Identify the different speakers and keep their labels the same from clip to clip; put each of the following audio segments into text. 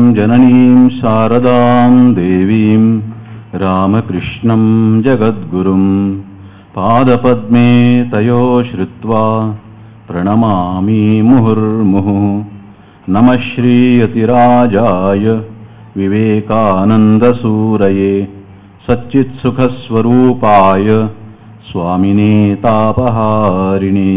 Speaker 1: जननीं शारदां देवीं रामकृष्णं जगद्गुरुं पादपद्मे तयो श्रुत्वा प्रणमामि मुहुर्मुहुः नमः श्रीयतिराजाय विवेकानन्दसूरये सच्चित्सुखस्वरूपाय स्वामिने तापहारिणे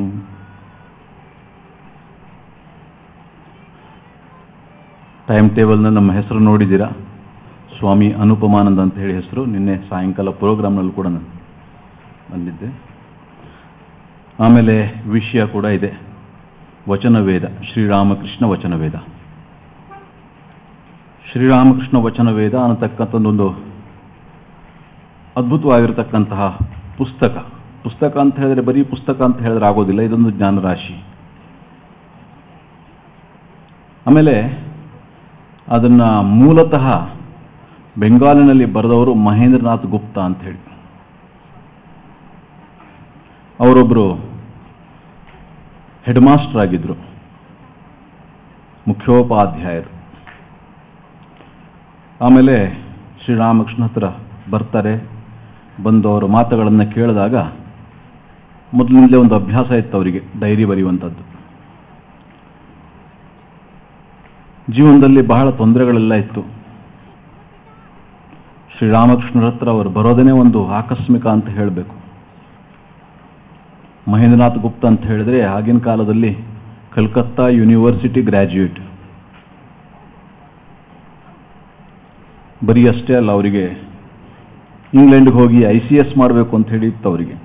Speaker 1: ಟೈಮ್ ಟೇಬಲ್ನ ನಮ್ಮ ಹೆಸರು ನೋಡಿದ್ದೀರಾ ಸ್ವಾಮಿ ಅನುಪಮಾನಂದ ಅಂತ ಹೇಳಿ ಹೆಸರು ನಿನ್ನೆ ಸಾಯಂಕಾಲ ಪ್ರೋಗ್ರಾಮ್ನಲ್ಲಿ ಕೂಡ ನಾನು ಬಂದಿದ್ದೆ ಆಮೇಲೆ ವಿಷಯ ಕೂಡ ಇದೆ ವಚನವೇದ ಶ್ರೀರಾಮಕೃಷ್ಣ ವಚನವೇದ ಶ್ರೀರಾಮಕೃಷ್ಣ ವಚನವೇದ ಅನ್ನತಕ್ಕಂಥದ್ದೊಂದು ಅದ್ಭುತವಾಗಿರತಕ್ಕಂತಹ ಪುಸ್ತಕ ಪುಸ್ತಕ ಅಂತ ಹೇಳಿದ್ರೆ ಬರೀ ಪುಸ್ತಕ ಅಂತ ಹೇಳಿದ್ರೆ ಆಗೋದಿಲ್ಲ ಇದೊಂದು ಜ್ಞಾನರಾಶಿ ಆಮೇಲೆ ಅದನ್ನು ಮೂಲತಃ ಬೆಂಗಾಲಿನಲ್ಲಿ ಬರೆದವರು ಮಹೇಂದ್ರನಾಥ್ ಗುಪ್ತಾ ಅಂತ ಹೇಳಿ ಅವರೊಬ್ಬರು ಹೆಡ್ ಮಾಸ್ಟರ್ ಆಗಿದ್ದರು ಮುಖ್ಯೋಪಾಧ್ಯಾಯರು ಆಮೇಲೆ ಶ್ರೀರಾಮಕೃಷ್ಣ ಹತ್ರ ಬರ್ತಾರೆ ಬಂದು ಅವರ ಮಾತುಗಳನ್ನು ಕೇಳಿದಾಗ ಮೊದಲಿಂದಲೇ ಒಂದು ಅಭ್ಯಾಸ ಇತ್ತು ಅವರಿಗೆ ಡೈರಿ ಬರೆಯುವಂಥದ್ದು ಜೀವನದಲ್ಲಿ ಬಹಳ ತೊಂದರೆಗಳೆಲ್ಲ ಇತ್ತು ಶ್ರೀರಾಮಕೃಷ್ಣರ ಹತ್ರ ಅವರು ಬರೋದೇ ಒಂದು ಆಕಸ್ಮಿಕ ಅಂತ ಹೇಳಬೇಕು ಮಹೇಂದ್ರನಾಥ್ ಗುಪ್ತ ಅಂತ ಹೇಳಿದ್ರೆ ಆಗಿನ ಕಾಲದಲ್ಲಿ ಕಲ್ಕತ್ತಾ ಯೂನಿವರ್ಸಿಟಿ ಗ್ರ್ಯಾಜುಯೇಟ್ ಬರೀ ಅಷ್ಟೇ ಅಲ್ಲ ಅವರಿಗೆ ಇಂಗ್ಲೆಂಡ್ಗೆ ಹೋಗಿ ಐ ಸಿ ಎಸ್ ಮಾಡಬೇಕು ಅಂತ ಹೇಳಿ ಇತ್ತು ಅವರಿಗೆ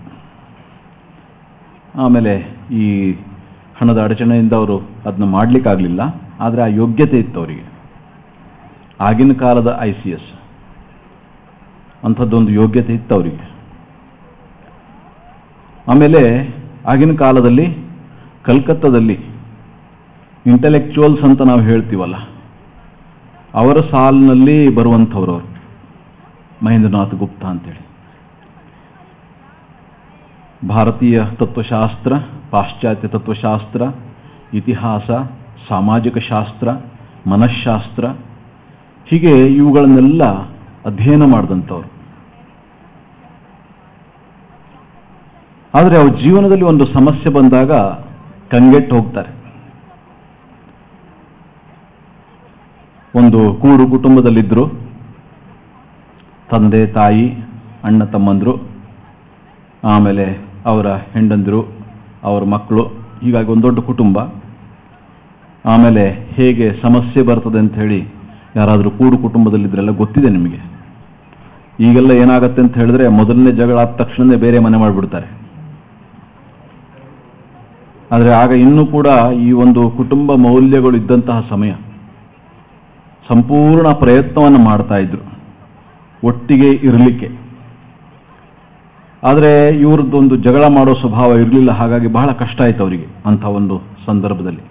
Speaker 1: ಆಮೇಲೆ ಈ ಹಣದ ಅಡಚಣೆಯಿಂದ ಅವರು ಅದನ್ನ ಮಾಡಲಿಕ್ಕಾಗಲಿಲ್ಲ ಆದರೆ ಆ ಯೋಗ್ಯತೆ ಇತ್ತು ಅವರಿಗೆ ಆಗಿನ ಕಾಲದ ಐ ಸಿ ಎಸ್ ಅಂಥದ್ದೊಂದು ಯೋಗ್ಯತೆ ಇತ್ತು ಅವರಿಗೆ ಆಮೇಲೆ ಆಗಿನ ಕಾಲದಲ್ಲಿ ಕಲ್ಕತ್ತಾದಲ್ಲಿ ಇಂಟೆಲೆಕ್ಚುವಲ್ಸ್ ಅಂತ ನಾವು ಹೇಳ್ತೀವಲ್ಲ ಅವರ ಸಾಲಿನಲ್ಲಿ ಬರುವಂಥವ್ರು ಅವರು ಮಹೇಂದ್ರನಾಥ್ ಗುಪ್ತಾ ಅಂತೇಳಿ ಭಾರತೀಯ ತತ್ವಶಾಸ್ತ್ರ ಪಾಶ್ಚಾತ್ಯ ತತ್ವಶಾಸ್ತ್ರ ಇತಿಹಾಸ ಸಾಮಾಜಿಕ ಶಾಸ್ತ್ರ ಮನಃಶಾಸ್ತ್ರ ಹೀಗೆ ಇವುಗಳನ್ನೆಲ್ಲ ಅಧ್ಯಯನ ಮಾಡಿದಂಥವ್ರು ಆದರೆ ಅವ್ರ ಜೀವನದಲ್ಲಿ ಒಂದು ಸಮಸ್ಯೆ ಬಂದಾಗ ಕಂಗೆಟ್ಟು ಹೋಗ್ತಾರೆ ಒಂದು ಕೂಡು ಕುಟುಂಬದಲ್ಲಿದ್ದರು ತಂದೆ ತಾಯಿ ಅಣ್ಣ ತಮ್ಮಂದರು ಆಮೇಲೆ ಅವರ ಹೆಂಡಂದಿರು ಅವರ ಮಕ್ಕಳು ಹೀಗಾಗಿ ಒಂದು ದೊಡ್ಡ ಕುಟುಂಬ ಆಮೇಲೆ ಹೇಗೆ ಸಮಸ್ಯೆ ಬರ್ತದೆ ಅಂತ ಹೇಳಿ ಯಾರಾದರೂ ಕೂಡು ಕುಟುಂಬದಲ್ಲಿದ್ದರೆಲ್ಲ ಗೊತ್ತಿದೆ ನಿಮಗೆ ಈಗೆಲ್ಲ ಏನಾಗತ್ತೆ ಅಂತ ಹೇಳಿದ್ರೆ ಮೊದಲನೇ ಜಗಳ ಆದ ತಕ್ಷಣವೇ ಬೇರೆ ಮನೆ ಮಾಡಿಬಿಡ್ತಾರೆ ಆದರೆ ಆಗ ಇನ್ನೂ ಕೂಡ ಈ ಒಂದು ಕುಟುಂಬ ಮೌಲ್ಯಗಳು ಇದ್ದಂತಹ ಸಮಯ ಸಂಪೂರ್ಣ ಪ್ರಯತ್ನವನ್ನು ಮಾಡ್ತಾ ಇದ್ರು ಒಟ್ಟಿಗೆ ಇರಲಿಕ್ಕೆ ಆದರೆ ಇವ್ರದ್ದೊಂದು ಜಗಳ ಮಾಡೋ ಸ್ವಭಾವ ಇರಲಿಲ್ಲ ಹಾಗಾಗಿ ಬಹಳ ಕಷ್ಟ ಆಯ್ತು ಅವರಿಗೆ ಅಂಥ ಒಂದು ಸಂದರ್ಭದಲ್ಲಿ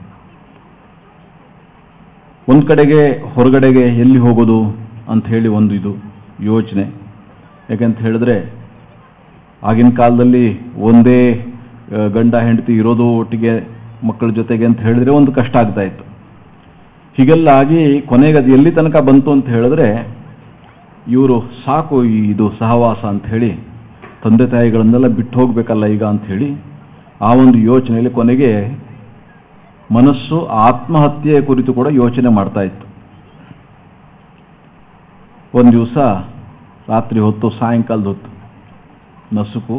Speaker 1: ಒಂದು ಕಡೆಗೆ ಹೊರಗಡೆಗೆ ಎಲ್ಲಿ ಹೋಗೋದು ಅಂತ ಹೇಳಿ ಒಂದು ಇದು ಯೋಚನೆ ಯಾಕಂತ ಹೇಳಿದ್ರೆ ಆಗಿನ ಕಾಲದಲ್ಲಿ ಒಂದೇ ಆ, ಗಂಡ ಹೆಂಡತಿ ಇರೋದು ಒಟ್ಟಿಗೆ ಮಕ್ಕಳ ಜೊತೆಗೆ ಅಂತ ಹೇಳಿದ್ರೆ ಒಂದು ಕಷ್ಟ ಆಗ್ತಾ ಇತ್ತು ಹೀಗೆಲ್ಲ ಆಗಿ ಕೊನೆಗೆ ಅದು ಎಲ್ಲಿ ತನಕ ಬಂತು ಅಂತ ಹೇಳಿದ್ರೆ ಇವರು ಸಾಕು ಈ ಇದು ಸಹವಾಸ ಅಂತ ಹೇಳಿ ತಂದೆ ತಾಯಿಗಳನ್ನೆಲ್ಲ ಬಿಟ್ಟು ಹೋಗ್ಬೇಕಲ್ಲ ಈಗ ಅಂತ ಹೇಳಿ ಆ ಒಂದು ಯೋಚನೆಯಲ್ಲಿ ಕೊನೆಗೆ ಮನಸ್ಸು ಆತ್ಮಹತ್ಯೆಯ ಕುರಿತು ಕೂಡ ಯೋಚನೆ ಮಾಡ್ತಾ ಇತ್ತು ಒಂದು ದಿವಸ ರಾತ್ರಿ ಹೊತ್ತು ಸಾಯಂಕಾಲದ ಹೊತ್ತು ನಸುಕು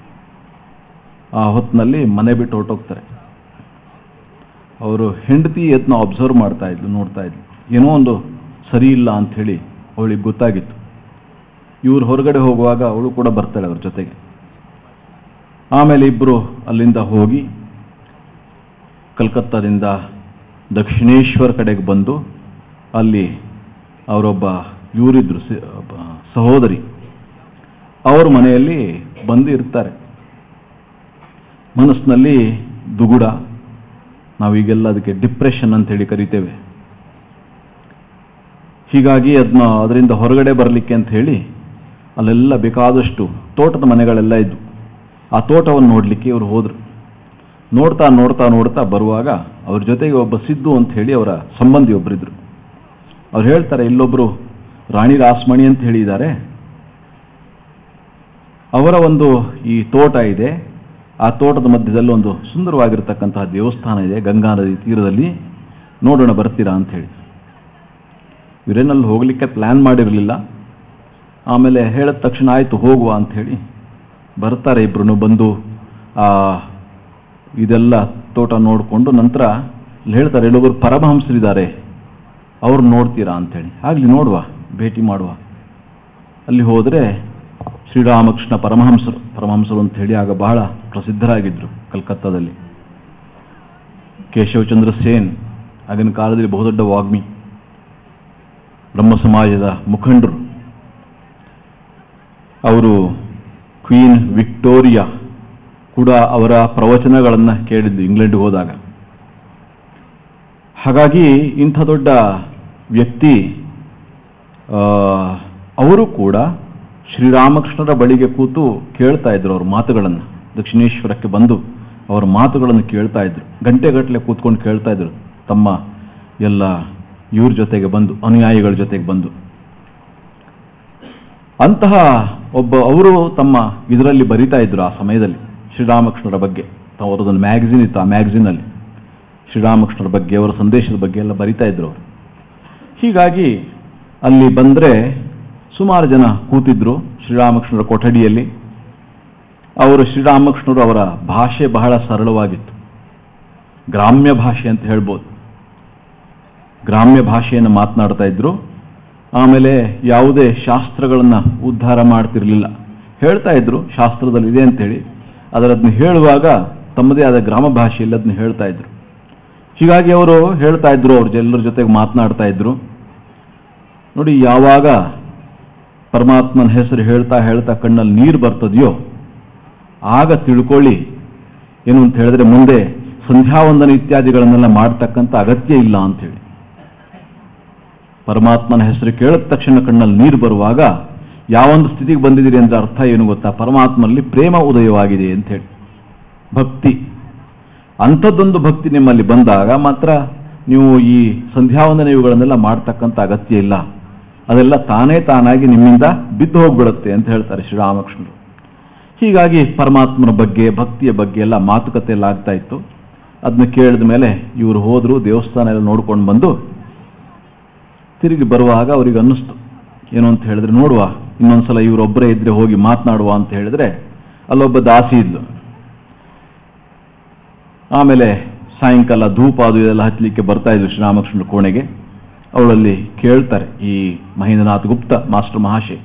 Speaker 1: ಆ ಹೊತ್ತಿನಲ್ಲಿ ಮನೆ ಬಿಟ್ಟು ಹೊರಟೋಗ್ತಾರೆ ಅವರು ಹೆಂಡತಿ ಎದ್ನ ಅಬ್ಸರ್ವ್ ಮಾಡ್ತಾ ಇದ್ಲು ನೋಡ್ತಾ ಇದ್ಲು ಏನೋ ಒಂದು ಸರಿ ಇಲ್ಲ ಅಂತ ಹೇಳಿ ಅವಳಿಗೆ ಗೊತ್ತಾಗಿತ್ತು ಇವ್ರು ಹೊರಗಡೆ ಹೋಗುವಾಗ ಅವಳು ಕೂಡ ಬರ್ತಾಳೆ ಅವ್ರ ಜೊತೆಗೆ ಆಮೇಲೆ ಇಬ್ಬರು ಅಲ್ಲಿಂದ ಹೋಗಿ ಕಲ್ಕತ್ತಾದಿಂದ ದಕ್ಷಿಣೇಶ್ವರ ಕಡೆಗೆ ಬಂದು ಅಲ್ಲಿ ಅವರೊಬ್ಬ ಇವರಿದ್ರು ಸಿ- ಒಬ್ಬ ಸಹೋದರಿ ಅವ್ರ ಮನೆಯಲ್ಲಿ ಬಂದು ಇರ್ತಾರೆ ಮನಸ್ಸಿನಲ್ಲಿ ದುಗುಡ ನಾವೀಗೆಲ್ಲ ಅದಕ್ಕೆ ಡಿಪ್ರೆಷನ್ ಅಂತ ಹೇಳಿ ಕರಿತೇವೆ ಹೀಗಾಗಿ ಅದನ್ನ ಅದರಿಂದ ಹೊರಗಡೆ ಬರಲಿಕ್ಕೆ ಅಂತ ಹೇಳಿ ಅಲ್ಲೆಲ್ಲ ಬೇಕಾದಷ್ಟು ತೋಟದ ಮನೆಗಳೆಲ್ಲ ಇದ್ವು ಆ ತೋಟವನ್ನು ನೋಡಲಿಕ್ಕೆ ಇವರು ಹೋದರು ನೋಡ್ತಾ ನೋಡ್ತಾ ನೋಡ್ತಾ ಬರುವಾಗ ಅವ್ರ ಜೊತೆಗೆ ಒಬ್ಬ ಸಿದ್ದು ಅಂತ ಹೇಳಿ ಅವರ ಸಂಬಂಧಿ ಒಬ್ಬರಿದ್ರು ಅವ್ರು ಹೇಳ್ತಾರೆ ಇಲ್ಲೊಬ್ರು ರಾಣಿ ರಾಸ್ಮಣಿ ಅಂತ ಹೇಳಿದ್ದಾರೆ ಅವರ ಒಂದು ಈ ತೋಟ ಇದೆ ಆ ತೋಟದ ಮಧ್ಯದಲ್ಲಿ ಒಂದು ಸುಂದರವಾಗಿರ್ತಕ್ಕಂತಹ ದೇವಸ್ಥಾನ ಇದೆ ಗಂಗಾ ನದಿ ತೀರದಲ್ಲಿ ನೋಡೋಣ ಬರ್ತೀರಾ ಅಂತ ಹೇಳಿ ಇವರೇನಲ್ಲಿ ಹೋಗಲಿಕ್ಕೆ ಪ್ಲ್ಯಾನ್ ಮಾಡಿರಲಿಲ್ಲ ಆಮೇಲೆ ಹೇಳಿದ ತಕ್ಷಣ ಆಯಿತು ಹೋಗುವ ಅಂತ ಹೇಳಿ ಬರ್ತಾರೆ ಇಬ್ರು ಬಂದು ಆ ಇದೆಲ್ಲ ತೋಟ ನೋಡಿಕೊಂಡು ನಂತರ ಅಲ್ಲಿ ಹೇಳ್ತಾರೆ ಇಲ್ಲೊಬ್ಬರು ಪರಮಹಂಸರಿದ್ದಾರೆ ಅವ್ರು ನೋಡ್ತೀರಾ ಅಂಥೇಳಿ ಆಗಲಿ ನೋಡುವ ಭೇಟಿ ಮಾಡುವ ಅಲ್ಲಿ ಹೋದರೆ ಶ್ರೀರಾಮಕೃಷ್ಣ ಪರಮಹಂಸರು ಪರಮಹಂಸರು ಅಂತ ಹೇಳಿ ಆಗ ಬಹಳ ಪ್ರಸಿದ್ಧರಾಗಿದ್ದರು ಕಲ್ಕತ್ತಾದಲ್ಲಿ ಕೇಶವಚಂದ್ರ ಸೇನ್ ಆಗಿನ ಕಾಲದಲ್ಲಿ ಬಹುದೊಡ್ಡ ವಾಗ್ಮಿ ಬ್ರಹ್ಮ ಸಮಾಜದ ಮುಖಂಡರು ಅವರು ಕ್ವೀನ್ ವಿಕ್ಟೋರಿಯಾ ಕೂಡ ಅವರ ಪ್ರವಚನಗಳನ್ನು ಕೇಳಿದ್ದು ಇಂಗ್ಲೆಂಡ್ಗೆ ಹೋದಾಗ ಹಾಗಾಗಿ ಇಂಥ ದೊಡ್ಡ ವ್ಯಕ್ತಿ ಆ, ಅವರು ಕೂಡ ಶ್ರೀರಾಮಕೃಷ್ಣರ ಬಳಿಗೆ ಕೂತು ಕೇಳ್ತಾ ಇದ್ರು ಅವ್ರ ಮಾತುಗಳನ್ನು ದಕ್ಷಿಣೇಶ್ವರಕ್ಕೆ ಬಂದು ಅವರ ಮಾತುಗಳನ್ನು ಕೇಳ್ತಾ ಇದ್ರು ಗಂಟೆಗಟ್ಟಲೆ ಕೂತ್ಕೊಂಡು ಕೇಳ್ತಾ ಇದ್ರು ತಮ್ಮ ಎಲ್ಲ ಇವ್ರ ಜೊತೆಗೆ ಬಂದು ಅನುಯಾಯಿಗಳ ಜೊತೆಗೆ ಬಂದು ಅಂತಹ ಒಬ್ಬ ಅವರು ತಮ್ಮ ಇದರಲ್ಲಿ ಬರಿತಾ ಇದ್ರು ಆ ಸಮಯದಲ್ಲಿ ಶ್ರೀರಾಮಕೃಷ್ಣರ ಬಗ್ಗೆ ಅವರದೊಂದು ಮ್ಯಾಗಝಿನ್ ಇತ್ತು ಆ ಮ್ಯಾಗಝಿನಲ್ಲಿ ಶ್ರೀರಾಮಕೃಷ್ಣರ ಬಗ್ಗೆ ಅವರ ಸಂದೇಶದ ಬಗ್ಗೆ ಎಲ್ಲ ಬರಿತಾ ಇದ್ರು ಅವರು ಹೀಗಾಗಿ ಅಲ್ಲಿ ಬಂದರೆ ಸುಮಾರು ಜನ ಕೂತಿದ್ರು ಶ್ರೀರಾಮಕೃಷ್ಣರ ಕೊಠಡಿಯಲ್ಲಿ ಅವರು ಶ್ರೀರಾಮಕೃಷ್ಣರು ಅವರ ಭಾಷೆ ಬಹಳ ಸರಳವಾಗಿತ್ತು ಗ್ರಾಮ್ಯ ಭಾಷೆ ಅಂತ ಹೇಳ್ಬೋದು ಗ್ರಾಮ್ಯ ಭಾಷೆಯನ್ನು ಮಾತನಾಡ್ತಾ ಇದ್ರು ಆಮೇಲೆ ಯಾವುದೇ ಶಾಸ್ತ್ರಗಳನ್ನು ಉದ್ಧಾರ ಮಾಡ್ತಿರ್ಲಿಲ್ಲ ಹೇಳ್ತಾ ಇದ್ರು ಶಾಸ್ತ್ರದಲ್ಲಿ ಇದೆ ಅಂತೇಳಿ ಆದರೆ ಅದನ್ನ ಹೇಳುವಾಗ ತಮ್ಮದೇ ಆದ ಗ್ರಾಮ ಭಾಷೆಯಲ್ಲಿ ಅದನ್ನ ಹೇಳ್ತಾ ಇದ್ರು ಹೀಗಾಗಿ ಅವರು ಹೇಳ್ತಾ ಇದ್ರು ಅವ್ರ ಎಲ್ಲರ ಜೊತೆಗೆ ಮಾತನಾಡ್ತಾ ಇದ್ರು ನೋಡಿ ಯಾವಾಗ ಪರಮಾತ್ಮನ ಹೆಸರು ಹೇಳ್ತಾ ಹೇಳ್ತಾ ಕಣ್ಣಲ್ಲಿ ನೀರು ಬರ್ತದೆಯೋ ಆಗ ತಿಳ್ಕೊಳ್ಳಿ ಏನು ಅಂತ ಹೇಳಿದ್ರೆ ಮುಂದೆ ಸಂಧ್ಯಾವಂದನ ಇತ್ಯಾದಿಗಳನ್ನೆಲ್ಲ ಮಾಡ್ತಕ್ಕಂಥ ಅಗತ್ಯ ಇಲ್ಲ ಅಂತ ಹೇಳಿ ಪರಮಾತ್ಮನ ಹೆಸರು ಕೇಳಿದ ತಕ್ಷಣ ಕಣ್ಣಲ್ಲಿ ನೀರು ಬರುವಾಗ ಯಾವೊಂದು ಸ್ಥಿತಿಗೆ ಬಂದಿದ್ದೀರಿ ಅಂದ್ರೆ ಅರ್ಥ ಏನು ಗೊತ್ತಾ ಪರಮಾತ್ಮನಲ್ಲಿ ಪ್ರೇಮ ಉದಯವಾಗಿದೆ ಅಂತ ಹೇಳಿ ಭಕ್ತಿ ಅಂಥದ್ದೊಂದು ಭಕ್ತಿ ನಿಮ್ಮಲ್ಲಿ ಬಂದಾಗ ಮಾತ್ರ ನೀವು ಈ ಸಂಧ್ಯಾವಂದನ ಇವುಗಳನ್ನೆಲ್ಲ ಮಾಡ್ತಕ್ಕಂಥ ಅಗತ್ಯ ಇಲ್ಲ ಅದೆಲ್ಲ ತಾನೇ ತಾನಾಗಿ ನಿಮ್ಮಿಂದ ಬಿದ್ದು ಹೋಗ್ಬಿಡುತ್ತೆ ಅಂತ ಹೇಳ್ತಾರೆ ಶ್ರೀರಾಮಕೃಷ್ಣರು ಹೀಗಾಗಿ ಪರಮಾತ್ಮನ ಬಗ್ಗೆ ಭಕ್ತಿಯ ಬಗ್ಗೆ ಎಲ್ಲ ಮಾತುಕತೆ ಎಲ್ಲ ಆಗ್ತಾ ಇತ್ತು ಅದನ್ನ ಕೇಳಿದ ಮೇಲೆ ಇವರು ಹೋದ್ರು ದೇವಸ್ಥಾನ ಎಲ್ಲ ನೋಡ್ಕೊಂಡು ಬಂದು ತಿರುಗಿ ಬರುವಾಗ ಅವ್ರಿಗೆ ಅನ್ನಿಸ್ತು ಏನು ಅಂತ ಹೇಳಿದ್ರೆ ನೋಡುವ ಇನ್ನೊಂದ್ಸಲ ಇವರೊಬ್ಬರೇ ಇದ್ರೆ ಹೋಗಿ ಮಾತನಾಡುವ ಅಂತ ಹೇಳಿದ್ರೆ ಅಲ್ಲೊಬ್ಬ ದಾಸಿ ಇದ್ಲು ಆಮೇಲೆ ಸಾಯಂಕಾಲ ಧೂಪ ಅದು ಇದೆಲ್ಲ ಹಚ್ಚಲಿಕ್ಕೆ ಬರ್ತಾ ಇದ್ರು ಶ್ರೀರಾಮಕೃಷ್ಣರ ಕೋಣೆಗೆ ಅವಳಲ್ಲಿ ಕೇಳ್ತಾರೆ ಈ ಮಹೇಂದ್ರನಾಥ್ ಗುಪ್ತ ಮಾಸ್ಟರ್ ಮಹಾಶಯ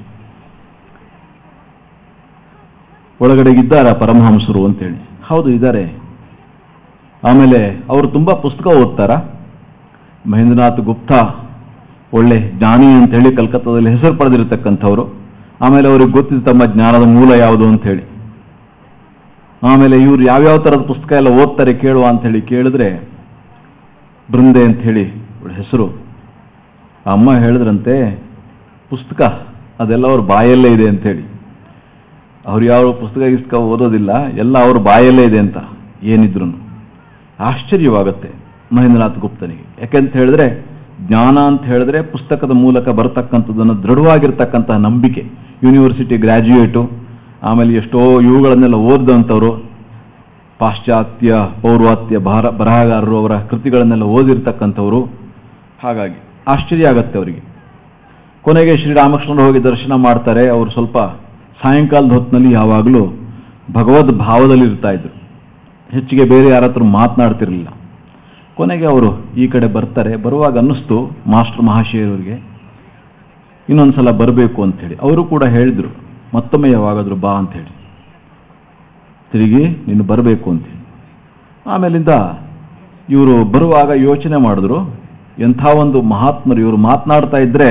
Speaker 1: ಒಳಗಡೆ ಇದ್ದಾರಾ ಪರಮಹಂಸರು ಅಂತೇಳಿ ಹೌದು ಇದ್ದಾರೆ ಆಮೇಲೆ ಅವರು ತುಂಬಾ ಪುಸ್ತಕ ಓದ್ತಾರಾ ಮಹೇಂದ್ರನಾಥ್ ಗುಪ್ತಾ ಒಳ್ಳೆ ಜ್ಞಾನಿ ಅಂತ ಹೇಳಿ ಕಲ್ಕತ್ತಾದಲ್ಲಿ ಹೆಸರು ಪಡೆದಿರತಕ್ಕಂಥವ್ರು ಆಮೇಲೆ ಅವ್ರಿಗೆ ಗೊತ್ತಿದ್ದು ತಮ್ಮ ಜ್ಞಾನದ ಮೂಲ ಯಾವುದು ಅಂತ ಹೇಳಿ ಆಮೇಲೆ ಇವ್ರು ಯಾವ್ಯಾವ ಥರದ ಪುಸ್ತಕ ಎಲ್ಲ ಓದ್ತಾರೆ ಕೇಳುವ ಅಂತ ಹೇಳಿ ಕೇಳಿದ್ರೆ ಬೃಂದೆ ಅಂತ ಹೇಳಿ ಇವ್ಳ ಹೆಸರು ಆ ಅಮ್ಮ ಹೇಳಿದ್ರಂತೆ ಪುಸ್ತಕ ಅದೆಲ್ಲ ಅವ್ರ ಬಾಯಲ್ಲೇ ಇದೆ ಅಂತ ಹೇಳಿ ಅವ್ರು ಯಾವ ಪುಸ್ತಕ ಗಿಸ್ತಕ ಓದೋದಿಲ್ಲ ಎಲ್ಲ ಅವ್ರ ಬಾಯಲ್ಲೇ ಇದೆ ಅಂತ ಏನಿದ್ರು ಆಶ್ಚರ್ಯವಾಗುತ್ತೆ ಮಹೇಂದ್ರನಾಥ್ ಗುಪ್ತನಿಗೆ ಯಾಕೆಂತ ಹೇಳಿದ್ರೆ ಜ್ಞಾನ ಅಂತ ಹೇಳಿದ್ರೆ ಪುಸ್ತಕದ ಮೂಲಕ ಬರತಕ್ಕಂಥದ್ದನ್ನು ದೃಢವಾಗಿರ್ತಕ್ಕಂತಹ ನಂಬಿಕೆ ಯೂನಿವರ್ಸಿಟಿ ಗ್ರ್ಯಾಜುಯೇಟು ಆಮೇಲೆ ಎಷ್ಟೋ ಇವುಗಳನ್ನೆಲ್ಲ ಓದಿದಂಥವ್ರು ಪಾಶ್ಚಾತ್ಯ ಪೌರ್ವಾತ್ಯ ಭಾರ ಬರಹಗಾರರು ಅವರ ಕೃತಿಗಳನ್ನೆಲ್ಲ ಓದಿರ್ತಕ್ಕಂಥವ್ರು ಹಾಗಾಗಿ ಆಶ್ಚರ್ಯ ಆಗತ್ತೆ ಅವರಿಗೆ ಕೊನೆಗೆ ಶ್ರೀರಾಮಕೃಷ್ಣರು ಹೋಗಿ ದರ್ಶನ ಮಾಡ್ತಾರೆ ಅವರು ಸ್ವಲ್ಪ ಸಾಯಂಕಾಲದ ಹೊತ್ತಿನಲ್ಲಿ ಯಾವಾಗಲೂ ಭಗವದ್ ಭಾವದಲ್ಲಿ ಇರ್ತಾ ಇದ್ರು ಹೆಚ್ಚಿಗೆ ಬೇರೆ ಯಾರ ಹತ್ರ ಮಾತನಾಡ್ತಿರ್ಲಿಲ್ಲ ಕೊನೆಗೆ ಅವರು ಈ ಕಡೆ ಬರ್ತಾರೆ ಬರುವಾಗ ಅನ್ನಿಸ್ತು ಮಾಸ್ಟರ್ ಮಹಾಶಯರವರಿಗೆ ಇನ್ನೊಂದ್ಸಲ ಬರಬೇಕು ಅಂಥೇಳಿ ಅವರು ಕೂಡ ಹೇಳಿದ್ರು ಮತ್ತೊಮ್ಮೆ ಯಾವಾಗಾದ್ರೂ ಬಾ ಅಂಥೇಳಿ ತಿರುಗಿ ನೀನು ಬರಬೇಕು ಅಂತೇಳಿ ಆಮೇಲಿಂದ ಇವರು ಬರುವಾಗ ಯೋಚನೆ ಮಾಡಿದ್ರು ಎಂಥ ಒಂದು ಮಹಾತ್ಮರು ಇವರು ಮಾತನಾಡ್ತಾ ಇದ್ರೆ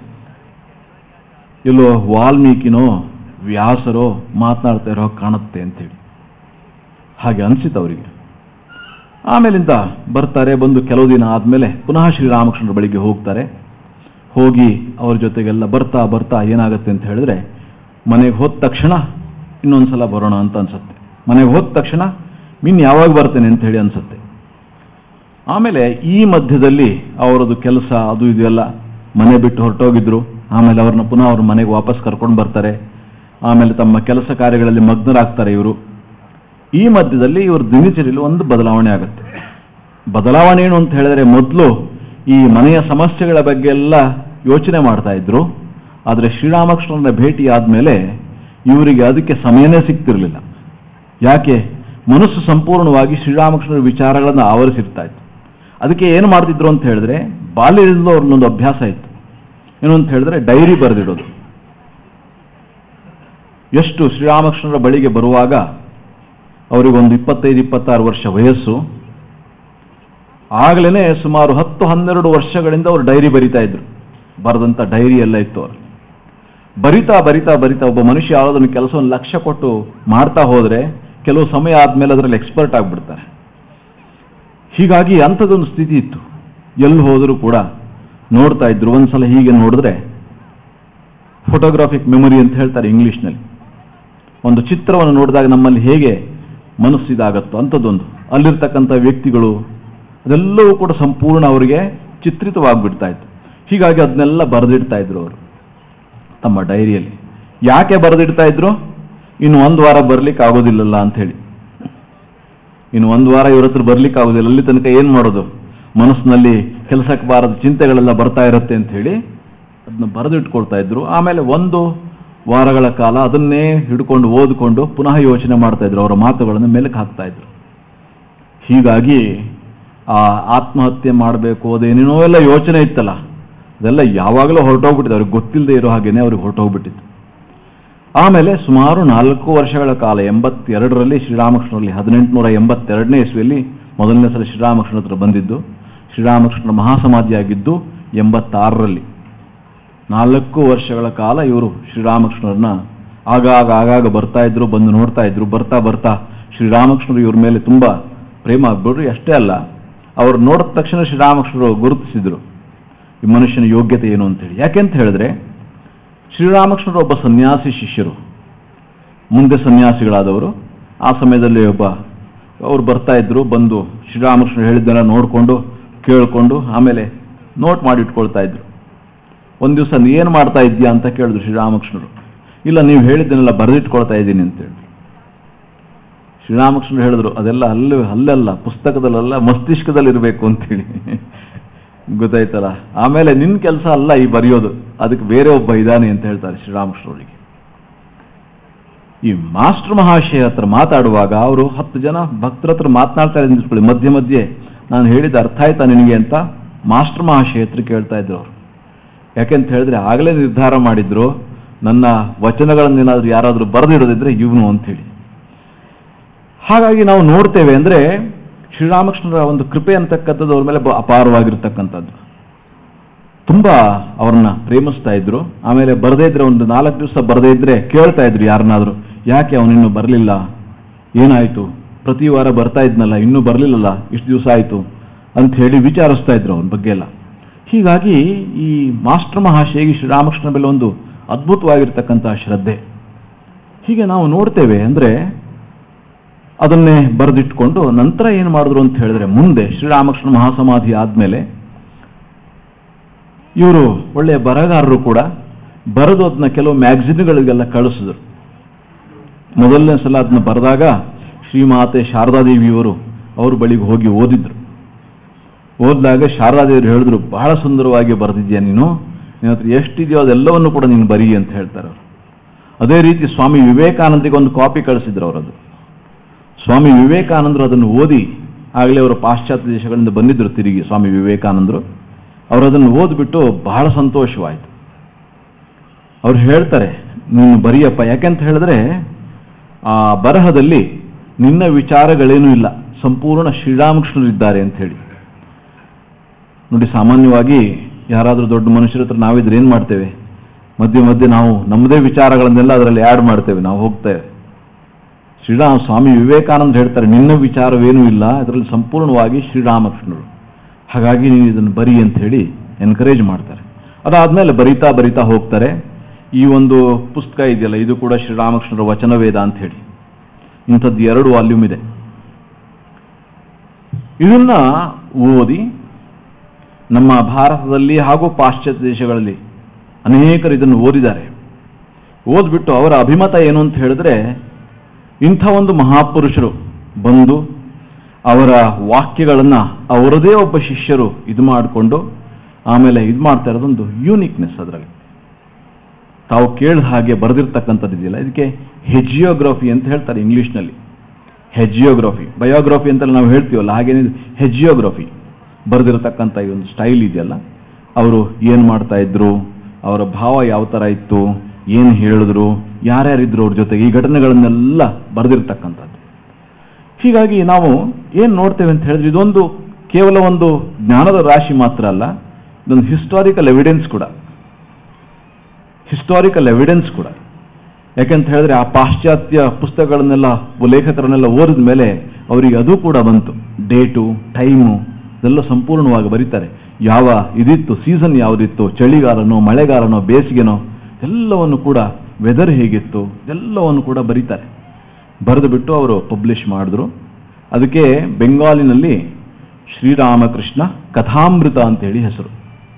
Speaker 1: ಎಲ್ಲೋ ವಾಲ್ಮೀಕಿನೋ ವ್ಯಾಸರೋ ಮಾತನಾಡ್ತಾ ಇರೋ ಹಾಗೆ ಕಾಣುತ್ತೆ ಅಂತೇಳಿ ಹಾಗೆ ಅನಿಸಿತು ಅವರಿಗೆ ಆಮೇಲಿಂದ ಬರ್ತಾರೆ ಬಂದು ಕೆಲವು ದಿನ ಆದಮೇಲೆ ಪುನಃ ಶ್ರೀರಾಮಕೃಷ್ಣರ ಬಳಿಗೆ ಹೋಗ್ತಾರೆ ಹೋಗಿ ಅವ್ರ ಜೊತೆಗೆಲ್ಲ ಬರ್ತಾ ಬರ್ತಾ ಏನಾಗುತ್ತೆ ಅಂತ ಹೇಳಿದ್ರೆ ಮನೆಗೆ ಹೋದ ತಕ್ಷಣ ಇನ್ನೊಂದ್ಸಲ ಬರೋಣ ಅಂತ ಅನ್ಸುತ್ತೆ ಮನೆಗೆ ಹೋದ ತಕ್ಷಣ ಮಿನ್ ಯಾವಾಗ ಬರ್ತೇನೆ ಅಂತ ಹೇಳಿ ಅನ್ಸುತ್ತೆ ಆಮೇಲೆ ಈ ಮಧ್ಯದಲ್ಲಿ ಅವರದ್ದು ಕೆಲಸ ಅದು ಇದು ಎಲ್ಲ ಮನೆ ಬಿಟ್ಟು ಹೊರಟೋಗಿದ್ರು ಆಮೇಲೆ ಅವ್ರನ್ನ ಪುನಃ ಅವ್ರ ಮನೆಗೆ ವಾಪಸ್ ಕರ್ಕೊಂಡು ಬರ್ತಾರೆ ಆಮೇಲೆ ತಮ್ಮ ಕೆಲಸ ಕಾರ್ಯಗಳಲ್ಲಿ ಮಗ್ನರಾಗ್ತಾರೆ ಇವರು ಈ ಮಧ್ಯದಲ್ಲಿ ಇವ್ರ ದಿನಚರಿಯಲ್ಲಿ ಒಂದು ಬದಲಾವಣೆ ಆಗುತ್ತೆ ಬದಲಾವಣೆ ಏನು ಅಂತ ಹೇಳಿದ್ರೆ ಮೊದಲು ಈ ಮನೆಯ ಸಮಸ್ಯೆಗಳ ಬಗ್ಗೆ ಎಲ್ಲ ಯೋಚನೆ ಮಾಡ್ತಾ ಇದ್ರು ಆದರೆ ಶ್ರೀರಾಮಕೃಷ್ಣನ ಭೇಟಿ ಆದಮೇಲೆ ಇವರಿಗೆ ಅದಕ್ಕೆ ಸಮಯನೇ ಸಿಗ್ತಿರ್ಲಿಲ್ಲ ಯಾಕೆ ಮನಸ್ಸು ಸಂಪೂರ್ಣವಾಗಿ ಶ್ರೀರಾಮಕೃಷ್ಣರ ವಿಚಾರಗಳನ್ನು ಆವರಿಸಿರ್ತಾ ಇತ್ತು ಅದಕ್ಕೆ ಏನು ಮಾಡ್ತಿದ್ರು ಅಂತ ಹೇಳಿದ್ರೆ ಬಾಲ್ಯದಿಂದಲೂ ಅವ್ರನ್ನೊಂದು ಅಭ್ಯಾಸ ಇತ್ತು ಏನು ಅಂತ ಹೇಳಿದ್ರೆ ಡೈರಿ ಬರೆದಿಡೋದು ಎಷ್ಟು ಶ್ರೀರಾಮಕೃಷ್ಣರ ಬಳಿಗೆ ಬರುವಾಗ ಅವರಿಗೊಂದು ಇಪ್ಪತ್ತೈದು ಇಪ್ಪತ್ತಾರು ವರ್ಷ ವಯಸ್ಸು ಆಗಲೇ ಸುಮಾರು ಹತ್ತು ಹನ್ನೆರಡು ವರ್ಷಗಳಿಂದ ಅವರು ಡೈರಿ ಬರಿತಾ ಇದ್ರು ಬರೆದಂಥ ಡೈರಿ ಎಲ್ಲ ಇತ್ತು ಅವರು ಬರಿತಾ ಬರಿತಾ ಬರಿತಾ ಒಬ್ಬ ಮನುಷ್ಯ ಯಾವುದನ್ನು ಕೆಲಸವನ್ನು ಲಕ್ಷ್ಯ ಕೊಟ್ಟು ಮಾಡ್ತಾ ಹೋದರೆ ಕೆಲವು ಸಮಯ ಆದಮೇಲೆ ಅದರಲ್ಲಿ ಎಕ್ಸ್ಪರ್ಟ್ ಆಗಿಬಿಡ್ತಾರೆ ಹೀಗಾಗಿ ಅಂಥದ್ದೊಂದು ಸ್ಥಿತಿ ಇತ್ತು ಎಲ್ಲಿ ಹೋದರೂ ಕೂಡ ನೋಡ್ತಾ ಇದ್ರು ಒಂದ್ಸಲ ಹೀಗೆ ನೋಡಿದ್ರೆ ಫೋಟೋಗ್ರಾಫಿಕ್ ಮೆಮೊರಿ ಅಂತ ಹೇಳ್ತಾರೆ ಇಂಗ್ಲೀಷ್ನಲ್ಲಿ ಒಂದು ಚಿತ್ರವನ್ನು ನೋಡಿದಾಗ ನಮ್ಮಲ್ಲಿ ಹೇಗೆ ಮನಸ್ಸು ಇದಾಗತ್ತೋ ಅಂಥದ್ದೊಂದು ಅಲ್ಲಿರ್ತಕ್ಕಂಥ ವ್ಯಕ್ತಿಗಳು ಅದೆಲ್ಲವೂ ಕೂಡ ಸಂಪೂರ್ಣ ಅವರಿಗೆ ಚಿತ್ರಿತವಾಗಿಬಿಡ್ತಾ ಇತ್ತು ಹೀಗಾಗಿ ಅದನ್ನೆಲ್ಲ ಬರೆದಿಡ್ತಾ ಇದ್ರು ಅವರು ತಮ್ಮ ಡೈರಿಯಲ್ಲಿ ಯಾಕೆ ಬರೆದಿಡ್ತಾ ಇದ್ರು ಇನ್ನು ಒಂದು ವಾರ ಬರ್ಲಿಕ್ಕೆ ಆಗೋದಿಲ್ಲಲ್ಲ ಅಂತ ಹೇಳಿ ಇನ್ನು ಒಂದು ವಾರ ಇವ್ರ ಹತ್ರ ಬರ್ಲಿಕ್ಕೆ ಆಗೋದಿಲ್ಲ ಅಲ್ಲಿ ತನಕ ಏನು ಮಾಡೋದು ಮನಸ್ಸಿನಲ್ಲಿ ಕೆಲಸಕ್ಕೆ ಬಾರದ ಚಿಂತೆಗಳೆಲ್ಲ ಬರ್ತಾ ಇರುತ್ತೆ ಅಂತ ಹೇಳಿ ಅದನ್ನ ಬರೆದಿಟ್ಕೊಳ್ತಾ ಇದ್ರು ಆಮೇಲೆ ಒಂದು ವಾರಗಳ ಕಾಲ ಅದನ್ನೇ ಹಿಡ್ಕೊಂಡು ಓದ್ಕೊಂಡು ಪುನಃ ಯೋಚನೆ ಮಾಡ್ತಾ ಇದ್ರು ಅವರ ಮಾತುಗಳನ್ನು ಮೆಲುಕು ಹಾಕ್ತಾ ಇದ್ರು ಹೀಗಾಗಿ ಆ ಆತ್ಮಹತ್ಯೆ ಮಾಡಬೇಕು ಅದೇನೇನೋ ಎಲ್ಲ ಯೋಚನೆ ಇತ್ತಲ್ಲ ಅದೆಲ್ಲ ಯಾವಾಗಲೂ ಹೊರಟೋಗ್ಬಿಟ್ಟಿದೆ ಅವ್ರಿಗೆ ಗೊತ್ತಿಲ್ಲದೆ ಇರೋ ಹಾಗೇನೆ ಅವ್ರಿಗೆ ಹೊರಟೋಗ್ಬಿಟ್ಟಿತ್ತು ಆಮೇಲೆ ಸುಮಾರು ನಾಲ್ಕು ವರ್ಷಗಳ ಕಾಲ ಎಂಬತ್ತೆರಡರಲ್ಲಿ ಶ್ರೀರಾಮಕೃಷ್ಣರಲ್ಲಿ ಹದಿನೆಂಟುನೂರ ಎಂಬತ್ತೆರಡನೇ ಇಸ್ವಿಯಲ್ಲಿ ಮೊದಲನೇ ಸಲ ಶ್ರೀರಾಮಕೃಷ್ಣ ಹತ್ರ ಬಂದಿದ್ದು ಶ್ರೀರಾಮಕೃಷ್ಣ ಮಹಾಸಮಾಧಿಯಾಗಿದ್ದು ಎಂಬತ್ತಾರರಲ್ಲಿ ನಾಲ್ಕು ವರ್ಷಗಳ ಕಾಲ ಇವರು ಶ್ರೀರಾಮಕೃಷ್ಣರನ್ನ ಆಗಾಗ ಆಗಾಗ ಬರ್ತಾ ಇದ್ರು ಬಂದು ನೋಡ್ತಾ ಇದ್ರು ಬರ್ತಾ ಬರ್ತಾ ಶ್ರೀರಾಮಕೃಷ್ಣರು ಇವ್ರ ಮೇಲೆ ತುಂಬಾ ಪ್ರೇಮ ಆಗ್ಬಿಡ್ರು ಅಷ್ಟೇ ಅಲ್ಲ ಅವ್ರು ನೋಡಿದ ತಕ್ಷಣ ಶ್ರೀರಾಮಕೃಷ್ಣರು ಗುರುತಿಸಿದ್ರು ಈ ಮನುಷ್ಯನ ಯೋಗ್ಯತೆ ಏನು ಅಂತೇಳಿ ಯಾಕೆಂತ ಹೇಳಿದ್ರೆ ಶ್ರೀರಾಮಕೃಷ್ಣರು ಒಬ್ಬ ಸನ್ಯಾಸಿ ಶಿಷ್ಯರು ಮುಂದೆ ಸನ್ಯಾಸಿಗಳಾದವರು ಆ ಸಮಯದಲ್ಲಿ ಒಬ್ಬ ಅವ್ರು ಬರ್ತಾ ಇದ್ರು ಬಂದು ಶ್ರೀರಾಮಕೃಷ್ಣರು ಹೇಳಿದ್ದೆಲ್ಲ ನೋಡಿಕೊಂಡು ಕೇಳಿಕೊಂಡು ಆಮೇಲೆ ನೋಟ್ ಮಾಡಿ ಇಟ್ಕೊಳ್ತಾ ಇದ್ರು ಒಂದು ದಿವಸ ಏನು ಮಾಡ್ತಾ ಇದ್ಯಾ ಅಂತ ಕೇಳಿದ್ರು ಶ್ರೀರಾಮಕೃಷ್ಣರು ಇಲ್ಲ ನೀವು ಹೇಳಿದ್ದನ್ನೆಲ್ಲ ಬರೆದಿಟ್ಕೊಳ್ತಾ ಇದ್ದೀನಿ ಅಂತೇಳಿ ಶ್ರೀರಾಮಕೃಷ್ಣರು ಹೇಳಿದ್ರು ಅದೆಲ್ಲ ಅಲ್ಲಿ ಅಲ್ಲೆಲ್ಲ ಪುಸ್ತಕದಲ್ಲೆಲ್ಲ ಮಸ್ತಿಷ್ಕದಲ್ಲಿ ಇರಬೇಕು ಅಂತೇಳಿ ಗೊತ್ತಾಯ್ತಲ್ಲ ಆಮೇಲೆ ನಿನ್ನ ಕೆಲಸ ಅಲ್ಲ ಈ ಬರೆಯೋದು ಅದಕ್ಕೆ ಬೇರೆ ಒಬ್ಬ ಇದ್ದಾನೆ ಅಂತ ಹೇಳ್ತಾರೆ ಶ್ರೀರಾಮಕೃಷ್ಣರಿಗೆ ಈ ಮಾಸ್ಟರ್ ಮಹಾಶಯ ಹತ್ರ ಮಾತಾಡುವಾಗ ಅವರು ಹತ್ತು ಜನ ಭಕ್ತರ ಹತ್ರ ಮಾತನಾಡ್ತಾರೆ ನಿಂತ್ಕೊಳ್ಳಿ ಮಧ್ಯೆ ಮಧ್ಯೆ ನಾನು ಹೇಳಿದ ಅರ್ಥ ಆಯ್ತಾ ನಿನಗೆ ಅಂತ ಮಾಸ್ಟರ್ ಮಹಾಶಯ ಹತ್ರ ಕೇಳ್ತಾ ಇದ್ರು ಅವರು ಯಾಕೆಂತ ಹೇಳಿದ್ರೆ ಆಗಲೇ ನಿರ್ಧಾರ ಮಾಡಿದ್ರು ನನ್ನ ವಚನಗಳನ್ನೇನಾದ್ರೂ ಯಾರಾದರೂ ಬರೆದಿಡೋದಿದ್ರೆ ಇವನು ಅಂತೇಳಿ ಹಾಗಾಗಿ ನಾವು ನೋಡ್ತೇವೆ ಅಂದ್ರೆ ಶ್ರೀರಾಮಕೃಷ್ಣರ ಒಂದು ಕೃಪೆ ಅಂತಕ್ಕಂಥದ್ದು ಅವ್ರ ಮೇಲೆ ಬ- ಅಪಾರವಾಗಿರ್ತಕ್ಕಂಥದ್ದು ತುಂಬಾ ಅವ್ರನ್ನ ಪ್ರೇಮಿಸ್ತಾ ಇದ್ರು ಆಮೇಲೆ ಬರದೇ ಇದ್ರೆ ಒಂದು ನಾಲ್ಕು ದಿವಸ ಬರದೇ ಇದ್ರೆ ಕೇಳ್ತಾ ಇದ್ರು ಯಾರನ್ನಾದ್ರೂ ಯಾಕೆ ಅವನಿನ್ನು ಬರಲಿಲ್ಲ ಏನಾಯ್ತು ಪ್ರತಿ ವಾರ ಬರ್ತಾ ಇದ್ನಲ್ಲ ಇನ್ನೂ ಬರಲಿಲ್ಲಲ್ಲ ಇಷ್ಟು ದಿವಸ ಆಯ್ತು ಅಂತ ಹೇಳಿ ವಿಚಾರಿಸ್ತಾ ಇದ್ರು ಅವನ ಬಗ್ಗೆ ಎಲ್ಲ ಹೀಗಾಗಿ ಈ ಮಾಸ್ಟರ್ ಮಹಾಶಯಿಗೆ ಶ್ರೀರಾಮಕೃಷ್ಣ ಮೇಲೆ ಒಂದು ಅದ್ಭುತವಾಗಿರ್ತಕ್ಕಂತಹ ಶ್ರದ್ಧೆ ಹೀಗೆ ನಾವು ನೋಡ್ತೇವೆ ಅಂದ್ರೆ ಅದನ್ನೇ ಬರೆದಿಟ್ಕೊಂಡು ನಂತರ ಏನು ಮಾಡಿದ್ರು ಅಂತ ಹೇಳಿದ್ರೆ ಮುಂದೆ ಶ್ರೀರಾಮಕೃಷ್ಣ ಮಹಾಸಮಾಧಿ ಆದ್ಮೇಲೆ ಇವರು ಒಳ್ಳೆಯ ಬರಹಗಾರರು ಕೂಡ ಬರೆದು ಅದನ್ನ ಕೆಲವು ಮ್ಯಾಗಝಿನ್ಗಳಿಗೆಲ್ಲ ಕಳಿಸಿದ್ರು ಮೊದಲನೇ ಸಲ ಅದನ್ನ ಬರೆದಾಗ ಶ್ರೀಮಾತೆ ಶಾರದಾದೇವಿಯವರು ಅವ್ರ ಬಳಿಗೆ ಹೋಗಿ ಓದಿದ್ರು ಓದಿದಾಗ ಶಾರದಾದೇವರು ಹೇಳಿದ್ರು ಬಹಳ ಸುಂದರವಾಗಿ ಬರೆದಿದ್ಯಾ ನೀನು ನಿನ್ನ ಹತ್ರ ಎಷ್ಟಿದೆಯೋ ಅದೆಲ್ಲವನ್ನು ಕೂಡ ನೀನು ಬರೀ ಅಂತ ಹೇಳ್ತಾರೆ ಅವರು ಅದೇ ರೀತಿ ಸ್ವಾಮಿ ವಿವೇಕಾನಂದರಿಗೆ ಒಂದು ಕಾಪಿ ಕಳಿಸಿದ್ರು ಅವರದು ಸ್ವಾಮಿ ವಿವೇಕಾನಂದರು ಅದನ್ನು ಓದಿ ಆಗಲೇ ಅವರು ಪಾಶ್ಚಾತ್ಯ ದೇಶಗಳಿಂದ ಬಂದಿದ್ದರು ತಿರುಗಿ ಸ್ವಾಮಿ ವಿವೇಕಾನಂದರು ಅವರು ಅದನ್ನು ಓದ್ಬಿಟ್ಟು ಬಹಳ ಸಂತೋಷವಾಯಿತು ಅವ್ರು ಹೇಳ್ತಾರೆ ನೀನು ಬರೀಯಪ್ಪ ಯಾಕೆಂತ ಹೇಳಿದ್ರೆ ಆ ಬರಹದಲ್ಲಿ ನಿನ್ನ ವಿಚಾರಗಳೇನೂ ಇಲ್ಲ ಸಂಪೂರ್ಣ ಶ್ರೀರಾಮಕೃಷ್ಣರಿದ್ದಾರೆ ಅಂತ ಹೇಳಿ ನೋಡಿ ಸಾಮಾನ್ಯವಾಗಿ ಯಾರಾದರೂ ದೊಡ್ಡ ಮನುಷ್ಯರ ಹತ್ರ ನಾವಿದ್ರೆ ಏನು ಮಾಡ್ತೇವೆ ಮಧ್ಯೆ ಮಧ್ಯೆ ನಾವು ನಮ್ಮದೇ ವಿಚಾರಗಳನ್ನೆಲ್ಲ ಅದರಲ್ಲಿ ಆ್ಯಡ್ ಮಾಡ್ತೇವೆ ನಾವು ಹೋಗ್ತೇವೆ ಶ್ರೀರಾಮ ಸ್ವಾಮಿ ವಿವೇಕಾನಂದ ಹೇಳ್ತಾರೆ ನಿನ್ನ ವಿಚಾರವೇನೂ ಇಲ್ಲ ಇದರಲ್ಲಿ ಸಂಪೂರ್ಣವಾಗಿ ಶ್ರೀರಾಮಕೃಷ್ಣರು ಹಾಗಾಗಿ ನೀವು ಇದನ್ನು ಬರಿ ಅಂತ ಹೇಳಿ ಎನ್ಕರೇಜ್ ಮಾಡ್ತಾರೆ ಅದಾದ್ಮೇಲೆ ಬರಿತಾ ಬರಿತಾ ಹೋಗ್ತಾರೆ ಈ ಒಂದು ಪುಸ್ತಕ ಇದೆಯಲ್ಲ ಇದು ಕೂಡ ಶ್ರೀರಾಮಕೃಷ್ಣರ ವಚನವೇದ ಅಂತ ಹೇಳಿ ಇಂಥದ್ದು ಎರಡು ವಾಲ್ಯೂಮ್ ಇದೆ ಇದನ್ನ ಓದಿ ನಮ್ಮ ಭಾರತದಲ್ಲಿ ಹಾಗೂ ಪಾಶ್ಚಾತ್ಯ ದೇಶಗಳಲ್ಲಿ ಅನೇಕರು ಇದನ್ನು ಓದಿದ್ದಾರೆ ಓದ್ಬಿಟ್ಟು ಅವರ ಅಭಿಮತ ಏನು ಅಂತ ಹೇಳಿದ್ರೆ ಇಂಥ ಒಂದು ಮಹಾಪುರುಷರು ಬಂದು ಅವರ ವಾಕ್ಯಗಳನ್ನು ಅವರದೇ ಒಬ್ಬ ಶಿಷ್ಯರು ಇದು ಮಾಡಿಕೊಂಡು ಆಮೇಲೆ ಇದು ಮಾಡ್ತಾ ಇರೋದೊಂದು ಯೂನಿಕ್ನೆಸ್ ಅದರಲ್ಲಿ ತಾವು ಕೇಳಿದ ಹಾಗೆ ಬರೆದಿರ್ತಕ್ಕಂಥದ್ದು ಇದೆಯಲ್ಲ ಇದಕ್ಕೆ ಹೆಜಿಯೋಗ್ರಫಿ ಅಂತ ಹೇಳ್ತಾರೆ ಇಂಗ್ಲೀಷ್ನಲ್ಲಿ ಹೆಜಿಯೋಗ್ರಫಿ ಬಯೋಗ್ರಫಿ ಅಂತ ನಾವು ಹೇಳ್ತೀವಲ್ಲ ಹಾಗೇನೆ ಹೆಜಿಯೋಗ್ರಫಿ ಬರೆದಿರತಕ್ಕಂಥ ಈ ಒಂದು ಸ್ಟೈಲ್ ಇದೆಯಲ್ಲ ಅವರು ಏನು ಮಾಡ್ತಾ ಇದ್ರು ಅವರ ಭಾವ ಯಾವ ಥರ ಇತ್ತು ಏನು ಹೇಳಿದ್ರು ಯಾರ್ಯಾರಿದ್ರು ಅವ್ರ ಜೊತೆಗೆ ಈ ಘಟನೆಗಳನ್ನೆಲ್ಲ ಬರೆದಿರ್ತಕ್ಕಂಥದ್ದು ಹೀಗಾಗಿ ನಾವು ಏನು ನೋಡ್ತೇವೆ ಅಂತ ಹೇಳಿದ್ರೆ ಇದೊಂದು ಕೇವಲ ಒಂದು ಜ್ಞಾನದ ರಾಶಿ ಮಾತ್ರ ಅಲ್ಲ ಇದೊಂದು ಹಿಸ್ಟಾರಿಕಲ್ ಎವಿಡೆನ್ಸ್ ಕೂಡ ಹಿಸ್ಟಾರಿಕಲ್ ಎವಿಡೆನ್ಸ್ ಕೂಡ ಯಾಕೆಂತ ಹೇಳಿದ್ರೆ ಆ ಪಾಶ್ಚಾತ್ಯ ಪುಸ್ತಕಗಳನ್ನೆಲ್ಲ ಲೇಖಕರನ್ನೆಲ್ಲ ಓದಿದ ಮೇಲೆ ಅವರಿಗೆ ಅದು ಕೂಡ ಬಂತು ಡೇಟು ಟೈಮು ಇದೆಲ್ಲ ಸಂಪೂರ್ಣವಾಗಿ ಬರೀತಾರೆ ಯಾವ ಇದಿತ್ತು ಸೀಸನ್ ಯಾವುದಿತ್ತು ಚಳಿಗಾಲನೋ ಮಳೆಗಾಲನೋ ಬೇಸಿಗೆನೋ ಎಲ್ಲವನ್ನು ಕೂಡ ವೆದರ್ ಹೇಗಿತ್ತು ಎಲ್ಲವನ್ನು ಕೂಡ ಬರೀತಾರೆ ಬರೆದು ಬಿಟ್ಟು ಅವರು ಪಬ್ಲಿಷ್ ಮಾಡಿದ್ರು ಅದಕ್ಕೆ ಬೆಂಗಾಲಿನಲ್ಲಿ ಶ್ರೀರಾಮಕೃಷ್ಣ ಕಥಾಮೃತ ಅಂತೇಳಿ ಹೆಸರು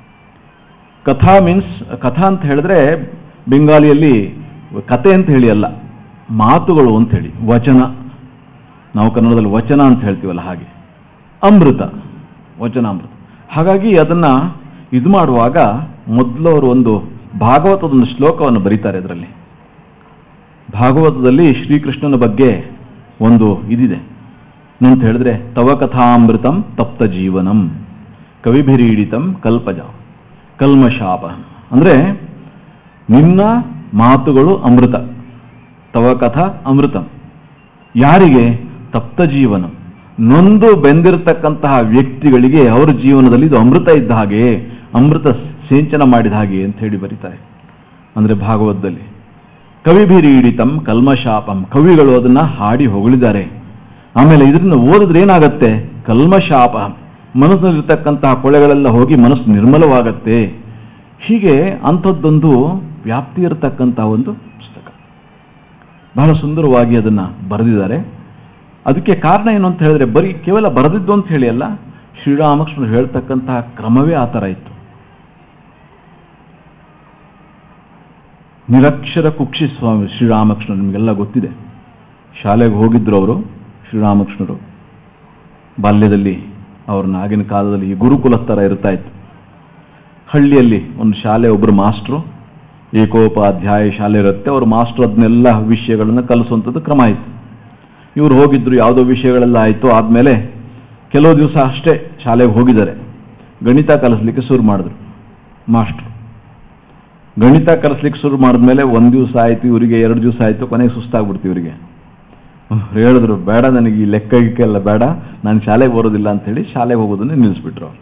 Speaker 1: ಕಥಾ ಮೀನ್ಸ್ ಕಥಾ ಅಂತ ಹೇಳಿದ್ರೆ ಬೆಂಗಾಲಿಯಲ್ಲಿ ಕತೆ ಅಂತ ಹೇಳಿ ಅಲ್ಲ ಮಾತುಗಳು ಅಂತ ಹೇಳಿ ವಚನ ನಾವು ಕನ್ನಡದಲ್ಲಿ ವಚನ ಅಂತ ಹೇಳ್ತೀವಲ್ಲ ಹಾಗೆ ಅಮೃತ ವಚನಾಮೃತ ಹಾಗಾಗಿ ಅದನ್ನ ಇದು ಮಾಡುವಾಗ ಮೊದಲು ಅವರು ಒಂದು ಭಾಗವತದ ಒಂದು ಶ್ಲೋಕವನ್ನು ಬರೀತಾರೆ ಅದರಲ್ಲಿ ಭಾಗವತದಲ್ಲಿ ಶ್ರೀಕೃಷ್ಣನ ಬಗ್ಗೆ ಒಂದು ಇದಿದೆ ಅಂತ ಹೇಳಿದ್ರೆ ತವ ಕಥಾಮೃತಂ ತಪ್ತ ಜೀವನಂ ಕವಿಭಿರೀಡಿತಂ ಕಲ್ಪಜ ಕಲ್ಮಶಾಪ ಅಂದ್ರೆ ನಿನ್ನ ಮಾತುಗಳು ಅಮೃತ ತವ ಕಥಾ ಅಮೃತಂ ಯಾರಿಗೆ ತಪ್ತ ಜೀವನಂ ನೊಂದು ಬೆಂದಿರತಕ್ಕಂತಹ ವ್ಯಕ್ತಿಗಳಿಗೆ ಅವರ ಜೀವನದಲ್ಲಿ ಇದು ಅಮೃತ ಇದ್ದ ಹಾಗೆ ಅಮೃತ ಸಿಂಚನ ಮಾಡಿದ ಹಾಗೆ ಅಂತ ಹೇಳಿ ಬರೀತಾರೆ ಅಂದ್ರೆ ಭಾಗವತದಲ್ಲಿ ಕವಿಭಿರೀಡಿತಂ ಕಲ್ಮಶಾಪಂ ಕವಿಗಳು ಅದನ್ನ ಹಾಡಿ ಹೊಗಳಿದ್ದಾರೆ ಆಮೇಲೆ ಇದರಿಂದ ಓದಿದ್ರೆ ಏನಾಗತ್ತೆ ಕಲ್ಮಶಾಪ ಮನಸ್ಸಿನಲ್ಲಿರ್ತಕ್ಕಂತಹ ಕೊಳೆಗಳೆಲ್ಲ ಹೋಗಿ ಮನಸ್ಸು ನಿರ್ಮಲವಾಗತ್ತೆ ಹೀಗೆ ಅಂಥದ್ದೊಂದು ವ್ಯಾಪ್ತಿ ಇರತಕ್ಕಂತಹ ಒಂದು ಪುಸ್ತಕ ಬಹಳ ಸುಂದರವಾಗಿ ಅದನ್ನ ಬರೆದಿದ್ದಾರೆ ಅದಕ್ಕೆ ಕಾರಣ ಏನು ಅಂತ ಹೇಳಿದ್ರೆ ಬರೀ ಕೇವಲ ಬರೆದಿದ್ದು ಅಂತ ಹೇಳಿ ಅಲ್ಲ ಶ್ರೀರಾಮಕೃಷ್ಣರು ಹೇಳ್ತಕ್ಕಂತಹ ಕ್ರಮವೇ ಆ ಥರ ಇತ್ತು ನಿರಕ್ಷರ ಕುಕ್ಷಿ ಸ್ವಾಮಿ ಶ್ರೀರಾಮಕೃಷ್ಣ ನಿಮಗೆಲ್ಲ ಗೊತ್ತಿದೆ ಶಾಲೆಗೆ ಹೋಗಿದ್ರು ಅವರು ಶ್ರೀರಾಮಕೃಷ್ಣರು ಬಾಲ್ಯದಲ್ಲಿ ಅವ್ರನ್ನ ಆಗಿನ ಕಾಲದಲ್ಲಿ ಈ ಗುರುಕುಲ ಥರ ಇರ್ತಾ ಇತ್ತು ಹಳ್ಳಿಯಲ್ಲಿ ಒಂದು ಶಾಲೆ ಒಬ್ಬರು ಮಾಸ್ಟ್ರು ಏಕೋಪಾಧ್ಯಾಯ ಶಾಲೆ ಇರುತ್ತೆ ಅವ್ರ ಮಾಸ್ಟ್ರು ಅದನ್ನೆಲ್ಲ ವಿಷಯಗಳನ್ನು ಕಲಿಸುವಂಥದ್ದು ಕ್ರಮ ಆಯಿತು ಇವ್ರು ಹೋಗಿದ್ರು ಯಾವುದೋ ವಿಷಯಗಳೆಲ್ಲ ಆಯಿತು ಆದಮೇಲೆ ಕೆಲವು ದಿವಸ ಅಷ್ಟೇ ಶಾಲೆಗೆ ಹೋಗಿದ್ದಾರೆ ಗಣಿತ ಕಲಿಸ್ಲಿಕ್ಕೆ ಶುರು ಮಾಡಿದ್ರು ಮಾಸ್ಟ್ರು ಗಣಿತ ಕಲಿಸ್ಲಿಕ್ಕೆ ಶುರು ಮಾಡಿದ್ಮೇಲೆ ಒಂದು ದಿವಸ ಆಯಿತು ಇವರಿಗೆ ಎರಡು ದಿವಸ ಆಯಿತು ಕೊನೆಗೆ ಸುಸ್ತಾಗ್ಬಿಡ್ತು ಇವರಿಗೆ ಅವ್ರು ಹೇಳಿದ್ರು ಬೇಡ ನನಗೆ ಈ ಲೆಕ್ಕ ಗಿಕ್ಕ ಎಲ್ಲ ಬೇಡ ನಾನು ಶಾಲೆಗೆ ಬರೋದಿಲ್ಲ ಅಂತ ಹೇಳಿ ಶಾಲೆಗೆ ಹೋಗೋದನ್ನೇ ನಿಲ್ಲಿಸ್ಬಿಟ್ರು ಅವ್ರು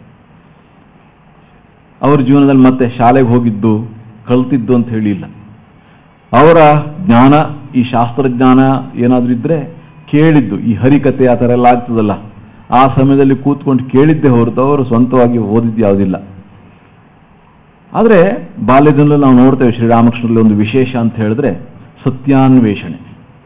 Speaker 1: ಅವ್ರ ಜೀವನದಲ್ಲಿ ಮತ್ತೆ ಶಾಲೆಗೆ ಹೋಗಿದ್ದು ಕಲ್ತಿದ್ದು ಅಂತ ಹೇಳಿಲ್ಲ ಅವರ ಜ್ಞಾನ ಈ ಶಾಸ್ತ್ರಜ್ಞಾನ ಏನಾದರೂ ಇದ್ರೆ ಕೇಳಿದ್ದು ಈ ಹರಿಕತೆ ಆ ಥರ ಎಲ್ಲ ಆಗ್ತದಲ್ಲ ಆ ಸಮಯದಲ್ಲಿ ಕೂತ್ಕೊಂಡು ಕೇಳಿದ್ದೇ ಹೊರತು ಅವರು ಸ್ವಂತವಾಗಿ ಓದಿದ್ದು ಯಾವುದಿಲ್ಲ ಆದರೆ ಬಾಲ್ಯದಿಂದಲೂ ನಾವು ನೋಡ್ತೇವೆ ಶ್ರೀರಾಮಕೃಷ್ಣರಲ್ಲಿ ಒಂದು ವಿಶೇಷ ಅಂತ ಹೇಳಿದ್ರೆ ಸತ್ಯಾನ್ವೇಷಣೆ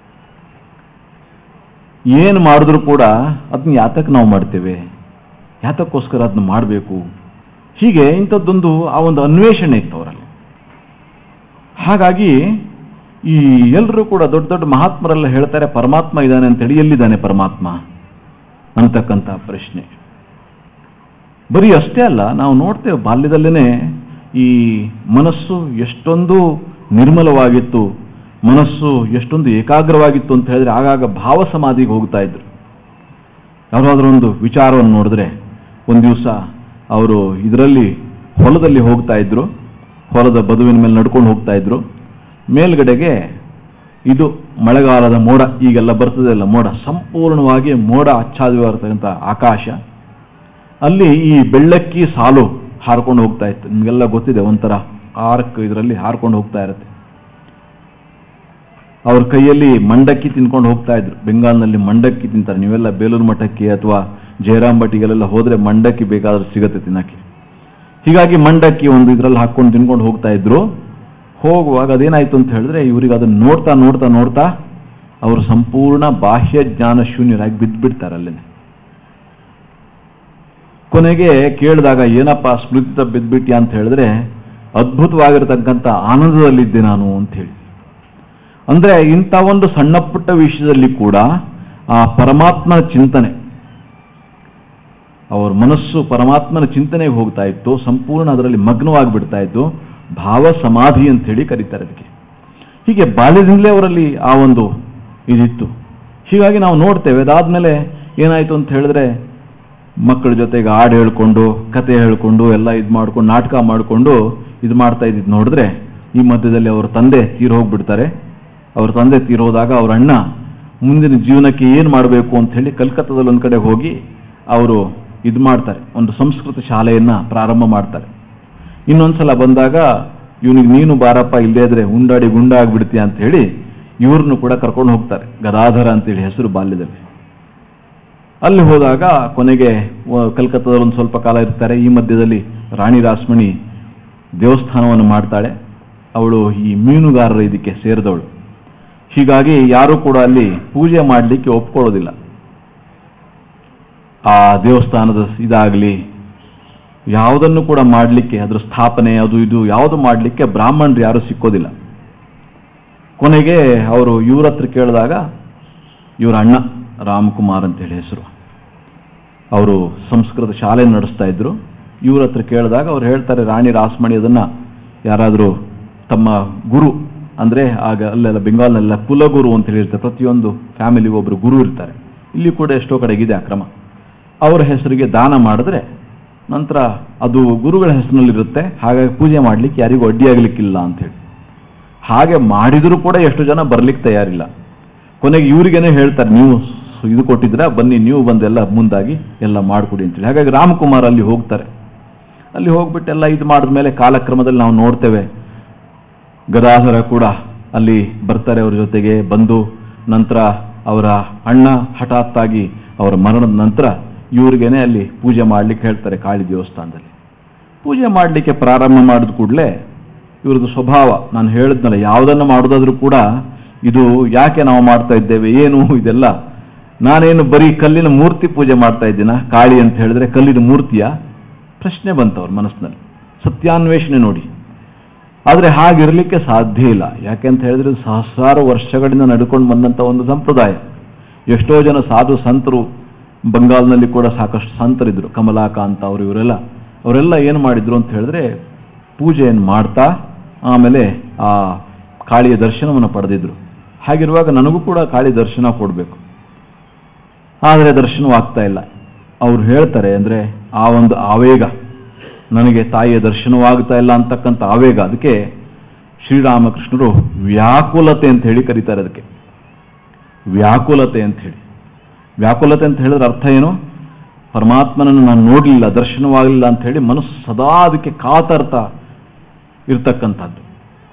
Speaker 1: ಏನು ಮಾಡಿದ್ರು ಕೂಡ ಅದನ್ನ ಯಾತಕ್ಕೆ ನಾವು ಮಾಡ್ತೇವೆ ಯಾತಕ್ಕೋಸ್ಕರ ಅದನ್ನ ಮಾಡಬೇಕು ಹೀಗೆ ಇಂಥದ್ದೊಂದು ಆ ಒಂದು ಅನ್ವೇಷಣೆ ಇತ್ತು ಅವರಲ್ಲಿ ಹಾಗಾಗಿ ಈ ಎಲ್ಲರೂ ಕೂಡ ದೊಡ್ಡ ದೊಡ್ಡ ಮಹಾತ್ಮರೆಲ್ಲ ಹೇಳ್ತಾರೆ ಪರಮಾತ್ಮ ಇದ್ದಾನೆ ಅಂತೇಳಿ ಎಲ್ಲಿದ್ದಾನೆ ಪರಮಾತ್ಮ ಅಂತಕ್ಕಂಥ ಪ್ರಶ್ನೆ ಬರೀ ಅಷ್ಟೇ ಅಲ್ಲ ನಾವು ನೋಡ್ತೇವೆ ಬಾಲ್ಯದಲ್ಲೇ ಈ ಮನಸ್ಸು ಎಷ್ಟೊಂದು ನಿರ್ಮಲವಾಗಿತ್ತು ಮನಸ್ಸು ಎಷ್ಟೊಂದು ಏಕಾಗ್ರವಾಗಿತ್ತು ಅಂತ ಹೇಳಿದ್ರೆ ಆಗಾಗ ಭಾವ ಸಮಾಧಿಗೆ ಹೋಗ್ತಾ ಇದ್ರು ಯಾವುದಾದ್ರೂ ಒಂದು ವಿಚಾರವನ್ನು ನೋಡಿದ್ರೆ ಒಂದು ದಿವಸ ಅವರು ಇದರಲ್ಲಿ ಹೊಲದಲ್ಲಿ ಹೋಗ್ತಾ ಇದ್ರು ಹೊಲದ ಬದುವಿನ ಮೇಲೆ ನಡ್ಕೊಂಡು ಹೋಗ್ತಾ ಇದ್ರು ಮೇಲ್ಗಡೆಗೆ ಇದು ಮಳೆಗಾಲದ ಮೋಡ ಈಗೆಲ್ಲ ಬರ್ತದೆ ಅಲ್ಲ ಮೋಡ ಸಂಪೂರ್ಣವಾಗಿ ಮೋಡ ಆಚ್ಛಾದವಾಗಿರ್ತಕ್ಕಂಥ ಆಕಾಶ ಅಲ್ಲಿ ಈ ಬೆಳ್ಳಕ್ಕಿ ಸಾಲು ಹಾರ್ಕೊಂಡು ಹೋಗ್ತಾ ಇತ್ತು ನಿಮಗೆಲ್ಲ ಗೊತ್ತಿದೆ ಒಂಥರ ಆರ್ಕ್ ಇದರಲ್ಲಿ ಹಾರ್ಕೊಂಡು ಹೋಗ್ತಾ ಇರುತ್ತೆ ಅವ್ರ ಕೈಯಲ್ಲಿ ಮಂಡಕ್ಕಿ ತಿನ್ಕೊಂಡು ಹೋಗ್ತಾ ಇದ್ರು ಬೆಂಗಾಲ್ನಲ್ಲಿ ಮಂಡಕ್ಕಿ ತಿಂತಾರೆ ನೀವೆಲ್ಲ ಬೇಲೂರು ಮಠಕ್ಕೆ ಅಥವಾ ಜಯರಾಮ್ ಭಟ್ಟಿಗೆಲ್ಲ ಹೋದ್ರೆ ಮಂಡಕ್ಕಿ ಬೇಕಾದ್ರೆ ಸಿಗತ್ತೆ ತಿನ್ನಕ್ಕೆ ಹೀಗಾಗಿ ಮಂಡಕ್ಕಿ ಒಂದು ಇದ್ರಲ್ಲಿ ಹಾಕೊಂಡು ತಿನ್ಕೊಂಡು ಹೋಗ್ತಾ ಇದ್ರು ಹೋಗುವಾಗ ಅದೇನಾಯ್ತು ಅಂತ ಹೇಳಿದ್ರೆ ಇವ್ರಿಗೆ ಅದನ್ನ ನೋಡ್ತಾ ನೋಡ್ತಾ ನೋಡ್ತಾ ಅವರು ಸಂಪೂರ್ಣ ಬಾಹ್ಯ ಜ್ಞಾನ ಶೂನ್ಯರಾಗಿ ಬಿದ್ದುಬಿಡ್ತಾರೆ ಅಲ್ಲೇನೆ ಕೊನೆಗೆ ಕೇಳಿದಾಗ ಏನಪ್ಪ ಸ್ಮೃತಿ ತಪ್ಪಿದ್ಬಿಟ್ಟಿ ಅಂತ ಹೇಳಿದ್ರೆ ಅದ್ಭುತವಾಗಿರತಕ್ಕಂಥ ಆನಂದದಲ್ಲಿದ್ದೆ ನಾನು ಅಂತ ಹೇಳಿ ಅಂದ್ರೆ ಇಂಥ ಒಂದು ಸಣ್ಣ ಪುಟ್ಟ ವಿಷಯದಲ್ಲಿ ಕೂಡ ಆ ಪರಮಾತ್ಮನ ಚಿಂತನೆ ಅವರ ಮನಸ್ಸು ಪರಮಾತ್ಮನ ಚಿಂತನೆಗೆ ಹೋಗ್ತಾ ಇತ್ತು ಸಂಪೂರ್ಣ ಅದರಲ್ಲಿ ಮಗ್ನವಾಗಿ ಬಿಡ್ತಾ ಇತ್ತು ಭಾವ ಸಮಾಧಿ ಅಂತ ಹೇಳಿ ಕರೀತಾರೆ ಅದಕ್ಕೆ ಹೀಗೆ ಬಾಲ್ಯದಿಂದಲೇ ಅವರಲ್ಲಿ ಆ ಒಂದು ಇದಿತ್ತು ಹೀಗಾಗಿ ನಾವು ನೋಡ್ತೇವೆ ಅದಾದ್ಮೇಲೆ ಏನಾಯ್ತು ಅಂತ ಹೇಳಿದ್ರೆ ಮಕ್ಕಳ ಜೊತೆಗೆ ಹಾಡು ಹೇಳ್ಕೊಂಡು ಕತೆ ಹೇಳ್ಕೊಂಡು ಎಲ್ಲ ಇದು ಮಾಡ್ಕೊಂಡು ನಾಟಕ ಮಾಡಿಕೊಂಡು ಇದು ಮಾಡ್ತಾ ಇದ್ದಿದ್ದು ನೋಡಿದ್ರೆ ಈ ಮಧ್ಯದಲ್ಲಿ ಅವರ ತಂದೆ ತೀರ್ ಹೋಗ್ಬಿಡ್ತಾರೆ ಅವ್ರ ತಂದೆ ತೀರೋದಾಗ ಅವ್ರ ಅಣ್ಣ ಮುಂದಿನ ಜೀವನಕ್ಕೆ ಏನು ಮಾಡಬೇಕು ಅಂತ ಹೇಳಿ ಕಲ್ಕತ್ತಾದಲ್ಲಿ ಒಂದು ಕಡೆ ಹೋಗಿ ಅವರು ಇದು ಮಾಡ್ತಾರೆ ಒಂದು ಸಂಸ್ಕೃತ ಶಾಲೆಯನ್ನ ಪ್ರಾರಂಭ ಮಾಡ್ತಾರೆ ಇನ್ನೊಂದ್ಸಲ ಬಂದಾಗ ಇವನಿಗೆ ನೀನು ಬಾರಪ್ಪ ಇಲ್ಲದೇ ಇದ್ರೆ ಉಂಡಾಡಿ ಗುಂಡ ಆಗ್ಬಿಡ್ತೀಯ ಅಂತ ಹೇಳಿ ಇವ್ರನ್ನು ಕೂಡ ಕರ್ಕೊಂಡು ಹೋಗ್ತಾರೆ ಗದಾಧರ ಅಂತೇಳಿ ಹೆಸರು ಬಾಲ್ಯದಲ್ಲಿ ಅಲ್ಲಿ ಹೋದಾಗ ಕೊನೆಗೆ ವ- ಕಲ್ಕತ್ತಾದಲ್ಲಿ ಒಂದು ಸ್ವಲ್ಪ ಕಾಲ ಇರ್ತಾರೆ ಈ ಮಧ್ಯದಲ್ಲಿ ರಾಣಿ ರಾಸ್ಮಣಿ ದೇವಸ್ಥಾನವನ್ನು ಮಾಡ್ತಾಳೆ ಅವಳು ಈ ಮೀನುಗಾರರ ಇದಕ್ಕೆ ಸೇರಿದವಳು ಹೀಗಾಗಿ ಯಾರು ಕೂಡ ಅಲ್ಲಿ ಪೂಜೆ ಮಾಡಲಿಕ್ಕೆ ಒಪ್ಕೊಳ್ಳೋದಿಲ್ಲ ಆ ದೇವಸ್ಥಾನದ ಇದಾಗಲಿ ಯಾವುದನ್ನು ಕೂಡ ಮಾಡಲಿಕ್ಕೆ ಅದರ ಸ್ಥಾಪನೆ ಅದು ಇದು ಯಾವುದು ಮಾಡಲಿಕ್ಕೆ ಬ್ರಾಹ್ಮಣರು ಯಾರು ಸಿಕ್ಕೋದಿಲ್ಲ ಕೊನೆಗೆ ಅವರು ಇವ್ರ ಹತ್ರ ಕೇಳಿದಾಗ ಇವರ ಅಣ್ಣ ರಾಮಕುಮಾರ್ ಅಂತೇಳಿ ಹೆಸರು ಅವರು ಸಂಸ್ಕೃತ ಶಾಲೆ ನಡೆಸ್ತಾ ಇದ್ರು ಇವ್ರ ಹತ್ರ ಕೇಳಿದಾಗ ಅವ್ರು ಹೇಳ್ತಾರೆ ರಾಣಿ ರಾಸ್ಮಣಿ ಅದನ್ನ ಯಾರಾದರೂ ತಮ್ಮ ಗುರು ಅಂದ್ರೆ ಆಗ ಅಲ್ಲೆಲ್ಲ ಬೆಂಗಾಲ್ನೆಲ್ಲ ಕುಲಗುರು ಅಂತ ಹೇಳಿರ್ತಾರೆ ಪ್ರತಿಯೊಂದು ಫ್ಯಾಮಿಲಿಗೆ ಒಬ್ರು ಗುರು ಇರ್ತಾರೆ ಇಲ್ಲಿ ಕೂಡ ಎಷ್ಟೋ ಕಡೆಗಿದೆ ಆ ಕ್ರಮ ಅವರ ಹೆಸರಿಗೆ ದಾನ ಮಾಡಿದ್ರೆ ನಂತರ ಅದು ಗುರುಗಳ ಹೆಸರಿನಲ್ಲಿರುತ್ತೆ ಹಾಗಾಗಿ ಪೂಜೆ ಮಾಡಲಿಕ್ಕೆ ಯಾರಿಗೂ ಅಡ್ಡಿಯಾಗಲಿಕ್ಕಿಲ್ಲ ಅಂತ ಹೇಳಿ ಹಾಗೆ ಮಾಡಿದರೂ ಕೂಡ ಎಷ್ಟು ಜನ ಬರ್ಲಿಕ್ಕೆ ತಯಾರಿಲ್ಲ ಕೊನೆಗೆ ಇವರಿಗೇನೆ ಹೇಳ್ತಾರೆ ನೀವು ಸ್- ಇದು ಕೊಟ್ಟಿದ್ರ ಬನ್ನಿ ನೀವು ಬಂದೆಲ್ಲ ಮುಂದಾಗಿ ಎಲ್ಲ ಮಾಡಿಕೊಡಿ ಅಂತೇಳಿ ಹಾಗಾಗಿ ರಾಮಕುಮಾರ್ ಅಲ್ಲಿ ಹೋಗ್ತಾರೆ ಅಲ್ಲಿ ಹೋಗ್ಬಿಟ್ಟೆಲ್ಲ ಇದು ಮಾಡಿದ್ಮೇಲೆ ಕಾಲಕ್ರಮದಲ್ಲಿ ನಾವು ನೋಡ್ತೇವೆ ಗದಾಧರ ಕೂಡ ಅಲ್ಲಿ ಬರ್ತಾರೆ ಅವ್ರ ಜೊತೆಗೆ ಬಂದು ನಂತರ ಅವರ ಅಣ್ಣ ಹಠಾತ್ತಾಗಿ ಅವರ ಮರಣದ ನಂತರ ಇವ್ರಿಗೇನೆ ಅಲ್ಲಿ ಪೂಜೆ ಮಾಡ್ಲಿಕ್ಕೆ ಹೇಳ್ತಾರೆ ಕಾಳಿ ದೇವಸ್ಥಾನದಲ್ಲಿ ಪೂಜೆ ಮಾಡಲಿಕ್ಕೆ ಪ್ರಾರಂಭ ಮಾಡಿದ ಕೂಡಲೇ ಇವ್ರದ್ದು ಸ್ವಭಾವ ನಾನು ಹೇಳಿದ್ನಲ್ಲ ಯಾವುದನ್ನು ಮಾಡೋದಾದ್ರೂ ಕೂಡ ಇದು ಯಾಕೆ ನಾವು ಮಾಡ್ತಾ ಇದ್ದೇವೆ ಏನು ಇದೆಲ್ಲ ನಾನೇನು ಬರೀ ಕಲ್ಲಿನ ಮೂರ್ತಿ ಪೂಜೆ ಮಾಡ್ತಾ ಇದ್ದೀನ ಕಾಳಿ ಅಂತ ಹೇಳಿದ್ರೆ ಕಲ್ಲಿನ ಮೂರ್ತಿಯ ಪ್ರಶ್ನೆ ಬಂತು ಅವ್ರ ಮನಸ್ಸಿನಲ್ಲಿ ಸತ್ಯಾನ್ವೇಷಣೆ ನೋಡಿ ಆದರೆ ಹಾಗಿರಲಿಕ್ಕೆ ಸಾಧ್ಯ ಇಲ್ಲ ಯಾಕೆಂತ ಹೇಳಿದ್ರೆ ಸಹಸ್ರಾರು ವರ್ಷಗಳಿಂದ ನಡ್ಕೊಂಡು ಬಂದಂಥ ಒಂದು ಸಂಪ್ರದಾಯ ಎಷ್ಟೋ ಜನ ಸಾಧು ಸಂತರು ಬಂಗಾಲ್ನಲ್ಲಿ ಕೂಡ ಸಾಕಷ್ಟು ಸಂತರಿದ್ರು ಕಮಲಾಕಾಂತ ಅವರು ಇವರೆಲ್ಲ ಅವರೆಲ್ಲ ಏನು ಮಾಡಿದ್ರು ಅಂತ ಹೇಳಿದ್ರೆ ಪೂಜೆಯನ್ನು ಮಾಡ್ತಾ ಆಮೇಲೆ ಆ ಕಾಳಿಯ ದರ್ಶನವನ್ನು ಪಡೆದಿದ್ರು ಹಾಗಿರುವಾಗ ನನಗೂ ಕೂಡ ಕಾಳಿ ದರ್ಶನ ಕೊಡಬೇಕು ಆದರೆ ದರ್ಶನವಾಗ್ತಾ ಇಲ್ಲ ಅವ್ರು ಹೇಳ್ತಾರೆ ಅಂದರೆ ಆ ಒಂದು ಆವೇಗ ನನಗೆ ತಾಯಿಯ ದರ್ಶನವಾಗ್ತಾ ಇಲ್ಲ ಅಂತಕ್ಕಂಥ ಆವೇಗ ಅದಕ್ಕೆ ಶ್ರೀರಾಮಕೃಷ್ಣರು ವ್ಯಾಕುಲತೆ ಅಂತ ಹೇಳಿ ಕರೀತಾರೆ ಅದಕ್ಕೆ ವ್ಯಾಕುಲತೆ ಅಂತ ಹೇಳಿ ವ್ಯಾಕುಲತೆ ಅಂತ ಹೇಳಿದ್ರೆ ಅರ್ಥ ಏನು ಪರಮಾತ್ಮನನ್ನು ನಾನು ನೋಡಲಿಲ್ಲ ದರ್ಶನವಾಗಲಿಲ್ಲ ಅಂತ ಹೇಳಿ ಮನಸ್ಸು ಸದಾ ಅದಕ್ಕೆ ಕಾತರ್ತಾ ಇರ್ತಕ್ಕಂಥದ್ದು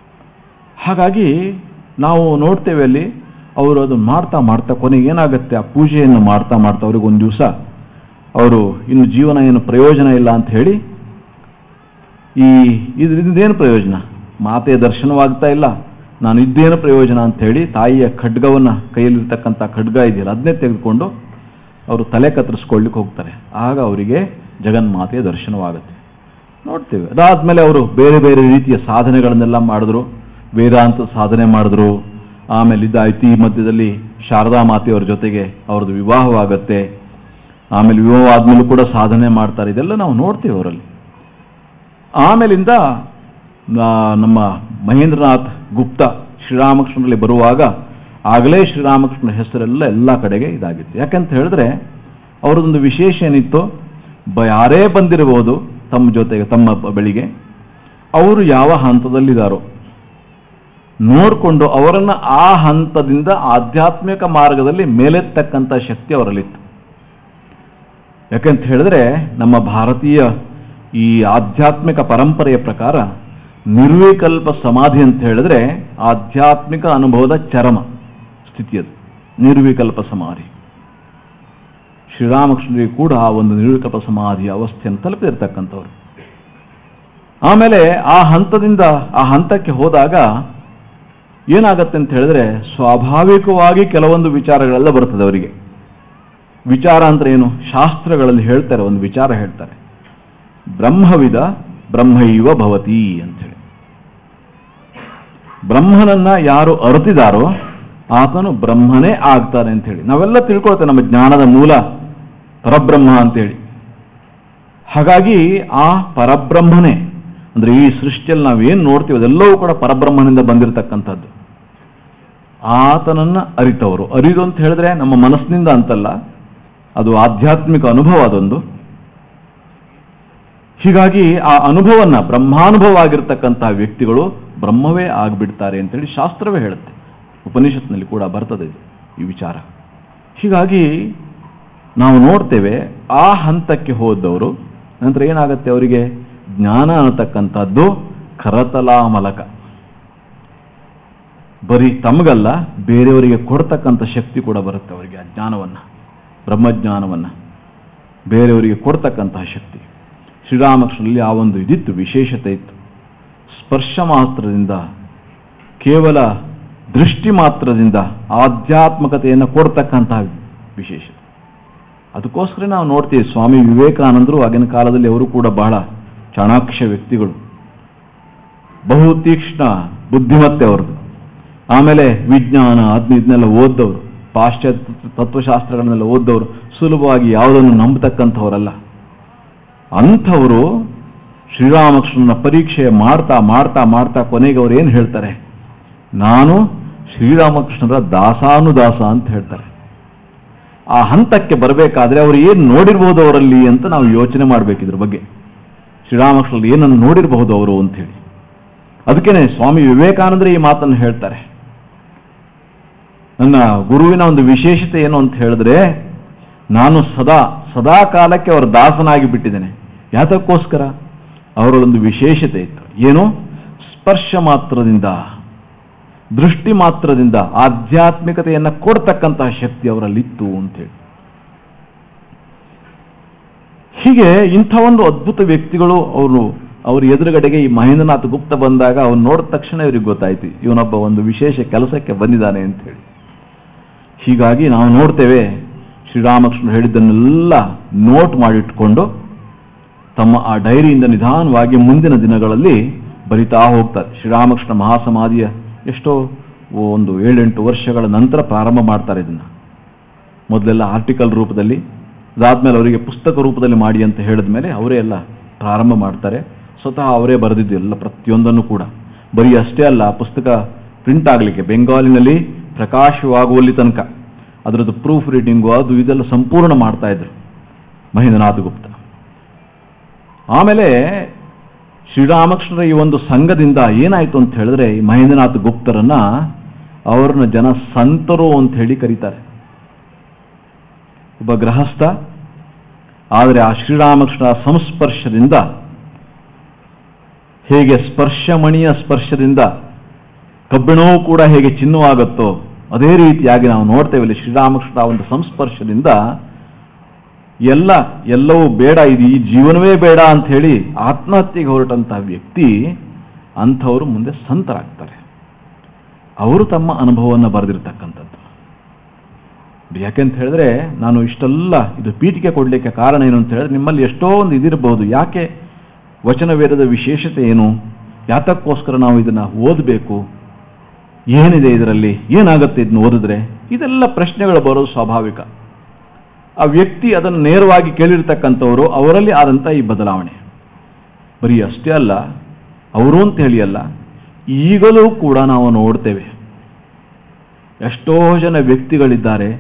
Speaker 1: ಹಾಗಾಗಿ ನಾವು ನೋಡ್ತೇವೆ ಅಲ್ಲಿ ಅವರು ಅದನ್ನು ಮಾಡ್ತಾ ಮಾಡ್ತಾ ಕೊನೆಗೆ ಏನಾಗುತ್ತೆ ಆ ಪೂಜೆಯನ್ನು ಮಾಡ್ತಾ ಮಾಡ್ತಾ ಅವ್ರಿಗೆ ಒಂದು ದಿವಸ ಅವರು ಇನ್ನು ಜೀವನ ಏನು ಪ್ರಯೋಜನ ಇಲ್ಲ ಅಂತ ಹೇಳಿ ಈ ಇದರಿಂದ ಏನು ಪ್ರಯೋಜನ ಮಾತೆಯ ದರ್ಶನವಾಗ್ತಾ ಇಲ್ಲ ನಾನು ಇದ್ದೇನು ಪ್ರಯೋಜನ ಅಂತ ಹೇಳಿ ತಾಯಿಯ ಖಡ್ಗವನ್ನು ಕೈಯಲ್ಲಿರ್ತಕ್ಕಂಥ ಖಡ್ಗ ಇದೆಯಲ್ಲ ಅದನ್ನೇ ತೆಗೆದುಕೊಂಡು ಅವರು ತಲೆ ಕತ್ತರಿಸ್ಕೊಳ್ಳಿಕ್ಕೆ ಹೋಗ್ತಾರೆ ಆಗ ಅವರಿಗೆ ಜಗನ್ಮಾತೆಯ ದರ್ಶನವಾಗುತ್ತೆ ನೋಡ್ತೇವೆ ಅದಾದ್ಮೇಲೆ ಅವರು ಬೇರೆ ಬೇರೆ ರೀತಿಯ ಸಾಧನೆಗಳನ್ನೆಲ್ಲ ಮಾಡಿದ್ರು ವೇದಾಂತ ಸಾಧನೆ ಮಾಡಿದ್ರು ಆಮೇಲೆ ಇದಾಯ್ತು ಈ ಮಧ್ಯದಲ್ಲಿ ಶಾರದಾ ಮಾತೆಯವರ ಜೊತೆಗೆ ಅವ್ರದ್ದು ವಿವಾಹವಾಗತ್ತೆ ಆಮೇಲೆ ವಿವಾಹ ಆದ್ಮೇಲೂ ಕೂಡ ಸಾಧನೆ ಮಾಡ್ತಾರೆ ಇದೆಲ್ಲ ನಾವು ನೋಡ್ತೇವೆ ಅವರಲ್ಲಿ ಆಮೇಲಿಂದ ನಾ- ನಮ್ಮ ಮಹೇಂದ್ರನಾಥ್ ಗುಪ್ತ ಶ್ರೀರಾಮಕೃಷ್ಣರಲ್ಲಿ ಬರುವಾಗ ಆಗಲೇ ಶ್ರೀರಾಮಕೃಷ್ಣ ಹೆಸರೆಲ್ಲ ಎಲ್ಲ ಕಡೆಗೆ ಇದಾಗಿತ್ತು ಯಾಕಂತ ಹೇಳಿದ್ರೆ ಅವರದೊಂದು ವಿಶೇಷ ಏನಿತ್ತು ಬ ಯಾರೇ ಬಂದಿರಬಹುದು ತಮ್ಮ ಜೊತೆಗೆ ತಮ್ಮ ಬ- ಬಳಿಗೆ ಅವರು ಯಾವ ಹಂತದಲ್ಲಿದ್ದಾರೋ ನೋಡಿಕೊಂಡು ಅವರನ್ನು ಆ ಹಂತದಿಂದ ಆಧ್ಯಾತ್ಮಿಕ ಮಾರ್ಗದಲ್ಲಿ ಮೇಲೆತ್ತಕ್ಕಂಥ ಶಕ್ತಿ ಅವರಲ್ಲಿತ್ತು ಯಾಕಂತ ಹೇಳಿದ್ರೆ ನಮ್ಮ ಭಾರತೀಯ ಈ ಆಧ್ಯಾತ್ಮಿಕ ಪರಂಪರೆಯ ಪ್ರಕಾರ ನಿರ್ವಿಕಲ್ಪ ಸಮಾಧಿ ಅಂತ ಹೇಳಿದ್ರೆ ಆಧ್ಯಾತ್ಮಿಕ ಅನುಭವದ ಚರಮ ಸ್ಥಿತಿಯದು ನಿರ್ವಿಕಲ್ಪ ಸಮಾಧಿ ಶ್ರೀರಾಮಕೃಷ್ಣರಿಗೆ ಕೂಡ ಆ ಒಂದು ನಿರ್ವಿಕಲ್ಪ ಸಮಾಧಿಯ ಅವಸ್ಥೆಯನ್ನು ತಲುಪಿರ್ತಕ್ಕಂಥವ್ರು ಆಮೇಲೆ ಆ ಹಂತದಿಂದ ಆ ಹಂತಕ್ಕೆ ಹೋದಾಗ ಏನಾಗತ್ತೆ ಅಂತ ಹೇಳಿದ್ರೆ ಸ್ವಾಭಾವಿಕವಾಗಿ ಕೆಲವೊಂದು ವಿಚಾರಗಳೆಲ್ಲ ಬರ್ತದೆ ಅವರಿಗೆ ವಿಚಾರ ಅಂದ್ರೆ ಏನು ಶಾಸ್ತ್ರಗಳಲ್ಲಿ ಹೇಳ್ತಾರೆ ಒಂದು ವಿಚಾರ ಹೇಳ್ತಾರೆ ಬ್ರಹ್ಮವಿದ ಬ್ರಹ್ಮೈವ ಭವತಿ ಅಂಥೇಳಿ ಬ್ರಹ್ಮನನ್ನ ಯಾರು ಅರಿತಿದಾರೋ ಆತನು ಬ್ರಹ್ಮನೇ ಆಗ್ತಾನೆ ಅಂತ ಹೇಳಿ ನಾವೆಲ್ಲ ತಿಳ್ಕೊಳ್ತೇವೆ ನಮ್ಮ ಜ್ಞಾನದ ಮೂಲ ಪರಬ್ರಹ್ಮ ಅಂತೇಳಿ ಹಾಗಾಗಿ ಆ ಪರಬ್ರಹ್ಮನೇ ಅಂದ್ರೆ ಈ ಸೃಷ್ಟಿಯಲ್ಲಿ ನಾವೇನು ನೋಡ್ತೀವಿ ಅದೆಲ್ಲವೂ ಕೂಡ ಪರಬ್ರಹ್ಮನಿಂದ ಬಂದಿರತಕ್ಕಂಥದ್ದು ಆತನನ್ನ ಅರಿತವರು ಅರಿದು ಅಂತ ಹೇಳಿದ್ರೆ ನಮ್ಮ ಮನಸ್ಸಿನಿಂದ ಅಂತಲ್ಲ ಅದು ಆಧ್ಯಾತ್ಮಿಕ ಅನುಭವ ಅದೊಂದು ಹೀಗಾಗಿ ಆ ಅನುಭವನ್ನ ಬ್ರಹ್ಮಾನುಭವ ಆಗಿರ್ತಕ್ಕಂತಹ ವ್ಯಕ್ತಿಗಳು ಬ್ರಹ್ಮವೇ ಆಗ್ಬಿಡ್ತಾರೆ ಅಂತೇಳಿ ಶಾಸ್ತ್ರವೇ ಹೇಳುತ್ತೆ ಉಪನಿಷತ್ನಲ್ಲಿ ಕೂಡ ಬರ್ತದೆ ಇದು ಈ ವಿಚಾರ ಹೀಗಾಗಿ ನಾವು ನೋಡ್ತೇವೆ ಆ ಹಂತಕ್ಕೆ ಹೋದವರು ನಂತರ ಏನಾಗುತ್ತೆ ಅವರಿಗೆ ಜ್ಞಾನ ಅನ್ನತಕ್ಕಂಥದ್ದು ಕರತಲಾಮಲಕ ಬರೀ ತಮಗಲ್ಲ ಬೇರೆಯವರಿಗೆ ಕೊಡ್ತಕ್ಕಂಥ ಶಕ್ತಿ ಕೂಡ ಬರುತ್ತೆ ಅವರಿಗೆ ಆ ಜ್ಞಾನವನ್ನು ಬ್ರಹ್ಮಜ್ಞಾನವನ್ನು ಬೇರೆಯವರಿಗೆ ಕೊಡ್ತಕ್ಕಂತಹ ಶಕ್ತಿ ಶ್ರೀರಾಮಕೃಷ್ಣನಲ್ಲಿ ಆ ಒಂದು ಇದಿತ್ತು ವಿಶೇಷತೆ ಇತ್ತು ಸ್ಪರ್ಶ ಮಾತ್ರದಿಂದ ಕೇವಲ ದೃಷ್ಟಿ ಮಾತ್ರದಿಂದ ಆಧ್ಯಾತ್ಮಕತೆಯನ್ನು ಕೊಡ್ತಕ್ಕಂತಹ ವಿಶೇಷತೆ ಅದಕ್ಕೋಸ್ಕರ ನಾವು ನೋಡ್ತೀವಿ ಸ್ವಾಮಿ ವಿವೇಕಾನಂದರು ಆಗಿನ ಕಾಲದಲ್ಲಿ ಅವರು ಕೂಡ ಬಹಳ ಚಾಣಾಕ್ಷ ವ್ಯಕ್ತಿಗಳು ಬಹು ತೀಕ್ಷ್ಣ ಬುದ್ಧಿಮತ್ತೆ ಅವ್ರದ್ದು ಆಮೇಲೆ ವಿಜ್ಞಾನ ಅದನ್ನ ಇದನ್ನೆಲ್ಲ ಓದ್ದವರು ಪಾಶ್ಚಾತ್ಯ ತತ್ವಶಾಸ್ತ್ರಗಳನ್ನೆಲ್ಲ ಓದ್ದವರು ಸುಲಭವಾಗಿ ಯಾವುದನ್ನು ನಂಬತಕ್ಕಂಥವರಲ್ಲ ಅಂಥವರು ಶ್ರೀರಾಮಕೃಷ್ಣನ ಪರೀಕ್ಷೆ ಮಾಡ್ತಾ ಮಾಡ್ತಾ ಮಾಡ್ತಾ ಕೊನೆಗೆ ಅವ್ರು ಏನು ಹೇಳ್ತಾರೆ ನಾನು ಶ್ರೀರಾಮಕೃಷ್ಣರ ದಾಸಾನುದಾಸ ಅಂತ ಹೇಳ್ತಾರೆ ಆ ಹಂತಕ್ಕೆ ಬರಬೇಕಾದ್ರೆ ಅವರು ಏನು ನೋಡಿರ್ಬೋದು ಅವರಲ್ಲಿ ಅಂತ ನಾವು ಯೋಚನೆ ಮಾಡಬೇಕು ಇದ್ರ ಬಗ್ಗೆ ಶ್ರೀರಾಮಕೃಷ್ಣರಲ್ಲಿ ಏನನ್ನು ನೋಡಿರಬಹುದು ಅವರು ಅಂತ ಹೇಳಿ ಅದಕ್ಕೇನೆ ಸ್ವಾಮಿ ವಿವೇಕಾನಂದರು ಈ ಮಾತನ್ನು ಹೇಳ್ತಾರೆ ನನ್ನ ಗುರುವಿನ ಒಂದು ವಿಶೇಷತೆ ಏನು ಅಂತ ಹೇಳಿದ್ರೆ ನಾನು ಸದಾ ಸದಾ ಕಾಲಕ್ಕೆ ಅವರ ದಾಸನಾಗಿ ಬಿಟ್ಟಿದ್ದೇನೆ ಯಾತಕ್ಕೋಸ್ಕರ ಅವರೊಂದು ವಿಶೇಷತೆ ಇತ್ತು ಏನು ಸ್ಪರ್ಶ ಮಾತ್ರದಿಂದ ದೃಷ್ಟಿ ಮಾತ್ರದಿಂದ ಆಧ್ಯಾತ್ಮಿಕತೆಯನ್ನು ಕೊಡ್ತಕ್ಕಂತಹ ಶಕ್ತಿ ಅವರಲ್ಲಿತ್ತು ಅಂತೇಳಿ ಹೀಗೆ ಇಂಥ ಒಂದು ಅದ್ಭುತ ವ್ಯಕ್ತಿಗಳು ಅವರು ಅವ್ರ ಎದುರುಗಡೆಗೆ ಈ ಮಹೇಂದ್ರನಾಥ್ ಗುಪ್ತ ಬಂದಾಗ ಅವ್ನು ನೋಡಿದ ತಕ್ಷಣ ಇವ್ರಿಗೆ ಗೊತ್ತಾಯ್ತು ಇವನೊಬ್ಬ ಒಂದು ವಿಶೇಷ ಕೆಲಸಕ್ಕೆ ಬಂದಿದ್ದಾನೆ ಅಂತ ಹೇಳಿ ಹೀಗಾಗಿ ನಾವು ನೋಡ್ತೇವೆ ಶ್ರೀರಾಮಕೃಷ್ಣ ಹೇಳಿದ್ದನ್ನೆಲ್ಲ ನೋಟ್ ಮಾಡಿಟ್ಕೊಂಡು ತಮ್ಮ ಆ ಡೈರಿಯಿಂದ ನಿಧಾನವಾಗಿ ಮುಂದಿನ ದಿನಗಳಲ್ಲಿ ಬರಿತಾ ಹೋಗ್ತಾರೆ ಶ್ರೀರಾಮಕೃಷ್ಣ ಮಹಾಸಮಾಧಿಯ ಎಷ್ಟೋ ಒಂದು ಏಳೆಂಟು ವರ್ಷಗಳ ನಂತರ ಪ್ರಾರಂಭ ಮಾಡ್ತಾರೆ ಇದನ್ನು ಮೊದಲೆಲ್ಲ ಆರ್ಟಿಕಲ್ ರೂಪದಲ್ಲಿ ಅದಾದ್ಮೇಲೆ ಅವರಿಗೆ ಪುಸ್ತಕ ರೂಪದಲ್ಲಿ ಮಾಡಿ ಅಂತ ಹೇಳಿದ ಮೇಲೆ ಅವರೇ ಎಲ್ಲ ಪ್ರಾರಂಭ ಮಾಡ್ತಾರೆ ಸ್ವತಃ ಅವರೇ ಬರೆದಿದ್ದು ಎಲ್ಲ ಪ್ರತಿಯೊಂದನ್ನು ಕೂಡ ಬರೀ ಅಷ್ಟೇ ಅಲ್ಲ ಪುಸ್ತಕ ಪ್ರಿಂಟ್ ಆಗಲಿಕ್ಕೆ ಬೆಂಗಾಲಿನಲ್ಲಿ ಪ್ರಕಾಶವಾಗುವಲ್ಲಿ ತನಕ ಅದರದ್ದು ಪ್ರೂಫ್ ರೀಡಿಂಗು ಅದು ಇದೆಲ್ಲ ಸಂಪೂರ್ಣ ಮಾಡ್ತಾ ಇದ್ರು ಮಹೇಂದ್ರನಾಥ್ ಗುಪ್ತ ಆಮೇಲೆ ಶ್ರೀರಾಮಕೃಷ್ಣರ ಈ ಒಂದು ಸಂಘದಿಂದ ಏನಾಯ್ತು ಅಂತ ಹೇಳಿದ್ರೆ ಈ ಮಹೇಂದ್ರನಾಥ್ ಗುಪ್ತರನ್ನ ಅವ್ರನ್ನ ಜನ ಸಂತರು ಅಂತ ಹೇಳಿ ಕರೀತಾರೆ ಒಬ್ಬ ಗೃಹಸ್ಥ ಆದರೆ ಆ ಶ್ರೀರಾಮಕೃಷ್ಣ ಸಂಸ್ಪರ್ಶದಿಂದ ಹೇಗೆ ಸ್ಪರ್ಶಮಣಿಯ ಸ್ಪರ್ಶದಿಂದ ಕಬ್ಬಿಣವೂ ಕೂಡ ಹೇಗೆ ಚಿನ್ನವಾಗುತ್ತೋ ಅದೇ ರೀತಿಯಾಗಿ ನಾವು ನೋಡ್ತೇವೆ ಇಲ್ಲಿ ಶ್ರೀರಾಮಕೃಷ್ಣ ಒಂದು ಸಂಸ್ಪರ್ಶದಿಂದ ಎಲ್ಲ ಎಲ್ಲವೂ ಬೇಡ ಇದು ಈ ಜೀವನವೇ ಬೇಡ ಅಂತ ಹೇಳಿ ಆತ್ಮಹತ್ಯೆಗೆ ಹೊರಟಂತಹ ವ್ಯಕ್ತಿ ಅಂಥವರು ಮುಂದೆ ಸಂತರಾಗ್ತಾರೆ ಅವರು ತಮ್ಮ ಅನುಭವವನ್ನು ಬರೆದಿರ್ತಕ್ಕಂಥದ್ದು ಯಾಕೆಂತ ಹೇಳಿದ್ರೆ ನಾನು ಇಷ್ಟೆಲ್ಲ ಇದು ಪೀಠಿಕೆ ಕೊಡಲಿಕ್ಕೆ ಕಾರಣ ಏನು ಅಂತ ಹೇಳಿದ್ರೆ ನಿಮ್ಮಲ್ಲಿ ಎಷ್ಟೋ ಒಂದು ಇದಿರಬಹುದು ಯಾಕೆ ವಚನ ವೇದದ ವಿಶೇಷತೆ ಏನು ಯಾತಕ್ಕೋಸ್ಕರ ನಾವು ಇದನ್ನು ಓದಬೇಕು ಏನಿದೆ ಇದರಲ್ಲಿ ಏನಾಗುತ್ತೆ ಇದನ್ನ ಓದಿದ್ರೆ ಇದೆಲ್ಲ ಪ್ರಶ್ನೆಗಳು ಬರೋದು ಸ್ವಾಭಾವಿಕ ಆ ವ್ಯಕ್ತಿ ಅದನ್ನು ನೇರವಾಗಿ ಕೇಳಿರ್ತಕ್ಕಂಥವರು ಅವರಲ್ಲಿ ಆದಂಥ ಈ ಬದಲಾವಣೆ ಬರೀ ಅಷ್ಟೇ ಅಲ್ಲ ಅವರು ಅಂತ ಹೇಳಿ ಅಲ್ಲ ಈಗಲೂ ಕೂಡ ನಾವು ನೋಡ್ತೇವೆ ಎಷ್ಟೋ ಜನ ವ್ಯಕ್ತಿಗಳಿದ್ದಾರೆ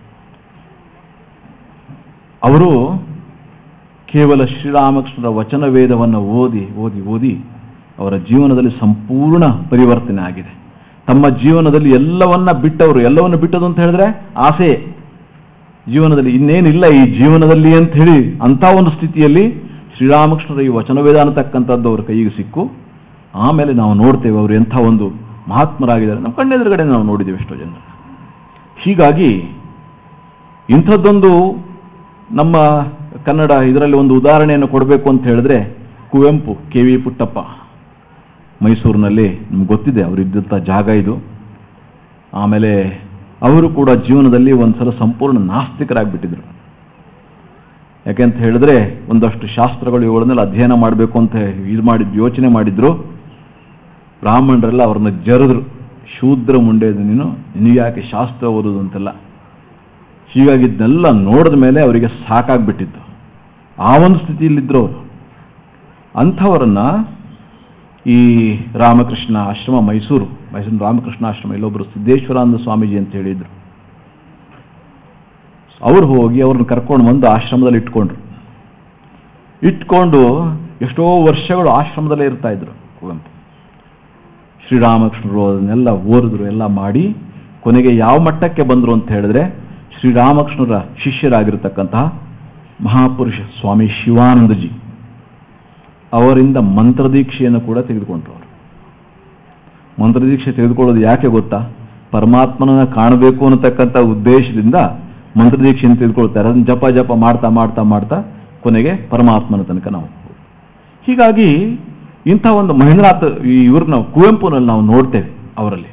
Speaker 1: ಅವರು ಕೇವಲ ಶ್ರೀರಾಮಕೃಷ್ಣರ ವಚನ ವೇದವನ್ನು ಓದಿ ಓದಿ ಓದಿ ಅವರ ಜೀವನದಲ್ಲಿ ಸಂಪೂರ್ಣ ಪರಿವರ್ತನೆ ಆಗಿದೆ ತಮ್ಮ ಜೀವನದಲ್ಲಿ ಎಲ್ಲವನ್ನ ಬಿಟ್ಟವರು ಎಲ್ಲವನ್ನು ಬಿಟ್ಟದು ಅಂತ ಹೇಳಿದ್ರೆ ಆಸೆ ಜೀವನದಲ್ಲಿ ಇನ್ನೇನಿಲ್ಲ ಈ ಜೀವನದಲ್ಲಿ ಅಂತ ಹೇಳಿ ಅಂಥ ಒಂದು ಸ್ಥಿತಿಯಲ್ಲಿ ಶ್ರೀರಾಮಕೃಷ್ಣರ ಈ ವಚನವೇದ ಅನ್ನತಕ್ಕಂಥದ್ದು ಅವ್ರ ಕೈಗೆ ಸಿಕ್ಕು ಆಮೇಲೆ ನಾವು ನೋಡ್ತೇವೆ ಅವರು ಎಂಥ ಒಂದು ಮಹಾತ್ಮರಾಗಿದ್ದಾರೆ ನಮ್ಮ ಕಣ್ಣೆದುರುಗಡೆ ನಾವು ನೋಡಿದ್ದೇವೆ ಎಷ್ಟೋ ಜನ ಹೀಗಾಗಿ ಇಂಥದ್ದೊಂದು ನಮ್ಮ ಕನ್ನಡ ಇದರಲ್ಲಿ ಒಂದು ಉದಾಹರಣೆಯನ್ನು ಕೊಡಬೇಕು ಅಂತ ಹೇಳಿದ್ರೆ ಕುವೆಂಪು ಕೆ ವಿ ಪುಟ್ಟಪ್ಪ ಮೈಸೂರಿನಲ್ಲಿ ನಿಮ್ಗೆ ಗೊತ್ತಿದೆ ಅವರಿದ್ದಂಥ ಜಾಗ ಇದು ಆಮೇಲೆ ಅವರು ಕೂಡ ಜೀವನದಲ್ಲಿ ಒಂದ್ಸಲ ಸಂಪೂರ್ಣ ನಾಸ್ತಿಕರಾಗ್ಬಿಟ್ಟಿದ್ರು ಯಾಕೆಂತ ಹೇಳಿದ್ರೆ ಒಂದಷ್ಟು ಶಾಸ್ತ್ರಗಳು ಇವುಗಳನ್ನೆಲ್ಲ ಅಧ್ಯಯನ ಮಾಡಬೇಕು ಅಂತ ಇದು ಮಾಡಿದ್ದು ಯೋಚನೆ ಮಾಡಿದ್ರು ಬ್ರಾಹ್ಮಣರೆಲ್ಲ ಅವ್ರನ್ನ ಜರಿದ್ರು ಶೂದ್ರ ಮುಂಡೆದು ನೀನು ನೀವು ಯಾಕೆ ಶಾಸ್ತ್ರ ಓದೋದು ಅಂತೆಲ್ಲ ಹೀಗಾಗಿ ಇದನ್ನೆಲ್ಲ ನೋಡಿದ ಮೇಲೆ ಅವರಿಗೆ ಸಾಕಾಗ್ಬಿಟ್ಟಿತ್ತು ಆ ಒಂದು ಸ್ಥಿತಿಯಲ್ಲಿದ್ದರು ಅವರು ಅಂಥವರನ್ನ ಈ ರಾಮಕೃಷ್ಣ ಆಶ್ರಮ ಮೈಸೂರು ಮೈಸೂರು ರಾಮಕೃಷ್ಣ ಆಶ್ರಮ ಇಲ್ಲೊಬ್ಬರು ಸಿದ್ದೇಶ್ವರಾನಂದ ಸ್ವಾಮೀಜಿ ಅಂತ ಹೇಳಿದ್ರು ಅವ್ರು ಹೋಗಿ ಅವ್ರನ್ನ ಕರ್ಕೊಂಡು ಬಂದು ಆಶ್ರಮದಲ್ಲಿ ಇಟ್ಕೊಂಡ್ರು ಇಟ್ಕೊಂಡು ಎಷ್ಟೋ ವರ್ಷಗಳು ಆಶ್ರಮದಲ್ಲೇ ಇರ್ತಾ ಇದ್ರು ಕುವೆಂಪು ಶ್ರೀರಾಮಕೃಷ್ಣರು ಅದನ್ನೆಲ್ಲ ಓದಿದ್ರು ಎಲ್ಲ ಮಾಡಿ ಕೊನೆಗೆ ಯಾವ ಮಟ್ಟಕ್ಕೆ ಬಂದರು ಅಂತ ಹೇಳಿದ್ರೆ ಶ್ರೀರಾಮಕೃಷ್ಣರ ಶಿಷ್ಯರಾಗಿರ್ತಕ್ಕಂತಹ ಮಹಾಪುರುಷ ಸ್ವಾಮಿ ಶಿವಾನಂದಜಿ ಅವರಿಂದ ಮಂತ್ರದೀಕ್ಷೆಯನ್ನು ಕೂಡ ತೆಗೆದುಕೊಂಡ್ರು ಅವರು ಮಂತ್ರದೀಕ್ಷೆ ತೆಗೆದುಕೊಳ್ಳೋದು ಯಾಕೆ ಗೊತ್ತಾ ಪರಮಾತ್ಮನನ್ನ ಕಾಣಬೇಕು ಅನ್ನತಕ್ಕಂಥ ಉದ್ದೇಶದಿಂದ ಮಂತ್ರದೀಕ್ಷೆಯನ್ನು ತೆಗೆದುಕೊಳ್ತಾರೆ ಅದನ್ನು ಜಪ ಜಪ ಮಾಡ್ತಾ ಮಾಡ್ತಾ ಮಾಡ್ತಾ ಕೊನೆಗೆ ಪರಮಾತ್ಮನ ತನಕ ನಾವು ಹೋಗ್ಬೋದು. ಹೀಗಾಗಿ ಇಂಥ ಒಂದು ಮಹೇಂದ್ರನಾಥ್ ಈ ಇವ್ರನ್ನ ಕುವೆಂಪುನಲ್ಲಿ ನಾವು ನೋಡ್ತೇವೆ ಅವರಲ್ಲಿ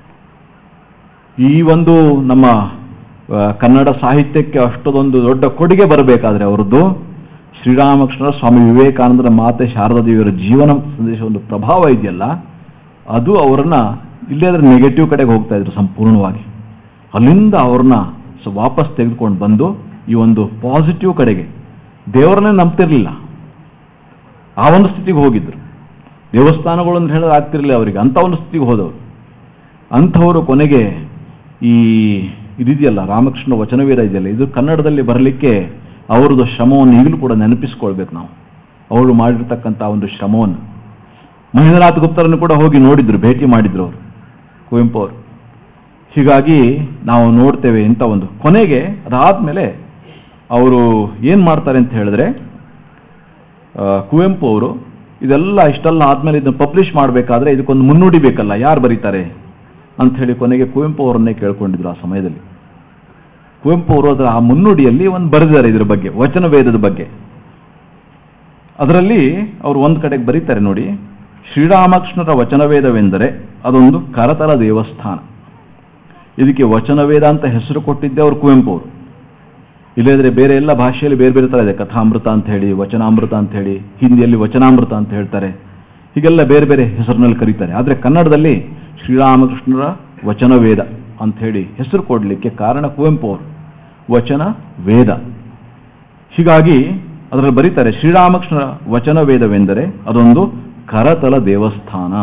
Speaker 1: ಈ ಒಂದು ನಮ್ಮ ಆ, ಕನ್ನಡ ಸಾಹಿತ್ಯಕ್ಕೆ ಅಷ್ಟೊಂದು ದೊಡ್ಡ ಕೊಡುಗೆ ಬರಬೇಕಾದ್ರೆ ಅವರದ್ದು ಶ್ರೀರಾಮಕೃಷ್ಣರ ಸ್ವಾಮಿ ವಿವೇಕಾನಂದರ ಮಾತೆ ಶಾರದಾ ದೇವಿಯರ ಜೀವನ ಸಂದೇಶ ಒಂದು ಪ್ರಭಾವ ಇದೆಯಲ್ಲ ಅದು ಅವರನ್ನ ಇಲ್ಲೇ ಅದರ ನೆಗೆಟಿವ್ ಕಡೆಗೆ ಹೋಗ್ತಾ ಇದ್ರು ಸಂಪೂರ್ಣವಾಗಿ ಅಲ್ಲಿಂದ ಅವ್ರನ್ನ ಸ- ವಾಪಸ್ ತೆಗೆದುಕೊಂಡು ಬಂದು ಈ ಒಂದು ಪಾಸಿಟಿವ್ ಕಡೆಗೆ ದೇವರನ್ನೇ ನಂಬ್ತಿರ್ಲಿಲ್ಲ ಆ ಒಂದು ಸ್ಥಿತಿಗೆ ಹೋಗಿದ್ರು ದೇವಸ್ಥಾನಗಳು ಅಂತ ಹೇಳೋದು ಆಗ್ತಿರ್ಲಿಲ್ಲ ಅವರಿಗೆ ಅಂಥ ಒಂದು ಸ್ಥಿತಿಗೆ ಹೋದವರು ಅಂಥವರು ಕೊನೆಗೆ ಈ ಇದಿದೆಯಲ್ಲ ರಾಮಕೃಷ್ಣ ವಚನವೇದ ಇದೆಯಲ್ಲ ಇದು ಕನ್ನಡದಲ್ಲಿ ಬರಲಿಕ್ಕೆ ಅವರದ್ದು ಶ್ರಮವನ್ನು ಈಗಲೂ ಕೂಡ ನೆನಪಿಸ್ಕೊಳ್ಬೇಕು ನಾವು ಅವರು ಮಾಡಿರ್ತಕ್ಕಂಥ ಒಂದು ಶ್ರಮವನ್ನು ಮಹೇಂದ್ರನಾಥ್ ಗುಪ್ತರನ್ನು ಕೂಡ ಹೋಗಿ ನೋಡಿದ್ರು ಭೇಟಿ ಮಾಡಿದ್ರು ಅವರು ಕುವೆಂಪು ಅವರು ಹೀಗಾಗಿ ನಾವು ನೋಡ್ತೇವೆ ಇಂಥ ಒಂದು ಕೊನೆಗೆ ಅದಾದ್ಮೇಲೆ ಅವರು ಏನು ಮಾಡ್ತಾರೆ ಅಂತ ಹೇಳಿದ್ರೆ ಆ, ಕುವೆಂಪು ಅವರು ಇದೆಲ್ಲ ಇಷ್ಟೆಲ್ಲ ಆದ್ಮೇಲೆ ಇದನ್ನು ಪಬ್ಲಿಷ್ ಮಾಡಬೇಕಾದ್ರೆ ಇದಕ್ಕೊಂದು ಮುನ್ನುಡಿ ಬೇಕಲ್ಲ ಯಾರು ಬರೀತಾರೆ ಅಂತ ಹೇಳಿ ಕೊನೆಗೆ ಕುವೆಂಪು ಅವರನ್ನೇ ಕೇಳ್ಕೊಂಡಿದ್ರು ಆ ಸಮಯದಲ್ಲಿ ಕುವೆಂಪು ಅವರು ಅದರ ಆ ಮುನ್ನುಡಿಯಲ್ಲಿ ಒಂದು ಬರೆದಿದ್ದಾರೆ ಇದ್ರ ಬಗ್ಗೆ ವಚನ ವೇದದ ಬಗ್ಗೆ ಅದರಲ್ಲಿ ಅವರು ಒಂದು ಕಡೆಗೆ ಬರೀತಾರೆ ನೋಡಿ ಶ್ರೀರಾಮಕೃಷ್ಣರ ವಚನವೇದವೆಂದರೆ ಅದೊಂದು ಕರತಲ ದೇವಸ್ಥಾನ ಇದಕ್ಕೆ ವಚನವೇದ ಅಂತ ಹೆಸರು ಕೊಟ್ಟಿದ್ದೆ ಅವರು ಕುವೆಂಪು ಅವರು ಇಲ್ಲದ್ರೆ ಬೇರೆ ಎಲ್ಲ ಭಾಷೆಯಲ್ಲಿ ಬೇರೆ ಬೇರೆ ಥರ ಇದೆ ಕಥಾಮೃತ ಅಂತ ಹೇಳಿ ವಚನಾಮೃತ ಅಂತ ಹೇಳಿ ಹಿಂದಿಯಲ್ಲಿ ವಚನಾಮೃತ ಅಂತ ಹೇಳ್ತಾರೆ ಹೀಗೆಲ್ಲ ಬೇರೆ ಬೇರೆ ಹೆಸರಿನಲ್ಲಿ ಕರೀತಾರೆ ಆದರೆ ಕನ್ನಡದಲ್ಲಿ ಶ್ರೀರಾಮಕೃಷ್ಣರ ವಚನವೇದ ಅಂತ ಹೇಳಿ ಹೆಸರು ಕೊಡಲಿಕ್ಕೆ ಕಾರಣ ಕುವೆಂಪು ಅವರು ವಚನ ವೇದ ಹೀಗಾಗಿ ಅದರಲ್ಲಿ ಬರೀತಾರೆ ಶ್ರೀರಾಮಕೃಷ್ಣರ ವಚನವೇದವೆಂದರೆ ಅದೊಂದು ಕರತಲ ದೇವಸ್ಥಾನ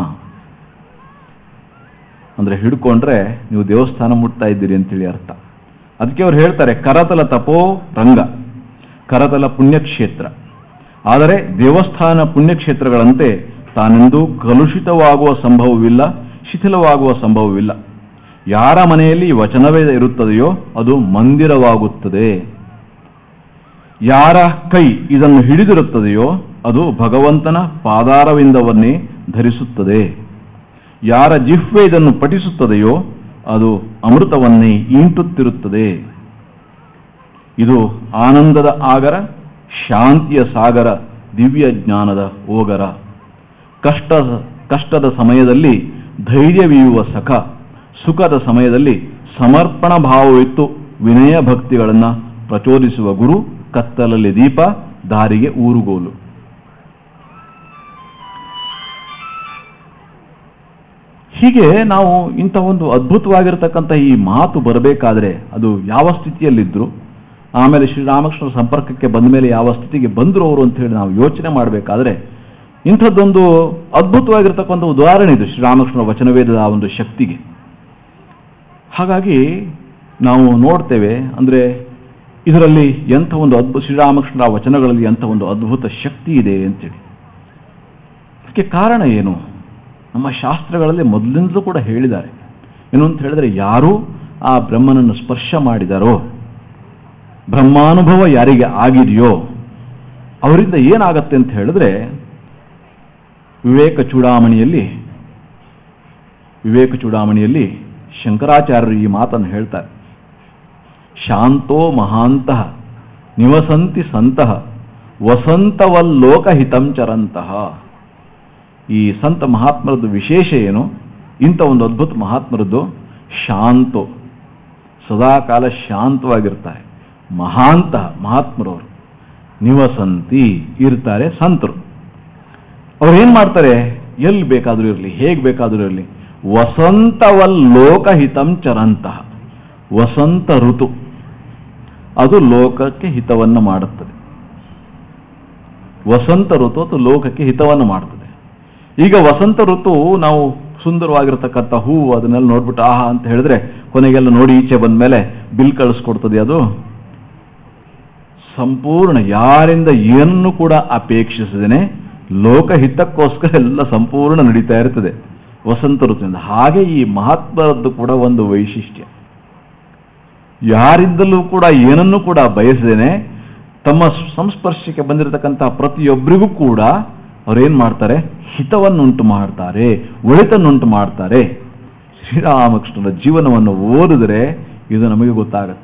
Speaker 1: ಅಂದ್ರೆ ಹಿಡ್ಕೊಂಡ್ರೆ ನೀವು ದೇವಸ್ಥಾನ ಮುಟ್ತಾ ಇದ್ದೀರಿ ಅಂತೇಳಿ ಅರ್ಥ ಅದಕ್ಕೆ ಅವ್ರು ಹೇಳ್ತಾರೆ ಕರತಲ ತಪೋ ರಂಗ ಕರತಲ ಪುಣ್ಯಕ್ಷೇತ್ರ ಆದರೆ ದೇವಸ್ಥಾನ ಪುಣ್ಯಕ್ಷೇತ್ರಗಳಂತೆ ತಾನೆಂದೂ ಕಲುಷಿತವಾಗುವ ಸಂಭವವಿಲ್ಲ ಶಿಥಿಲವಾಗುವ ಸಂಭವವಿಲ್ಲ ಯಾರ ಮನೆಯಲ್ಲಿ ವಚನವೇದ ಇರುತ್ತದೆಯೋ ಅದು ಮಂದಿರವಾಗುತ್ತದೆ ಯಾರ ಕೈ ಇದನ್ನು ಹಿಡಿದಿರುತ್ತದೆಯೋ ಅದು ಭಗವಂತನ ಪಾದಾರವಿಂದವನ್ನೇ ಧರಿಸುತ್ತದೆ ಯಾರ ಜಿಹ್ವೆ ಇದನ್ನು ಪಠಿಸುತ್ತದೆಯೋ ಅದು ಅಮೃತವನ್ನೇ ಈಂಟುತ್ತಿರುತ್ತದೆ ಇದು ಆನಂದದ ಆಗರ ಶಾಂತಿಯ ಸಾಗರ ದಿವ್ಯ ಜ್ಞಾನದ ಓಗರ ಕಷ್ಟ ಕಷ್ಟದ ಸಮಯದಲ್ಲಿ ಧೈರ್ಯವಿಯುವ ಸಖ ಸುಖದ ಸಮಯದಲ್ಲಿ ಸಮರ್ಪಣ ಭಾವವಿತ್ತು ವಿನಯ ಭಕ್ತಿಗಳನ್ನು ಪ್ರಚೋದಿಸುವ ಗುರು ಕತ್ತಲಲ್ಲಿ ದೀಪ ದಾರಿಗೆ ಊರುಗೋಲು ಹೀಗೆ ನಾವು ಇಂಥ ಒಂದು ಅದ್ಭುತವಾಗಿರತಕ್ಕಂಥ ಈ ಮಾತು ಬರಬೇಕಾದ್ರೆ ಅದು ಯಾವ ಸ್ಥಿತಿಯಲ್ಲಿದ್ದರು ಆಮೇಲೆ ಶ್ರೀರಾಮಕೃಷ್ಣರ ಸಂಪರ್ಕಕ್ಕೆ ಬಂದ ಮೇಲೆ ಯಾವ ಸ್ಥಿತಿಗೆ ಬಂದರು ಅವರು ಅಂತ ಹೇಳಿ ನಾವು ಯೋಚನೆ ಮಾಡಬೇಕಾದ್ರೆ ಇಂಥದ್ದೊಂದು ಅದ್ಭುತವಾಗಿರ್ತಕ್ಕಂಥ ಉದಾಹರಣೆ ಇದು ಶ್ರೀರಾಮಕೃಷ್ಣರ ವಚನವೇದದ ಆ ಒಂದು ಶಕ್ತಿಗೆ ಹಾಗಾಗಿ ನಾವು ನೋಡ್ತೇವೆ ಅಂದರೆ ಇದರಲ್ಲಿ ಎಂಥ ಒಂದು ಅದ್ಭುತ ಶ್ರೀರಾಮಕೃಷ್ಣರ ವಚನಗಳಲ್ಲಿ ಎಂಥ ಒಂದು ಅದ್ಭುತ ಶಕ್ತಿ ಇದೆ ಅಂತೇಳಿ ಅದಕ್ಕೆ ಕಾರಣ ಏನು ನಮ್ಮ ಶಾಸ್ತ್ರಗಳಲ್ಲಿ ಮೊದಲಿಂದಲೂ ಕೂಡ ಹೇಳಿದ್ದಾರೆ ಏನು ಅಂತ ಹೇಳಿದ್ರೆ ಯಾರು ಆ ಬ್ರಹ್ಮನನ್ನು ಸ್ಪರ್ಶ ಮಾಡಿದಾರೋ ಬ್ರಹ್ಮಾನುಭವ ಯಾರಿಗೆ ಆಗಿದೆಯೋ ಅವರಿಂದ ಏನಾಗತ್ತೆ ಅಂತ ಹೇಳಿದ್ರೆ ವಿವೇಕ ಚೂಡಾಮಣಿಯಲ್ಲಿ ವಿವೇಕ ಚೂಡಾಮಣಿಯಲ್ಲಿ ಶಂಕರಾಚಾರ್ಯರು ಈ ಮಾತನ್ನು ಹೇಳ್ತಾರೆ ಶಾಂತೋ ಮಹಾಂತಃ ನಿವಸಂತಿ ಸಂತಃ ವಸಂತವಲ್ಲೋಕಹಿತಂ ಚರಂತಹ ಈ ಸಂತ ಮಹಾತ್ಮರದ್ದು ವಿಶೇಷ ಏನು ಇಂಥ ಒಂದು ಅದ್ಭುತ ಮಹಾತ್ಮರದ್ದು ಶಾಂತೋ ಸದಾಕಾಲ ಶಾಂತವಾಗಿರ್ತಾರೆ ಮಹಾಂತ ಮಹಾತ್ಮರವರು ನಿವಸಂತಿ ಇರ್ತಾರೆ ಸಂತರು ಅವ್ರು ಏನ್ ಮಾಡ್ತಾರೆ ಎಲ್ಲಿ ಬೇಕಾದ್ರೂ ಇರಲಿ ಹೇಗೆ ಬೇಕಾದ್ರೂ ಇರಲಿ ವಸಂತವಲ್ಲೋಕಹಿತಂ ಚರಂತಹ ವಸಂತ ಋತು ಅದು ಲೋಕಕ್ಕೆ ಹಿತವನ್ನು ಮಾಡುತ್ತದೆ ವಸಂತ ಋತು ಅದು ಲೋಕಕ್ಕೆ ಹಿತವನ್ನು ಮಾಡುತ್ತದೆ ಈಗ ವಸಂತ ಋತು ನಾವು ಸುಂದರವಾಗಿರತಕ್ಕಂಥ ಹೂವು ಅದನ್ನೆಲ್ಲ ನೋಡ್ಬಿಟ್ಟು ಆಹಾ ಅಂತ ಹೇಳಿದ್ರೆ ಕೊನೆಗೆಲ್ಲ ನೋಡಿ ಈಚೆ ಬಂದ ಮೇಲೆ ಬಿಲ್ ಕಳಿಸ್ಕೊಡ್ತದೆ ಅದು ಸಂಪೂರ್ಣ ಯಾರಿಂದ ಏನನ್ನು ಕೂಡ ಅಪೇಕ್ಷಿಸದೇನೆ ಲೋಕಹಿತಕ್ಕೋಸ್ಕರ ಎಲ್ಲ ಸಂಪೂರ್ಣ ನಡೀತಾ ಇರ್ತದೆ ವಸಂತ ಋತುವಿನಿಂದ ಹಾಗೆ ಈ ಮಹಾತ್ಮರದ್ದು ಕೂಡ ಒಂದು ವೈಶಿಷ್ಟ್ಯ ಯಾರಿಂದಲೂ ಕೂಡ ಏನನ್ನು ಕೂಡ ಬಯಸದೇನೆ ತಮ್ಮ ಸಂಸ್ಪರ್ಶಕ್ಕೆ ಬಂದಿರತಕ್ಕಂತಹ ಪ್ರತಿಯೊಬ್ಬರಿಗೂ ಕೂಡ ಅವ್ರೇನ್ ಮಾಡ್ತಾರೆ ಹಿತವನ್ನುಂಟು ಮಾಡ್ತಾರೆ ಒಳಿತನ್ನುಂಟು ಮಾಡ್ತಾರೆ ಶ್ರೀರಾಮಕೃಷ್ಣರ ಜೀವನವನ್ನು ಓದಿದ್ರೆ ಇದು ನಮಗೆ ಗೊತ್ತಾಗತ್ತೆ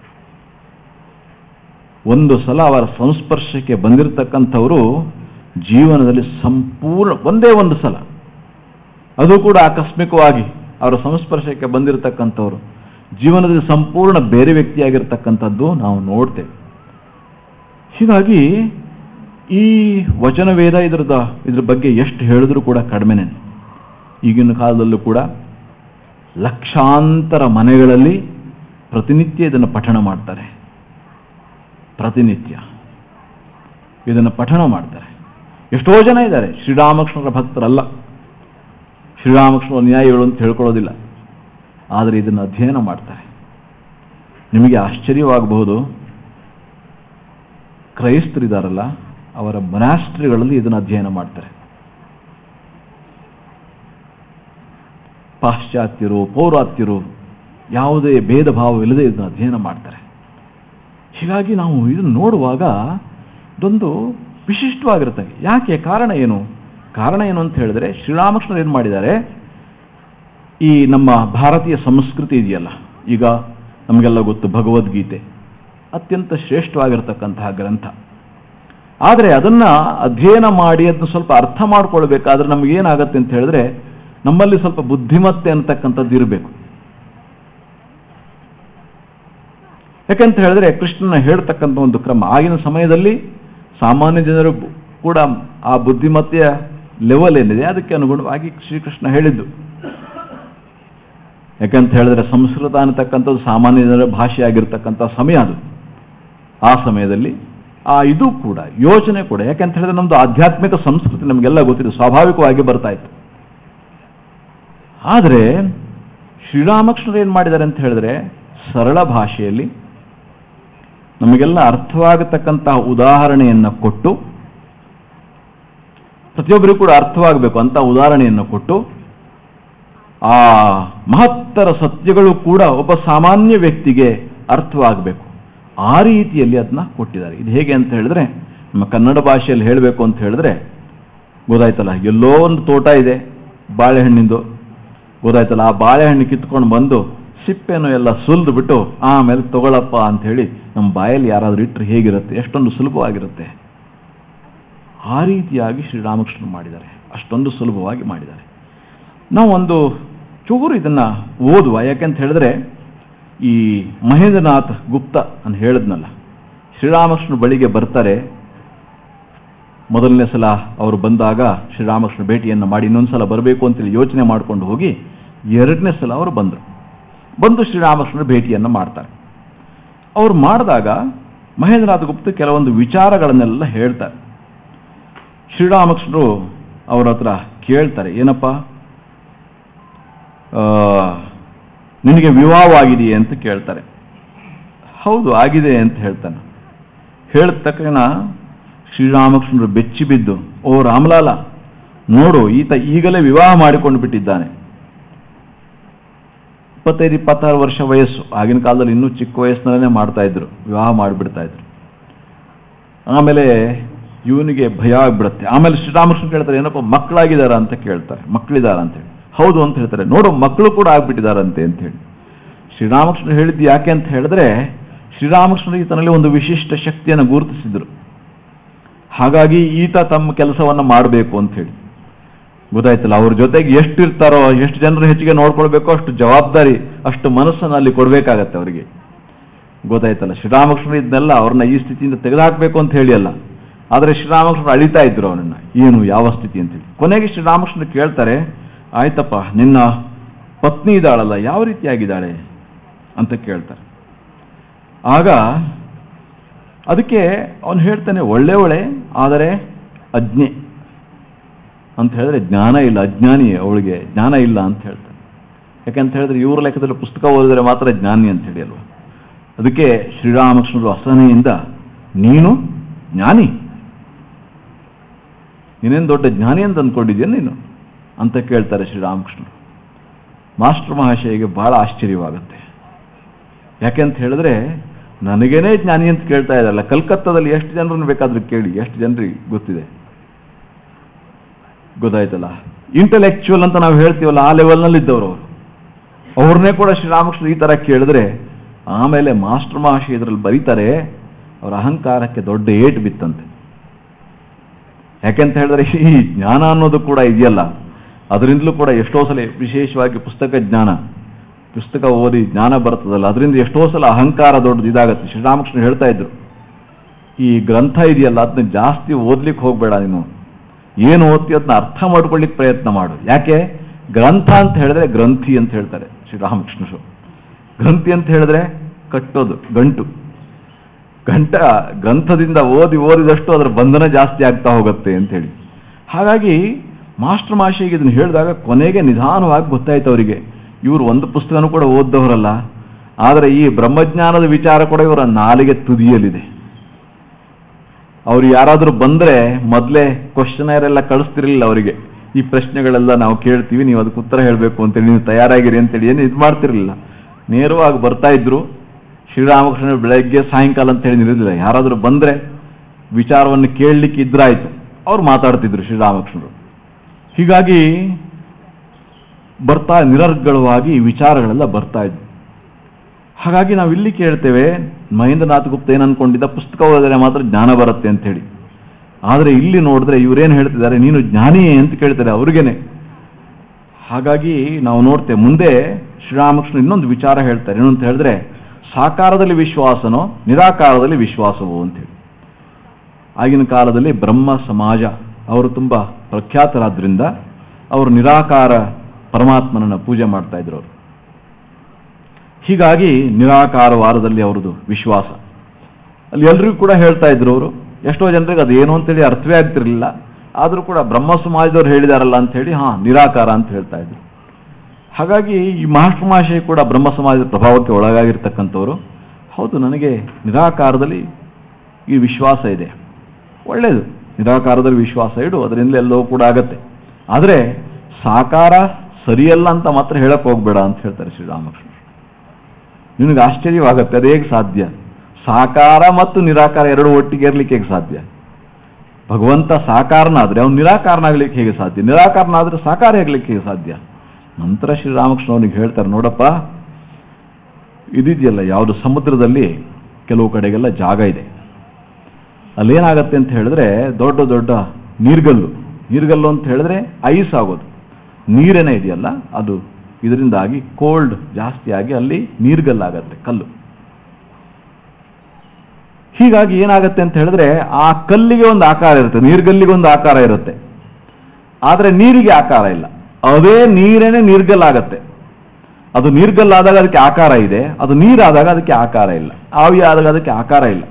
Speaker 1: ಒಂದು ಸಲ ಅವರ ಸಂಸ್ಪರ್ಶಕ್ಕೆ ಬಂದಿರತಕ್ಕಂಥವರು ಜೀವನದಲ್ಲಿ ಸಂಪೂರ್ಣ ಒಂದೇ ಒಂದು ಸಲ ಅದು ಕೂಡ ಆಕಸ್ಮಿಕವಾಗಿ ಅವರ ಸಂಸ್ಪರ್ಶಕ್ಕೆ ಬಂದಿರತಕ್ಕಂಥವ್ರು ಜೀವನದಲ್ಲಿ ಸಂಪೂರ್ಣ ಬೇರೆ ವ್ಯಕ್ತಿಯಾಗಿರ್ತಕ್ಕಂಥದ್ದು ನಾವು ನೋಡ್ತೇವೆ ಹೀಗಾಗಿ ಈ ವಚನವೇದ ಇದರದ ಇದ್ರ ಬಗ್ಗೆ ಎಷ್ಟು ಹೇಳಿದ್ರೂ ಕೂಡ ಕಡಿಮೆನೆ ಈಗಿನ ಕಾಲದಲ್ಲೂ ಕೂಡ ಲಕ್ಷಾಂತರ ಮನೆಗಳಲ್ಲಿ ಪ್ರತಿನಿತ್ಯ ಇದನ್ನು ಪಠಣ ಮಾಡ್ತಾರೆ ಪ್ರತಿನಿತ್ಯ ಇದನ್ನು ಪಠಣ ಮಾಡ್ತಾರೆ ಎಷ್ಟೋ ಜನ ಇದ್ದಾರೆ ಶ್ರೀರಾಮಕೃಷ್ಣರ ಭಕ್ತರಲ್ಲ ಶ್ರೀರಾಮಕೃಷ್ಣ ನ್ಯಾಯಿಗಳು ಅಂತ ಹೇಳ್ಕೊಳ್ಳೋದಿಲ್ಲ ಆದರೆ ಇದನ್ನು ಅಧ್ಯಯನ ಮಾಡ್ತಾರೆ ನಿಮಗೆ ಆಶ್ಚರ್ಯವಾಗಬಹುದು ಕ್ರೈಸ್ತರಿದ್ದಾರಲ್ಲ ಅವರ ಮೊನಾಸ್ಟ್ರಿಗಳಲ್ಲಿ ಇದನ್ನು ಅಧ್ಯಯನ ಮಾಡ್ತಾರೆ ಪಾಶ್ಚಾತ್ಯರು ಪೌರಾತ್ಯರು ಯಾವುದೇ ಭೇದ ಭಾವವಿಲ್ಲದೆ ಇದನ್ನು ಅಧ್ಯಯನ ಮಾಡ್ತಾರೆ ಹೀಗಾಗಿ ನಾವು ಇದನ್ನು ನೋಡುವಾಗ ಇದೊಂದು ವಿಶಿಷ್ಟವಾಗಿರುತ್ತೆ ಯಾಕೆ ಕಾರಣ ಏನು ಕಾರಣ ಏನು ಅಂತ ಹೇಳಿದ್ರೆ ಶ್ರೀರಾಮಕೃಷ್ಣರು ಏನು ಮಾಡಿದ್ದಾರೆ ಈ ನಮ್ಮ ಭಾರತೀಯ ಸಂಸ್ಕೃತಿ ಇದೆಯಲ್ಲ ಈಗ ನಮಗೆಲ್ಲ ಗೊತ್ತು ಭಗವದ್ಗೀತೆ ಅತ್ಯಂತ ಶ್ರೇಷ್ಠವಾಗಿರ್ತಕ್ಕಂತಹ ಗ್ರಂಥ ಆದರೆ ಅದನ್ನ ಅಧ್ಯಯನ ಮಾಡಿ ಅದನ್ನ ಸ್ವಲ್ಪ ಅರ್ಥ ಮಾಡ್ಕೊಳ್ಬೇಕಾದ್ರೆ ನಮಗೇನಾಗತ್ತೆ ಅಂತ ಹೇಳಿದ್ರೆ ನಮ್ಮಲ್ಲಿ ಸ್ವಲ್ಪ ಬುದ್ಧಿಮತ್ತೆ ಅಂತಕ್ಕಂಥದ್ದು ಇರಬೇಕು ಯಾಕಂತ ಹೇಳಿದ್ರೆ ಕೃಷ್ಣನ ಹೇಳ್ತಕ್ಕಂಥ ಒಂದು ಕ್ರಮ ಆಗಿನ ಸಮಯದಲ್ಲಿ ಸಾಮಾನ್ಯ ಜನರು ಕೂಡ ಆ ಬುದ್ಧಿಮತ್ತೆಯ ಲೆವೆಲ್ ಏನಿದೆ ಅದಕ್ಕೆ ಅನುಗುಣವಾಗಿ ಶ್ರೀಕೃಷ್ಣ ಹೇಳಿದ್ದು ಯಾಕಂತ ಹೇಳಿದ್ರೆ ಸಂಸ್ಕೃತ ಅನ್ನತಕ್ಕಂಥದ್ದು ಸಾಮಾನ್ಯ ಜನರ ಭಾಷೆ ಆಗಿರ್ತಕ್ಕಂಥ ಸಮಯ ಅದು ಆ ಸಮಯದಲ್ಲಿ ಆ ಇದು ಕೂಡ ಯೋಚನೆ ಕೂಡ ಯಾಕಂತ ಹೇಳಿದ್ರೆ ನಮ್ದು ಆಧ್ಯಾತ್ಮಿಕ ಸಂಸ್ಕೃತಿ ನಮಗೆಲ್ಲ ಗೊತ್ತಿದೆ ಸ್ವಾಭಾವಿಕವಾಗಿ ಬರ್ತಾ ಇತ್ತು ಆದರೆ ಶ್ರೀರಾಮಕೃಷ್ಣರು ಏನು ಮಾಡಿದ್ದಾರೆ ಅಂತ ಹೇಳಿದ್ರೆ ಸರಳ ಭಾಷೆಯಲ್ಲಿ ನಮಗೆಲ್ಲ ಅರ್ಥವಾಗತಕ್ಕಂತಹ ಉದಾಹರಣೆಯನ್ನು ಕೊಟ್ಟು ಪ್ರತಿಯೊಬ್ಬರಿಗೂ ಕೂಡ ಅರ್ಥವಾಗಬೇಕು ಅಂತ ಉದಾಹರಣೆಯನ್ನು ಕೊಟ್ಟು ಆ ಮಹತ್ತರ ಸತ್ಯಗಳು ಕೂಡ ಒಬ್ಬ ಸಾಮಾನ್ಯ ವ್ಯಕ್ತಿಗೆ ಅರ್ಥವಾಗಬೇಕು ಆ ರೀತಿಯಲ್ಲಿ ಅದನ್ನ ಕೊಟ್ಟಿದ್ದಾರೆ ಇದು ಹೇಗೆ ಅಂತ ಹೇಳಿದ್ರೆ ನಮ್ಮ ಕನ್ನಡ ಭಾಷೆಯಲ್ಲಿ ಹೇಳಬೇಕು ಅಂತ ಹೇಳಿದ್ರೆ ಗೊತ್ತಾಯ್ತಲ್ಲ ಎಲ್ಲೋ ಒಂದು ತೋಟ ಇದೆ ಬಾಳೆಹಣ್ಣಿಂದು ಗೊತ್ತಾಯ್ತಲ್ಲ ಆ ಬಾಳೆಹಣ್ಣು ಕಿತ್ಕೊಂಡು ಬಂದು ಸಿಪ್ಪೆನೂ ಎಲ್ಲ ಸುಲಿದು ಬಿಟ್ಟು ಆಮೇಲೆ ತಗೊಳಪ್ಪ ಅಂತ ಹೇಳಿ ನಮ್ಮ ಬಾಯಲ್ಲಿ ಯಾರಾದ್ರೂ ಇಟ್ಟರೆ ಹೇಗಿರುತ್ತೆ ಎಷ್ಟೊಂದು ಸುಲಭವಾಗಿರುತ್ತೆ ಆ ರೀತಿಯಾಗಿ ಶ್ರೀರಾಮಕೃಷ್ಣ ಮಾಡಿದ್ದಾರೆ ಅಷ್ಟೊಂದು ಸುಲಭವಾಗಿ ಮಾಡಿದ್ದಾರೆ ನಾವು ಒಂದು ಚೂರು ಇದನ್ನ ಓದುವ ಯಾಕೆಂತ ಹೇಳಿದ್ರೆ ಈ ಮಹೇಂದ್ರನಾಥ್ ಗುಪ್ತ ಅಂತ ಹೇಳಿದ್ನಲ್ಲ ಶ್ರೀರಾಮಕೃಷ್ಣ ಬಳಿಗೆ ಬರ್ತಾರೆ ಮೊದಲನೇ ಸಲ ಅವರು ಬಂದಾಗ ಶ್ರೀರಾಮಕೃಷ್ಣ ಭೇಟಿಯನ್ನು ಮಾಡಿ ಇನ್ನೊಂದ್ಸಲ ಬರಬೇಕು ಅಂತೇಳಿ ಯೋಚನೆ ಮಾಡ್ಕೊಂಡು ಹೋಗಿ ಎರಡನೇ ಸಲ ಅವರು ಬಂದರು ಬಂದು ಶ್ರೀರಾಮಕೃಷ್ಣನ ಭೇಟಿಯನ್ನು ಮಾಡ್ತಾರೆ ಅವ್ರು ಮಾಡಿದಾಗ ಮಹೇಂದ್ರನಾಥ ಗುಪ್ತ ಕೆಲವೊಂದು ವಿಚಾರಗಳನ್ನೆಲ್ಲ ಹೇಳ್ತಾರೆ ಶ್ರೀರಾಮಕೃಷ್ಣರು ಅವ್ರ ಹತ್ರ ಕೇಳ್ತಾರೆ ಏನಪ್ಪ ಆ, ನಿನಗೆ ವಿವಾಹವಾಗಿದೆಯೇ ಅಂತ ಕೇಳ್ತಾರೆ ಹೌದು ಆಗಿದೆ ಅಂತ ಹೇಳ್ತಾನೆ ಹೇಳಿದ ತಕ್ಷಣ ಶ್ರೀರಾಮಕೃಷ್ಣರು ಬೆಚ್ಚಿ ಬಿದ್ದು ಓ ರಾಮಲಾಲ ನೋಡು ಈತ ಈಗಲೇ ವಿವಾಹ ಮಾಡಿಕೊಂಡು ಬಿಟ್ಟಿದ್ದಾನೆ ಇಪ್ಪತ್ತೈದು ಇಪ್ಪತ್ತಾರು ವರ್ಷ ವಯಸ್ಸು ಆಗಿನ ಕಾಲದಲ್ಲಿ ಇನ್ನೂ ಚಿಕ್ಕ ವಯಸ್ಸಿನಲ್ಲೇ ಮಾಡ್ತಾ ಇದ್ರು ವಿವಾಹ ಮಾಡಿಬಿಡ್ತಾ ಇದ್ರು ಆಮೇಲೆ ಇವನಿಗೆ ಭಯ ಆಗ್ಬಿಡುತ್ತೆ ಆಮೇಲೆ ಶ್ರೀರಾಮಕೃಷ್ಣ ಕೇಳ್ತಾರೆ ಏನಪ್ಪ ಮಕ್ಕಳಾಗಿದಾರ ಅಂತ ಕೇಳ್ತಾರೆ ಮಕ್ಕಳಿದಾರ ಅಂತ ಹೇಳಿ ಹೌದು ಅಂತ ಹೇಳ್ತಾರೆ ನೋಡು ಮಕ್ಕಳು ಕೂಡ ಆಗ್ಬಿಟ್ಟಿದಾರಂತೆ ಅಂತ ಹೇಳಿ ಶ್ರೀರಾಮಕೃಷ್ಣ ಹೇಳಿದ್ದು ಯಾಕೆ ಅಂತ ಹೇಳಿದ್ರೆ ಶ್ರೀರಾಮಕೃಷ್ಣ ಈತನಲ್ಲಿ ಒಂದು ವಿಶಿಷ್ಟ ಶಕ್ತಿಯನ್ನು ಗುರುತಿಸಿದ್ರು ಹಾಗಾಗಿ ಈತ ತಮ್ಮ ಕೆಲಸವನ್ನ ಮಾಡಬೇಕು ಅಂತ ಹೇಳಿ ಗೊತ್ತಾಯ್ತಲ್ಲ ಅವ್ರ ಜೊತೆಗೆ ಎಷ್ಟು ಇರ್ತಾರೋ ಎಷ್ಟು ಜನರು ಹೆಚ್ಚಿಗೆ ನೋಡ್ಕೊಳ್ಬೇಕೋ ಅಷ್ಟು ಜವಾಬ್ದಾರಿ ಅಷ್ಟು ಮನಸ್ಸನ್ನು ಅಲ್ಲಿ ಕೊಡ್ಬೇಕಾಗತ್ತೆ ಅವರಿಗೆ ಗೊತ್ತಾಯ್ತಲ್ಲ ಶ್ರೀರಾಮಕೃಷ್ಣರು ಇದನ್ನೆಲ್ಲ ಅವ್ರನ್ನ ಈ ಸ್ಥಿತಿಯಿಂದ ತೆಗೆದುಹಾಕಬೇಕು ಅಂತ ಹೇಳಿ ಅಲ್ಲ ಆದರೆ ಶ್ರೀರಾಮಕೃಷ್ಣರು ಅಳಿತಾ ಇದ್ರು ಅವನನ್ನ ಏನು ಯಾವ ಸ್ಥಿತಿ ಅಂತೇಳಿ ಕೊನೆಗೆ ಶ್ರೀರಾಮಕೃಷ್ಣ ಕೇಳ್ತಾರೆ ಆಯ್ತಪ್ಪ ನಿನ್ನ ಪತ್ನಿ ಇದ್ದಾಳಲ್ಲ ಯಾವ ರೀತಿಯಾಗಿದ್ದಾಳೆ ಅಂತ ಕೇಳ್ತಾರೆ ಆಗ ಅದಕ್ಕೆ ಅವನು ಹೇಳ್ತಾನೆ ಒಳ್ಳೆಯವಳೆ ಆದರೆ ಅಜ್ಞೆ ಅಂತ ಹೇಳಿದ್ರೆ ಜ್ಞಾನ ಇಲ್ಲ ಅಜ್ಞಾನಿ ಅವಳಿಗೆ ಜ್ಞಾನ ಇಲ್ಲ ಅಂತ ಹೇಳ್ತಾನೆ ಯಾಕಂತ ಹೇಳಿದ್ರೆ ಇವ್ರ ಲೆಕ್ಕದಲ್ಲಿ ಪುಸ್ತಕ ಓದಿದ್ರೆ ಮಾತ್ರ ಜ್ಞಾನಿ ಅಂತ ಹೇಳಿ ಅಲ್ವಾ ಅದಕ್ಕೆ ಶ್ರೀರಾಮಕೃಷ್ಣರು ಅಸಹನೆಯಿಂದ ನೀನು ಜ್ಞಾನಿ ನೀನೇನು ದೊಡ್ಡ ಜ್ಞಾನಿ ಅಂತ ಅಂದ್ಕೊಂಡಿದ್ಯಾ ನೀನು ಅಂತ ಕೇಳ್ತಾರೆ ಶ್ರೀರಾಮಕೃಷ್ಣರು ಮಾಸ್ಟರ್ ಮಹಾಶಯಿಗೆ ಬಹಳ ಆಶ್ಚರ್ಯವಾಗುತ್ತೆ ಯಾಕೆಂತ ಹೇಳಿದ್ರೆ ನನಗೇನೇ ಜ್ಞಾನಿ ಅಂತ ಕೇಳ್ತಾ ಇದ್ದಾರಲ್ಲ ಕಲ್ಕತ್ತಾದಲ್ಲಿ ಎಷ್ಟು ಜನರನ್ನು ಬೇಕಾದ್ರೂ ಕೇಳಿ ಎಷ್ಟು ಜನರಿಗೆ ಗೊತ್ತಿದೆ ಗೊತ್ತಾಯ್ತಲ್ಲ ಇಂಟೆಲೆಕ್ಚುವಲ್ ಅಂತ ನಾವು ಹೇಳ್ತೀವಲ್ಲ ಆ ಲೆವೆಲ್ನಲ್ಲಿ ಇದ್ದವರು ಅವರು ಅವ್ರನ್ನೇ ಕೂಡ ಶ್ರೀರಾಮಕೃಷ್ಣ ಈ ಥರ ಕೇಳಿದ್ರೆ ಆಮೇಲೆ ಮಾಸ್ಟರ್ ಮಹಾಶಯ ಇದರಲ್ಲಿ ಬರೀತಾರೆ ಅವರ ಅಹಂಕಾರಕ್ಕೆ ದೊಡ್ಡ ಏಟು ಬಿತ್ತಂತೆ ಯಾಕೆಂತ ಹೇಳಿದ್ರೆ ಈ ಜ್ಞಾನ ಅನ್ನೋದು ಕೂಡ ಇದೆಯಲ್ಲ ಅದರಿಂದಲೂ ಕೂಡ ಎಷ್ಟೋ ಸಲ ವಿಶೇಷವಾಗಿ ಪುಸ್ತಕ ಜ್ಞಾನ ಪುಸ್ತಕ ಓದಿ ಜ್ಞಾನ ಬರ್ತದಲ್ಲ ಅದರಿಂದ ಎಷ್ಟೋ ಸಲ ಅಹಂಕಾರ ದೊಡ್ಡದು ಇದಾಗತ್ತೆ ಶ್ರೀರಾಮಕೃಷ್ಣ ಹೇಳ್ತಾ ಇದ್ರು ಈ ಗ್ರಂಥ ಇದೆಯಲ್ಲ ಅದನ್ನ ಜಾಸ್ತಿ ಓದ್ಲಿಕ್ಕೆ ಹೋಗಬೇಡ ನೀನು ಏನು ಓದ್ತಿ ಅದನ್ನ ಅರ್ಥ ಮಾಡ್ಕೊಳ್ಳಿಕ್ಕೆ ಪ್ರಯತ್ನ ಮಾಡು ಯಾಕೆ ಗ್ರಂಥ ಅಂತ ಹೇಳಿದ್ರೆ ಗ್ರಂಥಿ ಅಂತ ಹೇಳ್ತಾರೆ ಶ್ರೀರಾಮಕೃಷ್ಣರು ಗ್ರಂಥಿ ಅಂತ ಹೇಳಿದ್ರೆ ಕಟ್ಟೋದು ಗಂಟು ಗಂಟ ಗ್ರಂಥದಿಂದ ಓದಿ ಓದಿದಷ್ಟು ಅದರ ಬಂಧನ ಜಾಸ್ತಿ ಆಗ್ತಾ ಹೋಗುತ್ತೆ ಅಂತ ಹೇಳಿ ಹಾಗಾಗಿ ಮಾಸ್ಟರ್ ಮಾಷಿಗೆ ಇದನ್ನು ಹೇಳಿದಾಗ ಕೊನೆಗೆ ನಿಧಾನವಾಗಿ ಗೊತ್ತಾಯ್ತು ಅವರಿಗೆ ಇವರು ಒಂದು ಪುಸ್ತಕನೂ ಕೂಡ ಓದ್ದವರಲ್ಲ ಆದರೆ ಈ ಬ್ರಹ್ಮಜ್ಞಾನದ ವಿಚಾರ ಕೂಡ ಇವರ ನಾಲಿಗೆ ತುದಿಯಲ್ಲಿದೆ ಅವ್ರು ಯಾರಾದರೂ ಬಂದರೆ ಮೊದಲೇ ಕ್ವಶನರ್ ಎಲ್ಲ ಕಳಿಸ್ತಿರಲಿಲ್ಲ ಅವರಿಗೆ ಈ ಪ್ರಶ್ನೆಗಳೆಲ್ಲ ನಾವು ಕೇಳ್ತೀವಿ ನೀವು ಅದಕ್ಕೆ ಉತ್ತರ ಹೇಳಬೇಕು ಅಂತೇಳಿ ನೀವು ತಯಾರಾಗಿರಿ ಅಂತೇಳಿ ಏನು ಇದು ಮಾಡ್ತಿರಲಿಲ್ಲ ನೇರವಾಗಿ ಬರ್ತಾ ಇದ್ರು ಶ್ರೀರಾಮಕೃಷ್ಣ ಬೆಳಗ್ಗೆ ಸಾಯಂಕಾಲ ಅಂತ ಹೇಳಿ ಇರಲಿಲ್ಲ ಯಾರಾದರೂ ಬಂದರೆ ವಿಚಾರವನ್ನು ಕೇಳಲಿಕ್ಕೆ ಇದ್ರಾಯ್ತು ಅವ್ರು ಮಾತಾಡ್ತಿದ್ರು ಶ್ರೀರಾಮಕೃಷ್ಣರು ಹೀಗಾಗಿ ಬರ್ತಾ ನಿರರ್ಗಳವಾಗಿ ಈ ವಿಚಾರಗಳೆಲ್ಲ ಬರ್ತಾ ಇದ್ವು ಹಾಗಾಗಿ ನಾವು ಇಲ್ಲಿ ಕೇಳ್ತೇವೆ ಮಹೇಂದ್ರನಾಥ್ ಗುಪ್ತ ಏನು ಅನ್ಕೊಂಡಿದ್ದ ಪುಸ್ತಕ ಓದಿದ್ರೆ ಮಾತ್ರ ಜ್ಞಾನ ಬರುತ್ತೆ ಅಂತ ಹೇಳಿ ಆದರೆ ಇಲ್ಲಿ ನೋಡಿದ್ರೆ ಇವರೇನು ಹೇಳ್ತಿದ್ದಾರೆ ನೀನು ಜ್ಞಾನಿ ಅಂತ ಕೇಳ್ತಾರೆ ಅವ್ರಿಗೇನೆ ಹಾಗಾಗಿ ನಾವು ನೋಡ್ತೇವೆ ಮುಂದೆ ಶ್ರೀರಾಮಕೃಷ್ಣ ಇನ್ನೊಂದು ವಿಚಾರ ಹೇಳ್ತಾರೆ ಏನು ಅಂತ ಹೇಳಿದ್ರೆ ಸಾಕಾರದಲ್ಲಿ ವಿಶ್ವಾಸನೋ ನಿರಾಕಾರದಲ್ಲಿ ವಿಶ್ವಾಸವೋ ಅಂತೇಳಿ ಆಗಿನ ಕಾಲದಲ್ಲಿ ಬ್ರಹ್ಮ ಸಮಾಜ ಅವರು ತುಂಬ ಪ್ರಖ್ಯಾತರಾದ್ರಿಂದ ಅವರು ನಿರಾಕಾರ ಪರಮಾತ್ಮನನ್ನ ಪೂಜೆ ಮಾಡ್ತಾ ಇದ್ರು ಅವರು ಹೀಗಾಗಿ ನಿರಾಕಾರವಾರದಲ್ಲಿ ಅವರದು ವಿಶ್ವಾಸ ಅಲ್ಲಿ ಎಲ್ರಿಗೂ ಕೂಡ ಹೇಳ್ತಾ ಇದ್ರು ಅವರು ಎಷ್ಟೋ ಜನರಿಗೆ ಅದು ಏನು ಅಂತೇಳಿ ಅರ್ಥವೇ ಆಗ್ತಿರ್ಲಿಲ್ಲ ಆದರೂ ಕೂಡ ಬ್ರಹ್ಮ ಸಮಾಜದವ್ರು ಹೇಳಿದಾರಲ್ಲ ಅಂತ ಹೇಳಿ ಹಾ ನಿರಾಕಾರ ಅಂತ ಹೇಳ್ತಾ ಇದ್ರು ಹಾಗಾಗಿ ಈ ಮಾಸ್ಟರ್ ಮಾಷೆ ಕೂಡ ಬ್ರಹ್ಮ ಸಮಾಜದ ಪ್ರಭಾವಕ್ಕೆ ಒಳಗಾಗಿರ್ತಕ್ಕಂಥವ್ರು ಹೌದು ನನಗೆ ನಿರಾಕಾರದಲ್ಲಿ ಈ ವಿಶ್ವಾಸ ಇದೆ ಒಳ್ಳೆಯದು ನಿರಾಕಾರದಲ್ಲಿ ವಿಶ್ವಾಸ ಇಡು ಅದರಿಂದ ಎಲ್ಲವೂ ಕೂಡ ಆಗತ್ತೆ ಆದರೆ ಸಾಕಾರ ಸರಿಯಲ್ಲ ಅಂತ ಮಾತ್ರ ಹೇಳಕ್ ಹೋಗ್ಬೇಡ ಅಂತ ಹೇಳ್ತಾರೆ ಶ್ರೀರಾಮಕೃಷ್ಣ ನಿನಗೆ ಆಶ್ಚರ್ಯವಾಗತ್ತೆ ಅದು ಹೇಗೆ ಸಾಧ್ಯ ಸಾಕಾರ ಮತ್ತು ನಿರಾಕಾರ ಎರಡು ಒಟ್ಟಿಗೆ ಇರ್ಲಿಕ್ಕೆ ಹೇಗೆ ಸಾಧ್ಯ ಭಗವಂತ ಸಾಕಾರನಾದ್ರೆ ಅವನು ನಿರಾಕಾರನಾಗ್ಲಿಕ್ಕೆ ಹೇಗೆ ಸಾಧ್ಯ ನಿರಾಕಾರನಾದ್ರೆ ಸಾಕಾರ ಆಗ್ಲಿಕ್ಕೆ ಹೇಗೆ ಸಾಧ್ಯ ನಂತರ ಶ್ರೀರಾಮಕೃಷ್ಣ ಅವನಿಗೆ ಹೇಳ್ತಾರೆ ನೋಡಪ್ಪ ಇದಿದೆಯಲ್ಲ ಯಾವುದು ಸಮುದ್ರದಲ್ಲಿ ಕೆಲವು ಕಡೆಗೆಲ್ಲ ಜಾಗ ಇದೆ ಅಲ್ಲೇನಾಗತ್ತೆ ಅಂತ ಹೇಳಿದ್ರೆ ದೊಡ್ಡ ದೊಡ್ಡ ನೀರ್ಗಲ್ಲು ನೀರ್ಗಲ್ಲು ಅಂತ ಹೇಳಿದ್ರೆ ಐಸ್ ಆಗೋದು ನೀರೇನೇ ಇದೆಯಲ್ಲ ಅದು ಇದರಿಂದಾಗಿ ಕೋಲ್ಡ್ ಜಾಸ್ತಿ ಆಗಿ ಅಲ್ಲಿ ನೀರ್ಗಲ್ಲಾಗತ್ತೆ ಕಲ್ಲು ಹೀಗಾಗಿ ಏನಾಗತ್ತೆ ಅಂತ ಹೇಳಿದ್ರೆ ಆ ಕಲ್ಲಿಗೆ ಒಂದು ಆಕಾರ ಇರುತ್ತೆ ನೀರ್ಗಲ್ಲಿಗೆ ಒಂದು ಆಕಾರ ಇರುತ್ತೆ ಆದರೆ ನೀರಿಗೆ ಆಕಾರ ಇಲ್ಲ ಅದೇ ನೀರೇನೆ ನೀರ್ಗಲ್ಲಾಗತ್ತೆ ಅದು ನೀರ್ಗಲ್ಲಾದಾಗ ಅದಕ್ಕೆ ಆಕಾರ ಇದೆ ಅದು ನೀರಾದಾಗ ಅದಕ್ಕೆ ಆಕಾರ ಇಲ್ಲ ಆವಿ ಆದಾಗ ಅದಕ್ಕೆ ಆಕಾರ ಇಲ್ಲ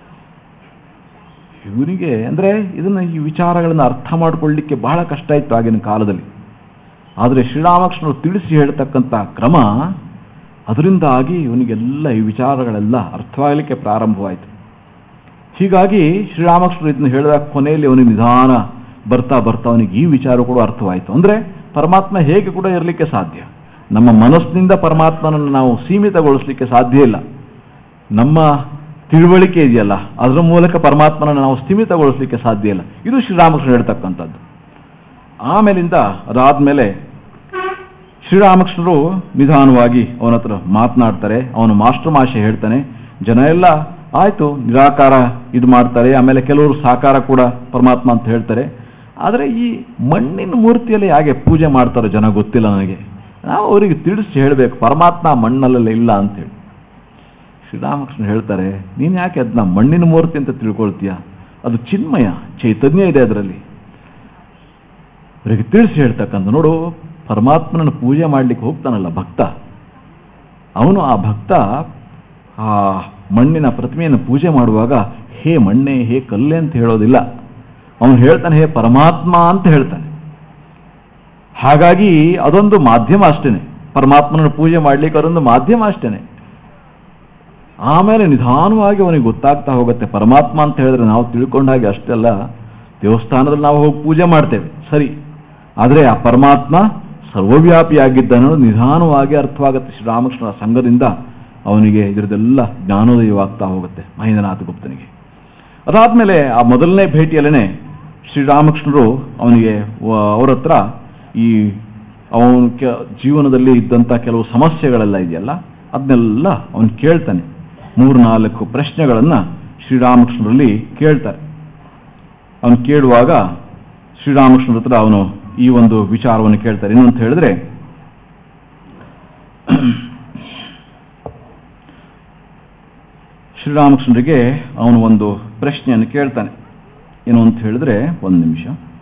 Speaker 1: ಇವನಿಗೆ ಅಂದ್ರೆ ಇದನ್ನ ಈ ವಿಚಾರಗಳನ್ನು ಅರ್ಥ ಮಾಡ್ಕೊಳ್ಳಿಕ್ಕೆ ಬಹಳ ಕಷ್ಟ ಇತ್ತು ಆಗಿನ ಕಾಲದಲ್ಲಿ ಆದರೆ ಶ್ರೀರಾಮಕೃಷ್ಣರು ತಿಳಿಸಿ ಹೇಳ್ತಕ್ಕಂಥ ಕ್ರಮ ಅದರಿಂದಾಗಿ ಇವನಿಗೆಲ್ಲ ಈ ವಿಚಾರಗಳೆಲ್ಲ ಅರ್ಥವಾಗಲಿಕ್ಕೆ ಪ್ರಾರಂಭವಾಯಿತು ಹೀಗಾಗಿ ಶ್ರೀರಾಮಕೃಷ್ಣರು ಇದನ್ನು ಹೇಳಿದ ಕೊನೆಯಲ್ಲಿ ಅವನಿಗೆ ನಿಧಾನ ಬರ್ತಾ ಬರ್ತಾ ಅವನಿಗೆ ಈ ವಿಚಾರ ಕೂಡ ಅರ್ಥವಾಯಿತು ಅಂದ್ರೆ ಪರಮಾತ್ಮ ಹೇಗೆ ಕೂಡ ಇರಲಿಕ್ಕೆ ಸಾಧ್ಯ ನಮ್ಮ ಮನಸ್ಸಿನಿಂದ ಪರಮಾತ್ಮನನ್ನು ನಾವು ಸೀಮಿತಗೊಳಿಸಲಿಕ್ಕೆ ಸಾಧ್ಯ ಇಲ್ಲ ನಮ್ಮ ತಿಳುವಳಿಕೆ ಇದೆಯಲ್ಲ ಅದರ ಮೂಲಕ ಪರಮಾತ್ಮನನ್ನು ನಾವು ಸೀಮಿತಗೊಳಿಸಲಿಕ್ಕೆ ಸಾಧ್ಯ ಇಲ್ಲ ಇದು ಶ್ರೀರಾಮಕೃಷ್ಣ ಹೇಳ್ತಕ್ಕಂಥದ್ದು ಆಮೇಲಿಂದ ಅದಾದ್ಮೇಲೆ ಶ್ರೀರಾಮಕೃಷ್ಣರು ನಿಧಾನವಾಗಿ ಅವನ ಹತ್ರ ಮಾತನಾಡ್ತಾರೆ ಅವನು ಮಾಸ್ಟರ್ ಮಾಷೆ ಹೇಳ್ತಾನೆ ಜನ ಎಲ್ಲ ಆಯ್ತು ನಿರಾಕಾರ ಇದು ಮಾಡ್ತಾರೆ ಆಮೇಲೆ ಕೆಲವರು ಸಾಕಾರ ಕೂಡ ಪರಮಾತ್ಮ ಅಂತ ಹೇಳ್ತಾರೆ ಆದರೆ ಈ ಮಣ್ಣಿನ ಮೂರ್ತಿಯಲ್ಲಿ ಹೇಗೆ ಪೂಜೆ ಮಾಡ್ತಾರೋ ಜನ ಗೊತ್ತಿಲ್ಲ ನನಗೆ ನಾವು ಅವರಿಗೆ ತಿಳಿಸಿ ಹೇಳಬೇಕು ಪರಮಾತ್ಮ ಮಣ್ಣಲ್ಲೆಲ್ಲ ಇಲ್ಲ ಅಂತೇಳಿ ಶ್ರೀರಾಮಕೃಷ್ಣ ಹೇಳ್ತಾರೆ ನೀನು ಯಾಕೆ ಅದನ್ನ ಮಣ್ಣಿನ ಮೂರ್ತಿ ಅಂತ ತಿಳ್ಕೊಳ್ತೀಯ ಅದು ಚಿನ್ಮಯ ಚೈತನ್ಯ ಇದೆ ಅದರಲ್ಲಿ ಅವರಿಗೆ ತಿಳಿಸಿ ಹೇಳ್ತಕ್ಕಂಥ ನೋಡು ಪರಮಾತ್ಮನನ್ನು ಪೂಜೆ ಮಾಡಲಿಕ್ಕೆ ಹೋಗ್ತಾನಲ್ಲ ಭಕ್ತ ಅವನು ಆ ಭಕ್ತ ಆ ಮಣ್ಣಿನ ಪ್ರತಿಮೆಯನ್ನು ಪೂಜೆ ಮಾಡುವಾಗ ಹೇ ಮಣ್ಣೆ ಹೇ ಕಲ್ಲೆ ಅಂತ ಹೇಳೋದಿಲ್ಲ ಅವನು ಹೇಳ್ತಾನೆ ಹೇ ಪರಮಾತ್ಮ ಅಂತ ಹೇಳ್ತಾನೆ ಹಾಗಾಗಿ ಅದೊಂದು ಮಾಧ್ಯಮ ಅಷ್ಟೇನೆ ಪರಮಾತ್ಮನ ಪೂಜೆ ಮಾಡಲಿಕ್ಕೆ ಅದೊಂದು ಮಾಧ್ಯಮ ಅಷ್ಟೇನೆ ಆಮೇಲೆ ನಿಧಾನವಾಗಿ ಅವನಿಗೆ ಗೊತ್ತಾಗ್ತಾ ಹೋಗುತ್ತೆ ಪರಮಾತ್ಮ ಅಂತ ಹೇಳಿದ್ರೆ ನಾವು ತಿಳ್ಕೊಂಡಾಗೆ ಅಷ್ಟೆಲ್ಲ ದೇವಸ್ಥಾನದಲ್ಲಿ ನಾವು ಹೋಗಿ ಪೂಜೆ ಮಾಡ್ತೇವೆ ಸರಿ ಆದರೆ ಆ ಪರಮಾತ್ಮ ಸರ್ವವ್ಯಾಪಿಯಾಗಿದ್ದ ಅನ್ನೋದು ನಿಧಾನವಾಗಿ ಅರ್ಥವಾಗುತ್ತೆ ಶ್ರೀರಾಮಕೃಷ್ಣರ ಸಂಘದಿಂದ ಅವನಿಗೆ ಇದರದೆಲ್ಲ ಜ್ಞಾನೋದಯವಾಗ್ತಾ ಹೋಗುತ್ತೆ ಮಹೇಂದ್ರನಾಥ ಗುಪ್ತನಿಗೆ ಅದಾದ್ಮೇಲೆ ಆ ಮೊದಲನೇ ಭೇಟಿಯಲ್ಲೇ ಶ್ರೀರಾಮಕೃಷ್ಣರು ಅವನಿಗೆ ಅವ್ರ ಹತ್ರ ಈ ಅವನ ಕೆ ಜೀವನದಲ್ಲಿ ಇದ್ದಂಥ ಕೆಲವು ಸಮಸ್ಯೆಗಳೆಲ್ಲ ಇದೆಯಲ್ಲ ಅದನ್ನೆಲ್ಲ ಅವನು ಕೇಳ್ತಾನೆ ಮೂರ್ನಾಲ್ಕು ಪ್ರಶ್ನೆಗಳನ್ನು ಶ್ರೀರಾಮಕೃಷ್ಣರಲ್ಲಿ ಕೇಳ್ತಾರೆ ಅವನು ಕೇಳುವಾಗ ಶ್ರೀರಾಮಕೃಷ್ಣರ ಹತ್ರ ಅವನು ಈ ಒಂದು ವಿಚಾರವನ್ನು ಕೇಳ್ತಾರೆ ಏನು ಅಂತ ಹೇಳಿದ್ರೆ ಶ್ರೀರಾಮಕೃಷ್ಣರಿಗೆ ಅವನು ಒಂದು ಪ್ರಶ್ನೆಯನ್ನು ಕೇಳ್ತಾನೆ ಏನು ಅಂತ ಹೇಳಿದ್ರೆ ಒಂದು ನಿಮಿಷ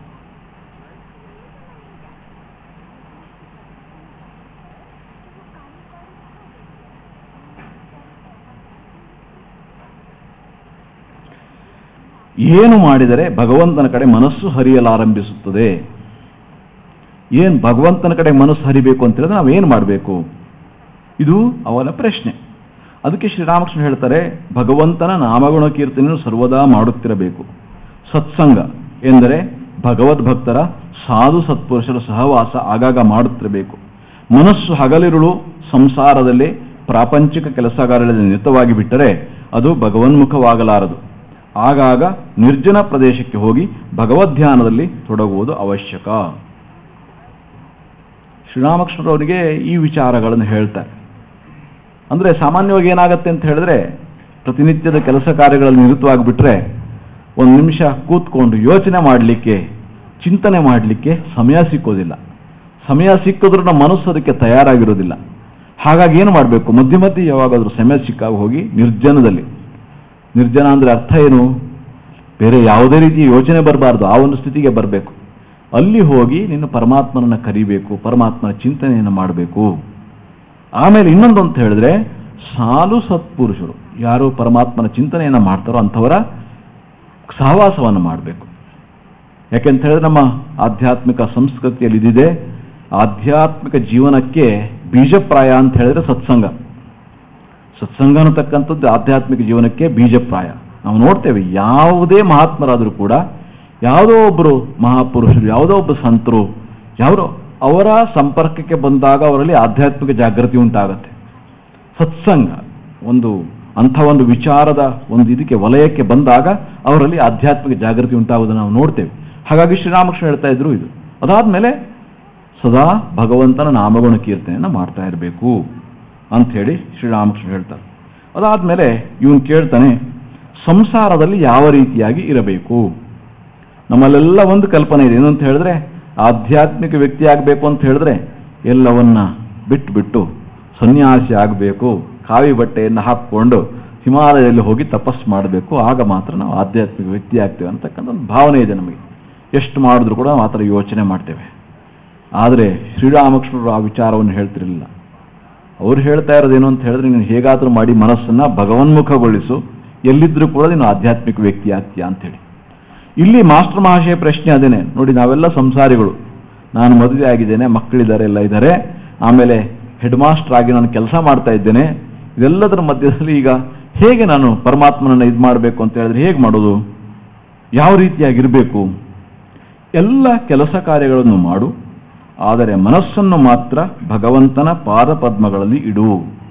Speaker 1: ಏನು ಮಾಡಿದರೆ ಭಗವಂತನ ಕಡೆ ಮನಸ್ಸು ಹರಿಯಲಾರಂಭಿಸುತ್ತದೆ ಏನು ಭಗವಂತನ ಕಡೆ ಮನಸ್ಸು ಹರಿಬೇಕು ಅಂತ ಹೇಳಿದ್ರೆ ನಾವೇನು ಮಾಡಬೇಕು ಇದು ಅವನ ಪ್ರಶ್ನೆ ಅದಕ್ಕೆ ಶ್ರೀರಾಮಕೃಷ್ಣ ಹೇಳ್ತಾರೆ ಭಗವಂತನ ನಾಮಗುಣ ಕೀರ್ತನೆಯನ್ನು ಸರ್ವದಾ ಮಾಡುತ್ತಿರಬೇಕು ಸತ್ಸಂಗ ಎಂದರೆ ಭಗವದ್ಭಕ್ತರ ಸಾಧು ಸತ್ಪುರುಷರ ಸಹವಾಸ ಆಗಾಗ ಮಾಡುತ್ತಿರಬೇಕು ಮನಸ್ಸು ಹಗಲಿರುಳು ಸಂಸಾರದಲ್ಲಿ ಪ್ರಾಪಂಚಿಕ ಕೆಲಸಗಾರರಲ್ಲಿ ನಿರತವಾಗಿ ಬಿಟ್ಟರೆ ಅದು ಭಗವನ್ಮುಖವಾಗಲಾರದು ಆಗಾಗ ನಿರ್ಜನ ಪ್ರದೇಶಕ್ಕೆ ಹೋಗಿ ಭಗವದ್ಧ್ಯಾನದಲ್ಲಿ ತೊಡಗುವುದು ಅವಶ್ಯಕ ಶ್ರೀರಾಮಕೃಷ್ಣರವರಿಗೆ ಈ ವಿಚಾರಗಳನ್ನು ಹೇಳ್ತಾರೆ ಅಂದರೆ ಸಾಮಾನ್ಯವಾಗಿ ಏನಾಗುತ್ತೆ ಅಂತ ಹೇಳಿದ್ರೆ ಪ್ರತಿನಿತ್ಯದ ಕೆಲಸ ಕಾರ್ಯಗಳಲ್ಲಿ ನಿರತವಾಗಿಬಿಟ್ರೆ ಒಂದು ನಿಮಿಷ ಕೂತ್ಕೊಂಡು ಯೋಚನೆ ಮಾಡಲಿಕ್ಕೆ ಚಿಂತನೆ ಮಾಡಲಿಕ್ಕೆ ಸಮಯ ಸಿಕ್ಕೋದಿಲ್ಲ ಸಮಯ ಸಿಕ್ಕಿದ್ರೂ ನಮ್ಮ ಮನಸ್ಸು ಅದಕ್ಕೆ ತಯಾರಾಗಿರೋದಿಲ್ಲ ಹಾಗಾಗಿ ಏನು ಮಾಡಬೇಕು ಮಧ್ಯೆ ಮಧ್ಯೆ ಯಾವಾಗಾದ್ರೂ ಸಮಯ ಸಿಕ್ಕಾಗ ಹೋಗಿ ನಿರ್ಜನದಲ್ಲಿ ನಿರ್ಜನ ಅಂದರೆ ಅರ್ಥ ಏನು ಬೇರೆ ಯಾವುದೇ ರೀತಿ ಯೋಚನೆ ಬರಬಾರ್ದು ಆ ಒಂದು ಸ್ಥಿತಿಗೆ ಬರಬೇಕು ಅಲ್ಲಿ ಹೋಗಿ ನೀನು ಪರಮಾತ್ಮನನ್ನು ಕರಿಬೇಕು ಪರಮಾತ್ಮನ ಚಿಂತನೆಯನ್ನು ಮಾಡಬೇಕು ಆಮೇಲೆ ಇನ್ನೊಂದು ಅಂತ ಹೇಳಿದ್ರೆ ಸಾಲು ಸತ್ಪುರುಷರು ಯಾರು ಪರಮಾತ್ಮನ ಚಿಂತನೆಯನ್ನು ಮಾಡ್ತಾರೋ ಅಂಥವರ ಸಹವಾಸವನ್ನು ಮಾಡಬೇಕು ಯಾಕೆಂತ ಹೇಳಿದ್ರೆ ನಮ್ಮ ಆಧ್ಯಾತ್ಮಿಕ ಸಂಸ್ಕೃತಿಯಲ್ಲಿ ಇದಿದೆ ಆಧ್ಯಾತ್ಮಿಕ ಜೀವನಕ್ಕೆ ಬೀಜಪ್ರಾಯ ಅಂತ ಹೇಳಿದ್ರೆ ಸತ್ಸಂಗ ಸತ್ಸಂಗ ಅನ್ನತಕ್ಕಂಥದ್ದು ಆಧ್ಯಾತ್ಮಿಕ ಜೀವನಕ್ಕೆ ಬೀಜಪ್ರಾಯ ನಾವು ನೋಡ್ತೇವೆ ಯಾವುದೇ ಮಹಾತ್ಮರಾದರೂ ಕೂಡ ಯಾವುದೋ ಒಬ್ಬರು ಮಹಾಪುರುಷರು ಯಾವುದೋ ಒಬ್ಬರು ಸಂತರು ಯಾವುದೋ ಅವರ ಸಂಪರ್ಕಕ್ಕೆ ಬಂದಾಗ ಅವರಲ್ಲಿ ಆಧ್ಯಾತ್ಮಿಕ ಜಾಗೃತಿ ಉಂಟಾಗತ್ತೆ ಸತ್ಸಂಗ ಒಂದು ಅಂಥ ಒಂದು ವಿಚಾರದ ಒಂದು ಇದಕ್ಕೆ ವಲಯಕ್ಕೆ ಬಂದಾಗ ಅವರಲ್ಲಿ ಆಧ್ಯಾತ್ಮಿಕ ಜಾಗೃತಿ ಉಂಟಾಗೋದನ್ನು ನಾವು ನೋಡ್ತೇವೆ ಹಾಗಾಗಿ ಶ್ರೀರಾಮಕೃಷ್ಣ ಹೇಳ್ತಾ ಇದ್ರು ಇದು ಅದಾದ್ಮೇಲೆ ಸದಾ ಭಗವಂತನ ನಾಮಗುಣ ಕೀರ್ತನೆಯನ್ನು ಮಾಡ್ತಾ ಇರಬೇಕು ಅಂಥೇಳಿ ಶ್ರೀರಾಮಕೃಷ್ಣ ಹೇಳ್ತಾರೆ ಅದಾದ್ಮೇಲೆ ಇವನು ಕೇಳ್ತಾನೆ ಸಂಸಾರದಲ್ಲಿ ಯಾವ ರೀತಿಯಾಗಿ ಇರಬೇಕು ನಮ್ಮಲ್ಲೆಲ್ಲ ಒಂದು ಕಲ್ಪನೆ ಇದೆ ಏನು ಅಂತ ಹೇಳಿದ್ರೆ ಆಧ್ಯಾತ್ಮಿಕ ವ್ಯಕ್ತಿ ಆಗಬೇಕು ಅಂತ ಹೇಳಿದ್ರೆ ಎಲ್ಲವನ್ನ ಬಿಟ್ಟು ಬಿಟ್ಟು ಸನ್ಯಾಸಿ ಆಗಬೇಕು ಕಾವಿ ಬಟ್ಟೆಯನ್ನು ಹಾಕ್ಕೊಂಡು ಹಿಮಾಲಯದಲ್ಲಿ ಹೋಗಿ ತಪಸ್ಸು ಮಾಡಬೇಕು ಆಗ ಮಾತ್ರ ನಾವು ಆಧ್ಯಾತ್ಮಿಕ ವ್ಯಕ್ತಿ ಆಗ್ತೇವೆ ಅಂತಕ್ಕಂಥ ಒಂದು ಭಾವನೆ ಇದೆ ನಮಗೆ ಎಷ್ಟು ಮಾಡಿದ್ರು ಕೂಡ ನಾವು ಆ ಥರ ಯೋಚನೆ ಮಾಡ್ತೇವೆ ಆದರೆ ಶ್ರೀರಾಮಕೃಷ್ಣರು ಆ ವಿಚಾರವನ್ನು ಹೇಳ್ತಿರಲಿಲ್ಲ ಅವ್ರು ಹೇಳ್ತಾ ಇರೋದೇನು ಅಂತ ಹೇಳಿದ್ರೆ ನೀನು ಹೇಗಾದರೂ ಮಾಡಿ ಮನಸ್ಸನ್ನ ಭಗವನ್ಮುಖಗೊಳಿಸು ಎಲ್ಲಿದ್ರೂ ಕೂಡ ನೀನು ಆಧ್ಯಾತ್ಮಿಕ ವ್ಯಕ್ತಿ ಆಗ್ತೀಯಾ ಅಂತೇಳಿ ಇಲ್ಲಿ ಮಾಸ್ಟರ್ ಮಹಾಶಯ ಪ್ರಶ್ನೆ ಅದೇನೆ ನೋಡಿ ನಾವೆಲ್ಲ ಸಂಸಾರಿಗಳು ನಾನು ಮದುವೆ ಆಗಿದ್ದೇನೆ ಮಕ್ಕಳಿದ್ದಾರೆ ಎಲ್ಲ ಇದ್ದಾರೆ ಆಮೇಲೆ ಹೆಡ್ ಮಾಸ್ಟರ್ ಆಗಿ ನಾನು ಕೆಲಸ ಮಾಡ್ತಾ ಇದ್ದೇನೆ ಇದೆಲ್ಲದರ ಮಧ್ಯದಲ್ಲಿ ಈಗ ಹೇಗೆ ನಾನು ಪರಮಾತ್ಮನನ್ನು ಇದು ಮಾಡಬೇಕು ಅಂತ ಹೇಳಿದ್ರೆ ಹೇಗೆ ಮಾಡೋದು ಯಾವ ರೀತಿಯಾಗಿರಬೇಕು ಎಲ್ಲ ಕೆಲಸ ಕಾರ್ಯಗಳನ್ನು ಮಾಡು ಆದರೆ ಮನಸ್ಸನ್ನು ಮಾತ್ರ ಭಗವಂತನ ಪಾದಪದ್ಮಗಳಲ್ಲಿ ಇಡು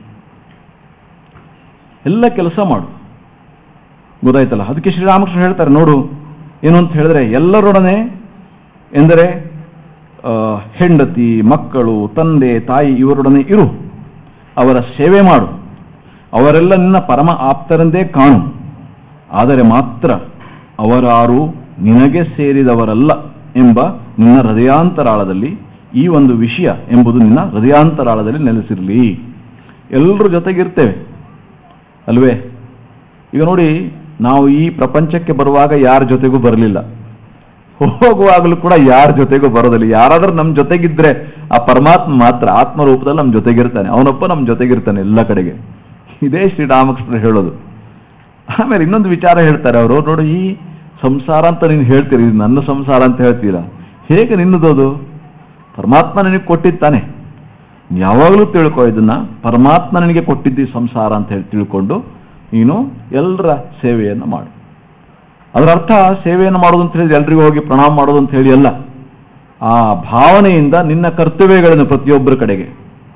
Speaker 1: ಎಲ್ಲ ಕೆಲಸ ಮಾಡು ಗೊತ್ತಾಯ್ತಲ್ಲ ಅದಕ್ಕೆ ಶ್ರೀರಾಮಕೃಷ್ಣ ಹೇಳ್ತಾರೆ ನೋಡು ಏನು ಅಂತ ಹೇಳಿದ್ರೆ ಎಲ್ಲರೊಡನೆ ಎಂದರೆ ಆ, ಹೆಂಡತಿ ಮಕ್ಕಳು ತಂದೆ ತಾಯಿ ಇವರೊಡನೆ ಇರು ಅವರ ಸೇವೆ ಮಾಡು ಅವರೆಲ್ಲ ನಿನ್ನ ಪರಮ ಆಪ್ತರೆಂದೇ ಕಾಣು ಆದರೆ ಮಾತ್ರ ಅವರಾರು ನಿನಗೆ ಸೇರಿದವರಲ್ಲ ಎಂಬ ನಿನ್ನ ಹೃದಯಾಂತರಾಳದಲ್ಲಿ ಈ ಒಂದು ವಿಷಯ ಎಂಬುದು ನಿನ್ನ ಹೃದಯಾಂತರಾಳದಲ್ಲಿ ನೆಲೆಸಿರಲಿ ಎಲ್ಲರ ಜೊತೆಗಿರ್ತೇವೆ ಅಲ್ವೇ ಈಗ ನೋಡಿ ನಾವು ಈ ಪ್ರಪಂಚಕ್ಕೆ ಬರುವಾಗ ಯಾರ ಜೊತೆಗೂ ಬರಲಿಲ್ಲ ಹೋಗುವಾಗಲೂ ಕೂಡ ಯಾರ ಜೊತೆಗೂ ಬರೋದಿಲ್ಲ ಯಾರಾದ್ರೂ ನಮ್ಮ ಜೊತೆಗಿದ್ರೆ ಆ ಪರಮಾತ್ಮ ಮಾತ್ರ ಆತ್ಮ ರೂಪದಲ್ಲಿ ನಮ್ಮ ಜೊತೆಗಿರ್ತಾನೆ ಅವನೊಬ್ಬ ನಮ್ಮ ಜೊತೆಗಿರ್ತಾನೆ ಎಲ್ಲ ಕಡೆಗೆ ಇದೇ ಶ್ರೀರಾಮಕೃಷ್ಣರು ಹೇಳೋದು ಆಮೇಲೆ ಇನ್ನೊಂದು ವಿಚಾರ ಹೇಳ್ತಾರೆ ಅವರು ನೋಡು ಈ ಸಂಸಾರ ಅಂತ ನೀನು ಹೇಳ್ತೀರಿ ಇದು ನನ್ನ ಸಂಸಾರ ಅಂತ ಹೇಳ್ತೀರಾ ಹೇಗೆ ನಿನ್ನದದು ಪರಮಾತ್ಮ ನನಗೆ ಕೊಟ್ಟಿದ್ದಾನೆ ಯಾವಾಗಲೂ ತಿಳ್ಕೊ ಇದನ್ನ ಪರಮಾತ್ಮ ನನಗೆ ಕೊಟ್ಟಿದ್ದಿ ಸಂಸಾರ ಅಂತ ಹೇಳಿ ತಿಳ್ಕೊಂಡು ನೀನು ಎಲ್ಲರ ಸೇವೆಯನ್ನು ಮಾಡು ಅದರ ಅರ್ಥ ಸೇವೆಯನ್ನು ಮಾಡೋದು ಅಂತ ಹೇಳಿದ್ರೆ ಎಲ್ರಿಗೂ ಹೋಗಿ ಪ್ರಣಾಮ ಮಾಡೋದು ಅಂತ ಹೇಳಿ ಅಲ್ಲ ಆ ಭಾವನೆಯಿಂದ ನಿನ್ನ ಕರ್ತವ್ಯಗಳನ್ನು ಪ್ರತಿಯೊಬ್ಬರ ಕಡೆಗೆ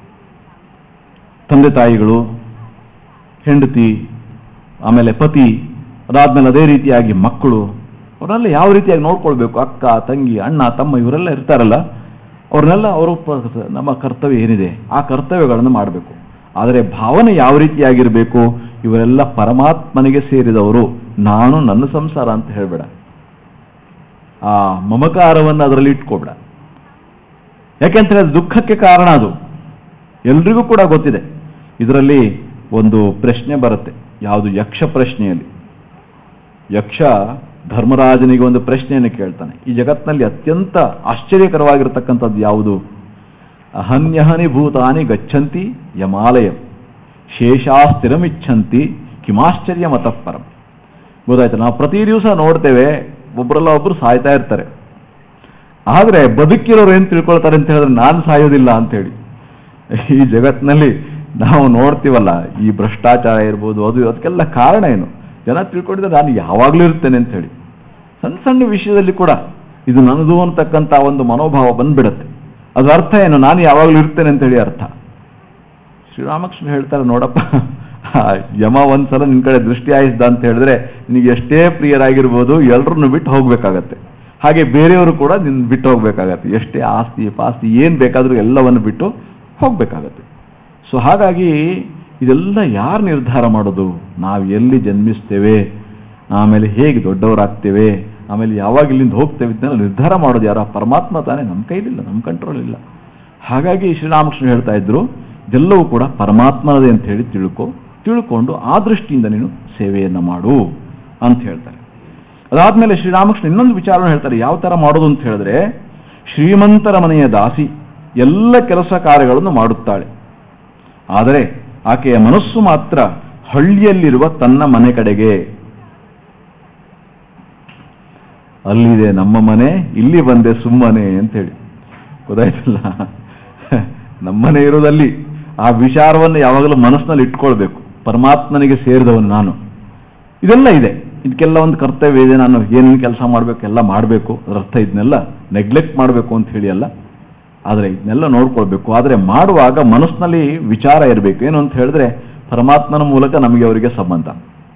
Speaker 1: ತಂದೆ ತಾಯಿಗಳು ಹೆಂಡತಿ ಆಮೇಲೆ ಪತಿ ಅದಾದ್ಮೇಲೆ ಅದೇ ರೀತಿಯಾಗಿ ಮಕ್ಕಳು ಅವರೆಲ್ಲ ಯಾವ ರೀತಿಯಾಗಿ ನೋಡ್ಕೊಳ್ಬೇಕು ಅಕ್ಕ ತಂಗಿ ಅಣ್ಣ ತಮ್ಮ ಇವರೆಲ್ಲ ಇರ್ತಾರಲ್ಲ ಅವ್ರನ್ನೆಲ್ಲ ಅವರು ಪ- ನಮ್ಮ ಕರ್ತವ್ಯ ಏನಿದೆ ಆ ಕರ್ತವ್ಯಗಳನ್ನು ಮಾಡಬೇಕು ಆದರೆ ಭಾವನೆ ಯಾವ ರೀತಿಯಾಗಿರಬೇಕು ಇವರೆಲ್ಲ ಪರಮಾತ್ಮನಿಗೆ ಸೇರಿದವರು ನಾನು ನನ್ನ ಸಂಸಾರ ಅಂತ ಹೇಳಬೇಡ ಆ ಮಮಕಾರವನ್ನು ಅದರಲ್ಲಿ ಇಟ್ಕೋಬೇಡ ಯಾಕೆಂದ್ರೆ ಅದು ದುಃಖಕ್ಕೆ ಕಾರಣ ಅದು ಎಲ್ರಿಗೂ ಕೂಡ ಗೊತ್ತಿದೆ ಇದರಲ್ಲಿ ಒಂದು ಪ್ರಶ್ನೆ ಬರುತ್ತೆ ಯಾವುದು ಯಕ್ಷ ಪ್ರಶ್ನೆಯಲ್ಲಿ ಯಕ್ಷ ಧರ್ಮರಾಜನಿಗೆ ಒಂದು ಪ್ರಶ್ನೆಯನ್ನು ಕೇಳ್ತಾನೆ ಈ ಜಗತ್ತಿನಲ್ಲಿ ಅತ್ಯಂತ ಆಶ್ಚರ್ಯಕರವಾಗಿರತಕ್ಕಂಥದ್ದು ಯಾವುದು ಅಹನ್ಯಹನಿ ಭೂತಾನಿ ಗಚ್ಚಂತಿ ಯಮಾಲಯಂ ಶೇಷಾ ಸ್ಥಿರಮಿಚ್ಛಂತಿ ಕಿಮಾಶ್ಚರ್ಯ ಮತಃಪರಂ ಗೊತ್ತಾಯ್ತು ನಾವು ಪ್ರತಿ ದಿವಸ ನೋಡ್ತೇವೆ ಒಬ್ಬರಲ್ಲ ಒಬ್ಬರು ಸಾಯ್ತಾ ಇರ್ತಾರೆ ಆದರೆ ಬದುಕಿರೋರು ಏನು ತಿಳ್ಕೊಳ್ತಾರೆ ಅಂತ ಹೇಳಿದ್ರೆ ನಾನು ಸಾಯೋದಿಲ್ಲ ಅಂತೇಳಿ ಈ ಜಗತ್ತಿನಲ್ಲಿ ನಾವು ನೋಡ್ತೀವಲ್ಲ ಈ ಭ್ರಷ್ಟಾಚಾರ ಇರ್ಬೋದು ಅದು ಅದಕ್ಕೆಲ್ಲ ಕಾರಣ ಏನು ಜನ ತಿಳ್ಕೊಂಡಿದ್ರೆ ನಾನು ಯಾವಾಗಲೂ ಇರ್ತೇನೆ ಅಂತ ಹೇಳಿ ಸಣ್ಣ ಸಣ್ಣ ವಿಷಯದಲ್ಲಿ ಕೂಡ ಇದು ನನ್ನದು ಅಂತಕ್ಕಂಥ ಒಂದು ಮನೋಭಾವ ಬಂದ್ಬಿಡತ್ತೆ ಅದು ಅರ್ಥ ಏನು ನಾನು ಯಾವಾಗಲೂ ಇರ್ತೇನೆ ಅಂತ ಹೇಳಿ ಅರ್ಥ ಶ್ರೀರಾಮಕೃಷ್ಣ ಹೇಳ್ತಾರೆ ನೋಡಪ್ಪ ಆ ಯಮ ಒಂದ್ಸಲ ನಿನ್ ಕಡೆ ದೃಷ್ಟಿ ಆಯಿಸ್ದ ಅಂತ ಹೇಳಿದ್ರೆ ನಿನಗೆ ಎಷ್ಟೇ ಪ್ರಿಯರಾಗಿರ್ಬೋದು ಎಲ್ಲರನ್ನು ಬಿಟ್ಟು ಹೋಗ್ಬೇಕಾಗತ್ತೆ ಹಾಗೆ ಬೇರೆಯವರು ಕೂಡ ನಿನ್ ಬಿಟ್ಟು ಹೋಗ್ಬೇಕಾಗತ್ತೆ ಎಷ್ಟೇ ಆಸ್ತಿ ಪಾಸ್ತಿ ಏನ್ ಬೇಕಾದ್ರೂ ಎಲ್ಲವನ್ನು ಬಿಟ್ಟು ಹೋಗ್ಬೇಕಾಗತ್ತೆ ಸೊ ಹಾಗಾಗಿ ಇದೆಲ್ಲ ಯಾರು ನಿರ್ಧಾರ ಮಾಡೋದು ನಾವು ಎಲ್ಲಿ ಜನ್ಮಿಸ್ತೇವೆ ಆಮೇಲೆ ಹೇಗೆ ದೊಡ್ಡವರಾಗ್ತೇವೆ ಆಮೇಲೆ ಯಾವಾಗ ಇಲ್ಲಿಂದ ಹೋಗ್ತೇವೆ ಇದನ್ನೆಲ್ಲ ನಿರ್ಧಾರ ಮಾಡೋದು ಯಾರು ಆ ಪರಮಾತ್ಮ ತಾನೇ ನಮ್ಮ ಕೈಲಿಲ್ಲ ನಮ್ಮ ಕಂಟ್ರೋಲ್ ಇಲ್ಲ ಹಾಗಾಗಿ ಶ್ರೀರಾಮಕೃಷ್ಣ ಹೇಳ್ತಾ ಇದ್ರು ಇದೆಲ್ಲವೂ ಕೂಡ ಪರಮಾತ್ಮನದೇ ಅಂತ ಹೇಳಿ ತಿಳ್ಕೊ ತಿಳ್ಕೊಂಡು ಆ ದೃಷ್ಟಿಯಿಂದ ನೀನು ಸೇವೆಯನ್ನು ಮಾಡು ಅಂತ ಹೇಳ್ತಾರೆ ಅದಾದ್ಮೇಲೆ ಶ್ರೀರಾಮಕೃಷ್ಣ ಇನ್ನೊಂದು ವಿಚಾರವನ್ನು ಹೇಳ್ತಾರೆ ಯಾವ ತರ ಮಾಡೋದು ಅಂತ ಹೇಳಿದ್ರೆ ಶ್ರೀಮಂತರ ಮನೆಯ ದಾಸಿ ಎಲ್ಲ ಕೆಲಸ ಕಾರ್ಯಗಳನ್ನು ಮಾಡುತ್ತಾಳೆ ಆದರೆ ಆಕೆಯ ಮನಸ್ಸು ಮಾತ್ರ ಹಳ್ಳಿಯಲ್ಲಿರುವ ತನ್ನ ಮನೆ ಕಡೆಗೆ ಅಲ್ಲಿದೆ ನಮ್ಮ ಮನೆ ಇಲ್ಲಿ ಬಂದೆ ಸುಮ್ಮನೆ ಅಂತ ಹೇಳಿ ಗೊತ್ತಾಯ್ತಲ್ಲ ನಮ್ಮನೆ ಇರೋದಲ್ಲಿ ಆ ವಿಚಾರವನ್ನು ಯಾವಾಗಲೂ ಮನಸ್ಸಿನಲ್ಲಿ ಇಟ್ಕೊಳ್ಬೇಕು ಪರಮಾತ್ಮನಿಗೆ ಸೇರಿದವನು ನಾನು ಇದೆಲ್ಲ ಇದೆ ಇದಕ್ಕೆಲ್ಲ ಒಂದು ಕರ್ತವ್ಯ ಇದೆ ನಾನು ಏನೇನು ಕೆಲಸ ಮಾಡಬೇಕು ಎಲ್ಲ ಮಾಡಬೇಕು ಅದರ ಅರ್ಥ ಇದನ್ನೆಲ್ಲ ನೆಗ್ಲೆಕ್ಟ್ ಮಾಡಬೇಕು ಅಂತ ಹೇಳಿ ಅಲ್ಲ ಆದರೆ ಇದನ್ನೆಲ್ಲ ನೋಡ್ಕೊಳ್ಬೇಕು ಆದರೆ ಮಾಡುವಾಗ ಮನಸ್ಸಿನಲ್ಲಿ ವಿಚಾರ ಇರಬೇಕು ಏನು ಅಂತ ಹೇಳಿದ್ರೆ ಪರಮಾತ್ಮನ ಮೂಲಕ ನಮಗೆ ಅವರಿಗೆ ಸಂಬಂಧ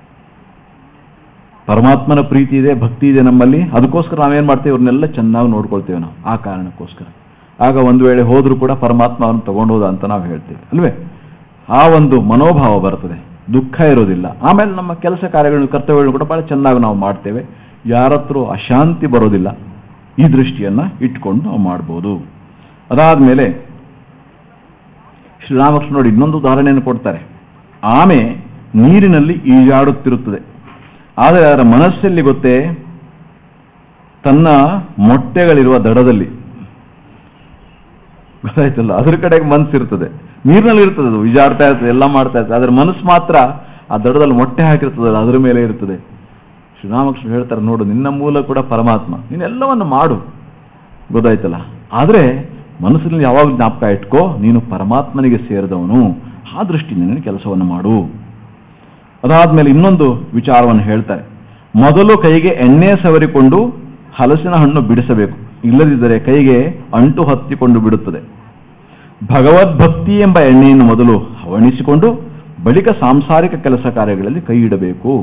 Speaker 1: ಪರಮಾತ್ಮನ ಪ್ರೀತಿ ಇದೆ ಭಕ್ತಿ ಇದೆ ನಮ್ಮಲ್ಲಿ ಅದಕ್ಕೋಸ್ಕರ ನಾವೇನ್ ಮಾಡ್ತೇವೆ ಇವ್ರನ್ನೆಲ್ಲ ಚೆನ್ನಾಗಿ ನೋಡ್ಕೊಳ್ತೇವೆ ನಾವು ಆ ಕಾರಣಕ್ಕೋಸ್ಕರ ಆಗ ಒಂದು ವೇಳೆ ಹೋದ್ರೂ ಕೂಡ ಪರಮಾತ್ಮ ಅವ್ರನ್ನ ತಗೊಂಡೋದ ಅಂತ ನಾವು ಹೇಳ್ತೇವೆ ಅಲ್ವೇ ಆ ಒಂದು ಮನೋಭಾವ ಬರ್ತದೆ ದುಃಖ ಇರೋದಿಲ್ಲ ಆಮೇಲೆ ನಮ್ಮ ಕೆಲಸ ಕಾರ್ಯಗಳನ್ನು ಕರ್ತವ್ಯಗಳನ್ನು ಕೂಡ ಬಹಳ ಚೆನ್ನಾಗಿ ನಾವು ಮಾಡ್ತೇವೆ ಯಾರತ್ರ ಅಶಾಂತಿ ಬರೋದಿಲ್ಲ ಈ ದೃಷ್ಟಿಯನ್ನ ಇಟ್ಕೊಂಡು ನಾವು ಮಾಡ್ಬೋದು ಅದಾದ್ಮೇಲೆ ಶ್ರೀರಾಮಕೃಷ್ಣ ನೋಡಿ ಇನ್ನೊಂದು ಉದಾಹರಣೆಯನ್ನು ಕೊಡ್ತಾರೆ ಆಮೆ ನೀರಿನಲ್ಲಿ ಈಜಾಡುತ್ತಿರುತ್ತದೆ ಆದರೆ ಅದರ ಮನಸ್ಸಲ್ಲಿ ಗೊತ್ತೇ ತನ್ನ ಮೊಟ್ಟೆಗಳಿರುವ ದಡದಲ್ಲಿ ಗೊತ್ತಾಯ್ತಲ್ಲ ಅದ್ರ ಕಡೆಗೆ ಮನಸ್ಸಿರ್ತದೆ ನೀರಿನಲ್ಲಿ ಇರ್ತದೆ ಅದು ಈಜಾಡ್ತಾ ಇರ್ತದೆ ಎಲ್ಲ ಮಾಡ್ತಾ ಇರ್ತದೆ ಅದರ ಮನಸ್ಸು ಮಾತ್ರ ಆ ದಡದಲ್ಲಿ ಮೊಟ್ಟೆ ಹಾಕಿರ್ತದಲ್ಲ ಅದ್ರ ಮೇಲೆ ಇರ್ತದೆ ಶ್ರೀರಾಮಕೃಷ್ಣ ಹೇಳ್ತಾರೆ ನೋಡು ನಿನ್ನ ಮೂಲ ಕೂಡ ಪರಮಾತ್ಮ ನೀನೆಲ್ಲವನ್ನು ಮಾಡು ಗೊತ್ತಾಯ್ತಲ್ಲ ಆದರೆ ಮನಸ್ಸಿನಲ್ಲಿ ಯಾವಾಗ ಜ್ಞಾಪಕ ಇಟ್ಕೋ ನೀನು ಪರಮಾತ್ಮನಿಗೆ ಸೇರಿದವನು ಆ ದೃಷ್ಟಿಯಿಂದ ನೀನು ಕೆಲಸವನ್ನು ಮಾಡು ಅದಾದ್ಮೇಲೆ ಇನ್ನೊಂದು ವಿಚಾರವನ್ನು ಹೇಳ್ತಾರೆ ಮೊದಲು ಕೈಗೆ ಎಣ್ಣೆ ಸವರಿಕೊಂಡು ಹಲಸಿನ ಹಣ್ಣು ಬಿಡಿಸಬೇಕು ಇಲ್ಲದಿದ್ದರೆ ಕೈಗೆ ಅಂಟು ಹತ್ತಿಕೊಂಡು ಬಿಡುತ್ತದೆ ಭಗವದ್ಭಕ್ತಿ ಎಂಬ ಎಣ್ಣೆಯನ್ನು ಮೊದಲು ಹವಣಿಸಿಕೊಂಡು ಬಳಿಕ ಸಾಂಸಾರಿಕ ಕೆಲಸ ಕಾರ್ಯಗಳಲ್ಲಿ ಕೈ ಇಡಬೇಕು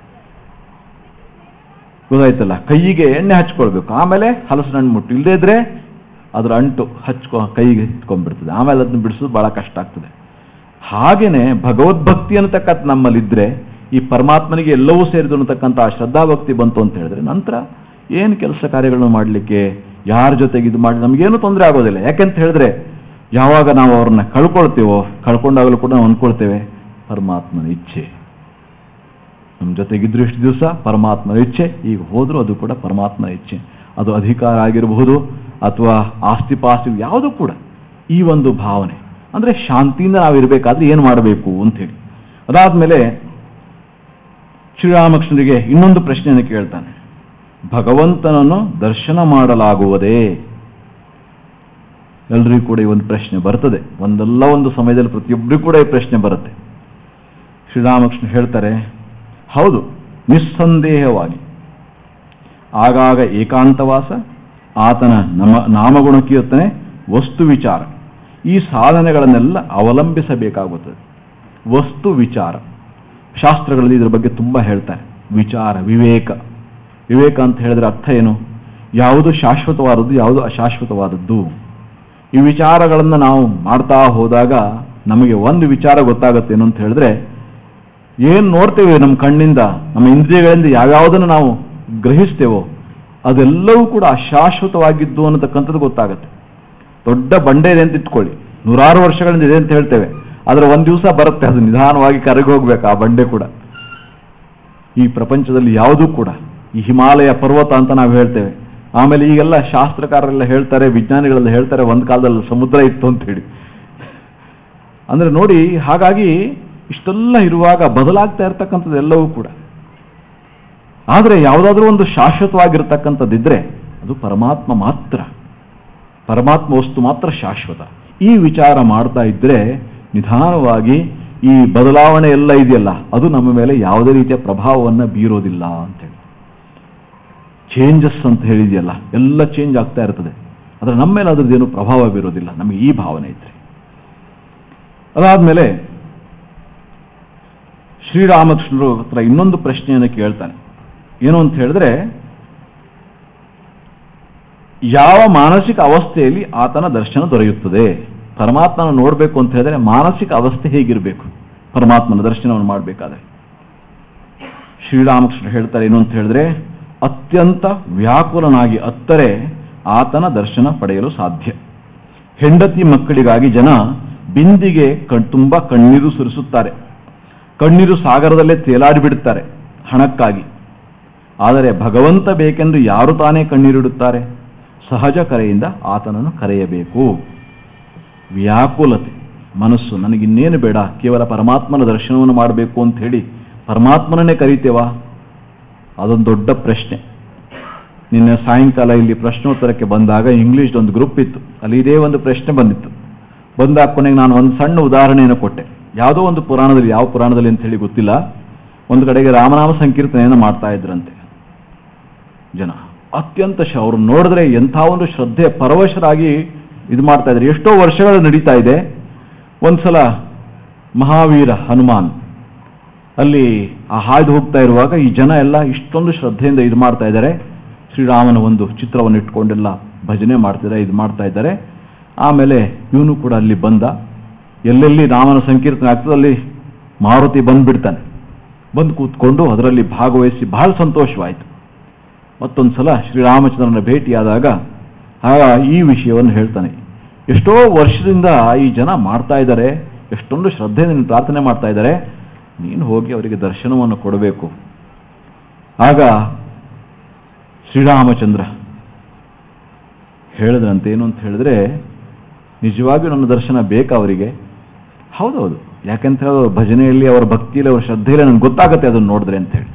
Speaker 1: ಗೊತ್ತಾಯ್ತಲ್ಲ ಕೈಗೆ ಎಣ್ಣೆ ಹಚ್ಕೊಳ್ಬೇಕು ಆಮೇಲೆ ಹಲಸಿನ ಹಣ್ಣು ಮುಟ್ಟು ಇಲ್ಲದೇ ಇದ್ರೆ ಅದರ ಅಂಟು ಹಚ್ಕೊ ಕೈಗೆ ಇಟ್ಕೊಂಡ್ಬಿಡ್ತದೆ ಆಮೇಲೆ ಅದನ್ನ ಬಿಡಿಸೋದು ಬಹಳ ಕಷ್ಟ ಆಗ್ತದೆ ಹಾಗೇನೆ ಭಗವದ್ಭಕ್ತಿ ಅನ್ನತಕ್ಕಂಥ ನಮ್ಮಲ್ಲಿದ್ರೆ ಈ ಪರಮಾತ್ಮನಿಗೆ ಎಲ್ಲವೂ ಸೇರಿದು ಅನ್ನತಕ್ಕಂಥ ಆ ಶ್ರದ್ಧಾಭಕ್ತಿ ಬಂತು ಅಂತ ಹೇಳಿದ್ರೆ ನಂತರ ಏನು ಕೆಲಸ ಕಾರ್ಯಗಳನ್ನು ಮಾಡಲಿಕ್ಕೆ ಯಾರ ಜೊತೆಗೆ ಇದು ಮಾಡಿ ನಮಗೇನು ತೊಂದರೆ ಆಗೋದಿಲ್ಲ ಯಾಕೆಂತ ಹೇಳಿದ್ರೆ ಯಾವಾಗ ನಾವು ಅವ್ರನ್ನ ಕಳ್ಕೊಳ್ತೇವೋ ಕಳ್ಕೊಂಡಾಗಲೂ ಕೂಡ ನಾವು ಅಂದ್ಕೊಳ್ತೇವೆ ಪರಮಾತ್ಮನ ಇಚ್ಛೆ ನಮ್ಮ ಜೊತೆಗಿದ್ರು ಇಷ್ಟು ದಿವಸ ಪರಮಾತ್ಮನ ಇಚ್ಛೆ ಈಗ ಹೋದರೂ ಅದು ಕೂಡ ಪರಮಾತ್ಮನ ಇಚ್ಛೆ ಅದು ಅಧಿಕಾರ ಆಗಿರಬಹುದು ಅಥವಾ ಆಸ್ತಿ ಪಾಸ್ತಿ ಯಾವುದೂ ಕೂಡ ಈ ಒಂದು ಭಾವನೆ ಅಂದರೆ ಶಾಂತಿಯಿಂದ ನಾವಿರಬೇಕಾದ್ರೆ ಏನು ಮಾಡಬೇಕು ಅಂತೇಳಿ ಅದಾದಮೇಲೆ ಶ್ರೀರಾಮಕೃಷ್ಣರಿಗೆ ಇನ್ನೊಂದು ಪ್ರಶ್ನೆಯನ್ನು ಕೇಳ್ತಾನೆ ಭಗವಂತನನ್ನು ದರ್ಶನ ಮಾಡಲಾಗುವುದೇ ಎಲ್ರಿಗೂ ಕೂಡ ಈ ಒಂದು ಪ್ರಶ್ನೆ ಬರ್ತದೆ ಒಂದಲ್ಲ ಒಂದು ಸಮಯದಲ್ಲಿ ಪ್ರತಿಯೊಬ್ಬರಿಗೂ ಕೂಡ ಈ ಪ್ರಶ್ನೆ ಬರುತ್ತೆ ಶ್ರೀರಾಮಕೃಷ್ಣ ಹೇಳ್ತಾರೆ ಹೌದು ನಿಸ್ಸಂದೇಹವಾಗಿ ಆಗಾಗ ಏಕಾಂತವಾಸ ಆತನ ನಮ ನಾಮಗುಣ ಕೀರ್ತನೆ ವಸ್ತು ವಿಚಾರ ಈ ಸಾಧನೆಗಳನ್ನೆಲ್ಲ ಅವಲಂಬಿಸಬೇಕಾಗುತ್ತದೆ ವಸ್ತು ವಿಚಾರ ಶಾಸ್ತ್ರಗಳಲ್ಲಿ ಇದರ ಬಗ್ಗೆ ತುಂಬ ಹೇಳ್ತಾರೆ ವಿಚಾರ ವಿವೇಕ ವಿವೇಕ ಅಂತ ಹೇಳಿದ್ರೆ ಅರ್ಥ ಏನು ಯಾವುದು ಶಾಶ್ವತವಾದದ್ದು ಯಾವುದು ಅಶಾಶ್ವತವಾದದ್ದು ಈ ವಿಚಾರಗಳನ್ನು ನಾವು ಮಾಡ್ತಾ ಹೋದಾಗ ನಮಗೆ ಒಂದು ವಿಚಾರ ಗೊತ್ತಾಗುತ್ತೆ ಏನು ಅಂತ ಹೇಳಿದ್ರೆ ಏನು ನೋಡ್ತೇವೆ ನಮ್ಮ ಕಣ್ಣಿಂದ ನಮ್ಮ ಇಂದ್ರಿಯಗಳಿಂದ ಯಾವ್ಯಾವುದನ್ನು ನಾವು ಗ್ರಹಿಸ್ತೇವೋ ಅದೆಲ್ಲವೂ ಕೂಡ ಅಶಾಶ್ವತವಾಗಿದ್ದು ಅನ್ನತಕ್ಕಂಥದ್ದು ಗೊತ್ತಾಗುತ್ತೆ ದೊಡ್ಡ ಬಂಡೆ ಇದೆ ಅಂತ ಇಟ್ಕೊಳ್ಳಿ ನೂರಾರು ವರ್ಷಗಳಿಂದ ಇದೆ ಅಂತ ಹೇಳ್ತೇವೆ ಆದರೆ ಒಂದು ದಿವಸ ಬರುತ್ತೆ ಅದು ನಿಧಾನವಾಗಿ ಕರಗಿ ಹೋಗ್ಬೇಕು ಆ ಬಂಡೆ ಕೂಡ ಈ ಪ್ರಪಂಚದಲ್ಲಿ ಯಾವುದೂ ಕೂಡ ಈ ಹಿಮಾಲಯ ಪರ್ವತ ಅಂತ ನಾವು ಹೇಳ್ತೇವೆ ಆಮೇಲೆ ಈಗೆಲ್ಲ ಶಾಸ್ತ್ರಕಾರರೆಲ್ಲ ಹೇಳ್ತಾರೆ ವಿಜ್ಞಾನಿಗಳೆಲ್ಲ ಹೇಳ್ತಾರೆ ಒಂದು ಕಾಲದಲ್ಲಿ ಸಮುದ್ರ ಇತ್ತು ಅಂತ ಹೇಳಿ ಅಂದ್ರೆ ನೋಡಿ ಹಾಗಾಗಿ ಇಷ್ಟೆಲ್ಲ ಇರುವಾಗ ಬದಲಾಗ್ತಾ ಇರ್ತಕ್ಕಂಥದ್ದು ಎಲ್ಲವೂ ಕೂಡ ಆದರೆ ಯಾವುದಾದ್ರೂ ಒಂದು ಶಾಶ್ವತವಾಗಿರ್ತಕ್ಕಂಥದ್ದಿದ್ರೆ ಅದು ಪರಮಾತ್ಮ ಮಾತ್ರ ಪರಮಾತ್ಮ ವಸ್ತು ಮಾತ್ರ ಶಾಶ್ವತ ಈ ವಿಚಾರ ಮಾಡ್ತಾ ಇದ್ರೆ ನಿಧಾನವಾಗಿ ಈ ಬದಲಾವಣೆ ಎಲ್ಲ ಇದೆಯಲ್ಲ ಅದು ನಮ್ಮ ಮೇಲೆ ಯಾವುದೇ ರೀತಿಯ ಪ್ರಭಾವವನ್ನು ಬೀರೋದಿಲ್ಲ ಅಂತೇಳಿ ಚೇಂಜಸ್ ಅಂತ ಹೇಳಿದೆಯಲ್ಲ ಎಲ್ಲ ಚೇಂಜ್ ಆಗ್ತಾ ಇರ್ತದೆ ಆದರೆ ನಮ್ಮ ಮೇಲೆ ಅದ್ರದ್ದೇನು ಪ್ರಭಾವ ಬೀರೋದಿಲ್ಲ ನಮಗೆ ಈ ಭಾವನೆ ಇದ್ರೆ ಅದಾದ್ಮೇಲೆ ಶ್ರೀರಾಮಕೃಷ್ಣರು ಹತ್ರ ಇನ್ನೊಂದು ಪ್ರಶ್ನೆಯನ್ನು ಕೇಳ್ತಾನೆ ಏನು ಅಂತ ಹೇಳಿದ್ರೆ ಯಾವ ಮಾನಸಿಕ ಅವಸ್ಥೆಯಲ್ಲಿ ಆತನ ದರ್ಶನ ದೊರೆಯುತ್ತದೆ ಪರಮಾತ್ಮನ ನೋಡಬೇಕು ಅಂತ ಹೇಳಿದ್ರೆ ಮಾನಸಿಕ ಅವಸ್ಥೆ ಹೇಗಿರಬೇಕು ಪರಮಾತ್ಮನ ದರ್ಶನವನ್ನು ಮಾಡಬೇಕಾದ್ರೆ ಶ್ರೀರಾಮಕೃಷ್ಣ ಹೇಳ್ತಾರೆ ಏನು ಅಂತ ಹೇಳಿದ್ರೆ ಅತ್ಯಂತ ವ್ಯಾಕುಲನಾಗಿ ಅತ್ತರೆ ಆತನ ದರ್ಶನ ಪಡೆಯಲು ಸಾಧ್ಯ ಹೆಂಡತಿ ಮಕ್ಕಳಿಗಾಗಿ ಜನ ಬಿಂದಿಗೆ ಕಣ್ ತುಂಬ ಕಣ್ಣೀರು ಸುರಿಸುತ್ತಾರೆ ಕಣ್ಣೀರು ಸಾಗರದಲ್ಲೇ ತೇಲಾಡಿ ಬಿಡುತ್ತಾರೆ ಹಣಕ್ಕಾಗಿ ಆದರೆ ಭಗವಂತ ಬೇಕೆಂದು ಯಾರು ತಾನೇ ಕಣ್ಣೀರಿಡುತ್ತಾರೆ ಸಹಜ ಕರೆಯಿಂದ ಆತನನ್ನು ಕರೆಯಬೇಕು ವ್ಯಾಕುಲತೆ ಮನಸ್ಸು ನನಗಿನ್ನೇನು ಬೇಡ ಕೇವಲ ಪರಮಾತ್ಮನ ದರ್ಶನವನ್ನು ಮಾಡಬೇಕು ಅಂತ ಹೇಳಿ ಪರಮಾತ್ಮನನ್ನೇ ಕರಿತೇವಾ ಅದೊಂದು ದೊಡ್ಡ ಪ್ರಶ್ನೆ ನಿನ್ನೆ ಸಾಯಂಕಾಲ ಇಲ್ಲಿ ಪ್ರಶ್ನೋತ್ತರಕ್ಕೆ ಬಂದಾಗ ಇಂಗ್ಲೀಷ್ ಒಂದು ಗ್ರೂಪ್ ಇತ್ತು ಅಲ್ಲಿ ಇದೇ ಒಂದು ಪ್ರಶ್ನೆ ಬಂದಿತ್ತು ಬಂದಾಗ ಕೊನೆಗೆ ನಾನು ಒಂದು ಸಣ್ಣ ಉದಾಹರಣೆಯನ್ನು ಕೊಟ್ಟೆ ಯಾವುದೋ ಒಂದು ಪುರಾಣದಲ್ಲಿ ಯಾವ ಪುರಾಣದಲ್ಲಿ ಅಂತ ಹೇಳಿ ಗೊತ್ತಿಲ್ಲ ಒಂದು ಕಡೆಗೆ ರಾಮನಾಮ ಸಂಕೀರ್ತನೆಯನ್ನು ಮಾಡ್ತಾ ಇದ್ರಂತೆ ಜನ ಅತ್ಯಂತ ಶ ಅವ್ರು ನೋಡಿದ್ರೆ ಎಂಥ ಒಂದು ಶ್ರದ್ಧೆ ಪರವಶರಾಗಿ ಇದು ಮಾಡ್ತಾ ಇದ್ದಾರೆ ಎಷ್ಟೋ ವರ್ಷಗಳು ನಡೀತಾ ಇದೆ ಒಂದ್ಸಲ ಮಹಾವೀರ ಹನುಮಾನ್ ಅಲ್ಲಿ ಆ ಹಾಯ್ದು ಹೋಗ್ತಾ ಇರುವಾಗ ಈ ಜನ ಎಲ್ಲ ಇಷ್ಟೊಂದು ಶ್ರದ್ಧೆಯಿಂದ ಇದು ಮಾಡ್ತಾ ಇದ್ದಾರೆ ಶ್ರೀರಾಮನ ಒಂದು ಚಿತ್ರವನ್ನು ಇಟ್ಕೊಂಡೆಲ್ಲ ಭಜನೆ ಮಾಡ್ತಿದ್ದಾರೆ ಇದು ಮಾಡ್ತಾ ಇದ್ದಾರೆ ಆಮೇಲೆ ಇವನು ಕೂಡ ಅಲ್ಲಿ ಬಂದ ಎಲ್ಲೆಲ್ಲಿ ರಾಮನ ಸಂಕೀರ್ತನೆ ಆಗ್ತದೆ ಅಲ್ಲಿ ಮಾರುತಿ ಬಂದ್ಬಿಡ್ತಾನೆ ಬಂದು ಕೂತ್ಕೊಂಡು ಅದರಲ್ಲಿ ಭಾಗವಹಿಸಿ ಬಹಳ ಸಂತೋಷವಾಯಿತು ಮತ್ತೊಂದು ಸಲ ಶ್ರೀರಾಮಚಂದ್ರನ ಭೇಟಿಯಾದಾಗ ಆಗ ಈ ವಿಷಯವನ್ನು ಹೇಳ್ತಾನೆ ಎಷ್ಟೋ ವರ್ಷದಿಂದ ಈ ಜನ ಮಾಡ್ತಾ ಇದ್ದಾರೆ ಎಷ್ಟೊಂದು ಶ್ರದ್ಧೆಯಿಂದ ಪ್ರಾರ್ಥನೆ ಮಾಡ್ತಾ ಇದ್ದಾರೆ ನೀನು ಹೋಗಿ ಅವರಿಗೆ ದರ್ಶನವನ್ನು ಕೊಡಬೇಕು ಆಗ ಶ್ರೀರಾಮಚಂದ್ರ ಹೇಳಿದ್ರಂತೆ ಏನು ಅಂತ ಹೇಳಿದ್ರೆ ನಿಜವಾಗಿಯೂ ನನ್ನ ದರ್ಶನ ಬೇಕಾ ಅವರಿಗೆ ಹೌದೌದು ಯಾಕಂತ ಹೇಳಿದ್ರೆ ಅವ್ರ ಭಜನೆಯಲ್ಲಿ ಅವರ ಭಕ್ತಿಯಲ್ಲಿ ಅವರ ಶ್ರದ್ಧೆಯಲ್ಲಿ ನನಗೆ ಗೊತ್ತಾಗತ್ತೆ ಅದನ್ನು ನೋಡಿದ್ರೆ ಅಂತ ಹೇಳಿ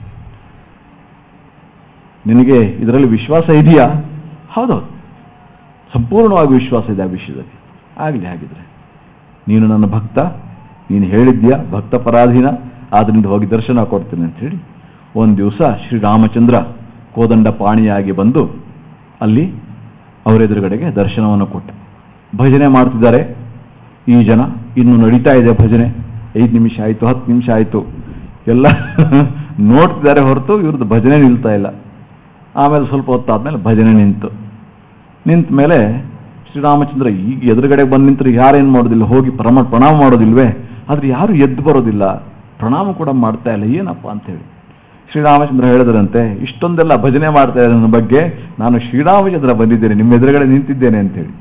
Speaker 1: ನಿನಗೆ ಇದರಲ್ಲಿ ವಿಶ್ವಾಸ ಇದೆಯಾ ಹೌದೌದು ಸಂಪೂರ್ಣವಾಗಿ ವಿಶ್ವಾಸ ಇದೆ ಆ ವಿಷಯದಲ್ಲಿ ಆಗಲಿ ಹಾಗಿದ್ರೆ ನೀನು ನನ್ನ ಭಕ್ತ ನೀನು ಹೇಳಿದ್ಯಾ ಭಕ್ತ ಪರಾಧೀನ ಆದ್ದರಿಂದ ಹೋಗಿ ದರ್ಶನ ಕೊಡ್ತೀನಿ ಅಂತ ಹೇಳಿ ಒಂದು ದಿವಸ ಶ್ರೀರಾಮಚಂದ್ರ ಕೋದಂಡ ಪಾಣಿಯಾಗಿ ಬಂದು ಅಲ್ಲಿ ಅವರೆದುರುಗಡೆಗೆ ದರ್ಶನವನ್ನು ಕೊಟ್ಟ ಭಜನೆ ಮಾಡ್ತಿದ್ದಾರೆ ಈ ಜನ ಇನ್ನು ನಡೀತಾ ಇದೆ ಭಜನೆ ಐದು ನಿಮಿಷ ಆಯಿತು ಹತ್ತು ನಿಮಿಷ ಆಯಿತು ಎಲ್ಲ ನೋಡ್ತಿದ್ದಾರೆ ಹೊರತು ಇವ್ರದ್ದು ಭಜನೆ ನಿಲ್ತಾ ಇಲ್ಲ ಆಮೇಲೆ ಸ್ವಲ್ಪ ಹೊತ್ತಾದ್ಮೇಲೆ ಭಜನೆ ನಿಂತು ನಿಂತ ಮೇಲೆ ಶ್ರೀರಾಮಚಂದ್ರ ಈಗ ಎದುರುಗಡೆ ಬಂದು ನಿಂತರು ಯಾರೇನು ಮಾಡೋದಿಲ್ಲ ಹೋಗಿ ಪ್ರಮ ಪ್ರಣಾಮ ಮಾಡೋದಿಲ್ವೇ ಆದ್ರೆ ಯಾರು ಎದ್ದು ಬರೋದಿಲ್ಲ ಪ್ರಣಾಮ ಕೂಡ ಮಾಡ್ತಾ ಇಲ್ಲ ಏನಪ್ಪ ಅಂತೇಳಿ ಶ್ರೀರಾಮಚಂದ್ರ ಹೇಳಿದ್ರಂತೆ ಇಷ್ಟೊಂದೆಲ್ಲ ಭಜನೆ ಮಾಡ್ತಾ ಇದ್ದಾರೆ ನನ್ನ ಬಗ್ಗೆ ನಾನು ಶ್ರೀರಾಮಚಂದ್ರ ಬಂದಿದ್ದೇನೆ ನಿಮ್ಮ ಎದುರುಗಡೆ ನಿಂತಿದ್ದೇನೆ ಅಂತೇಳಿ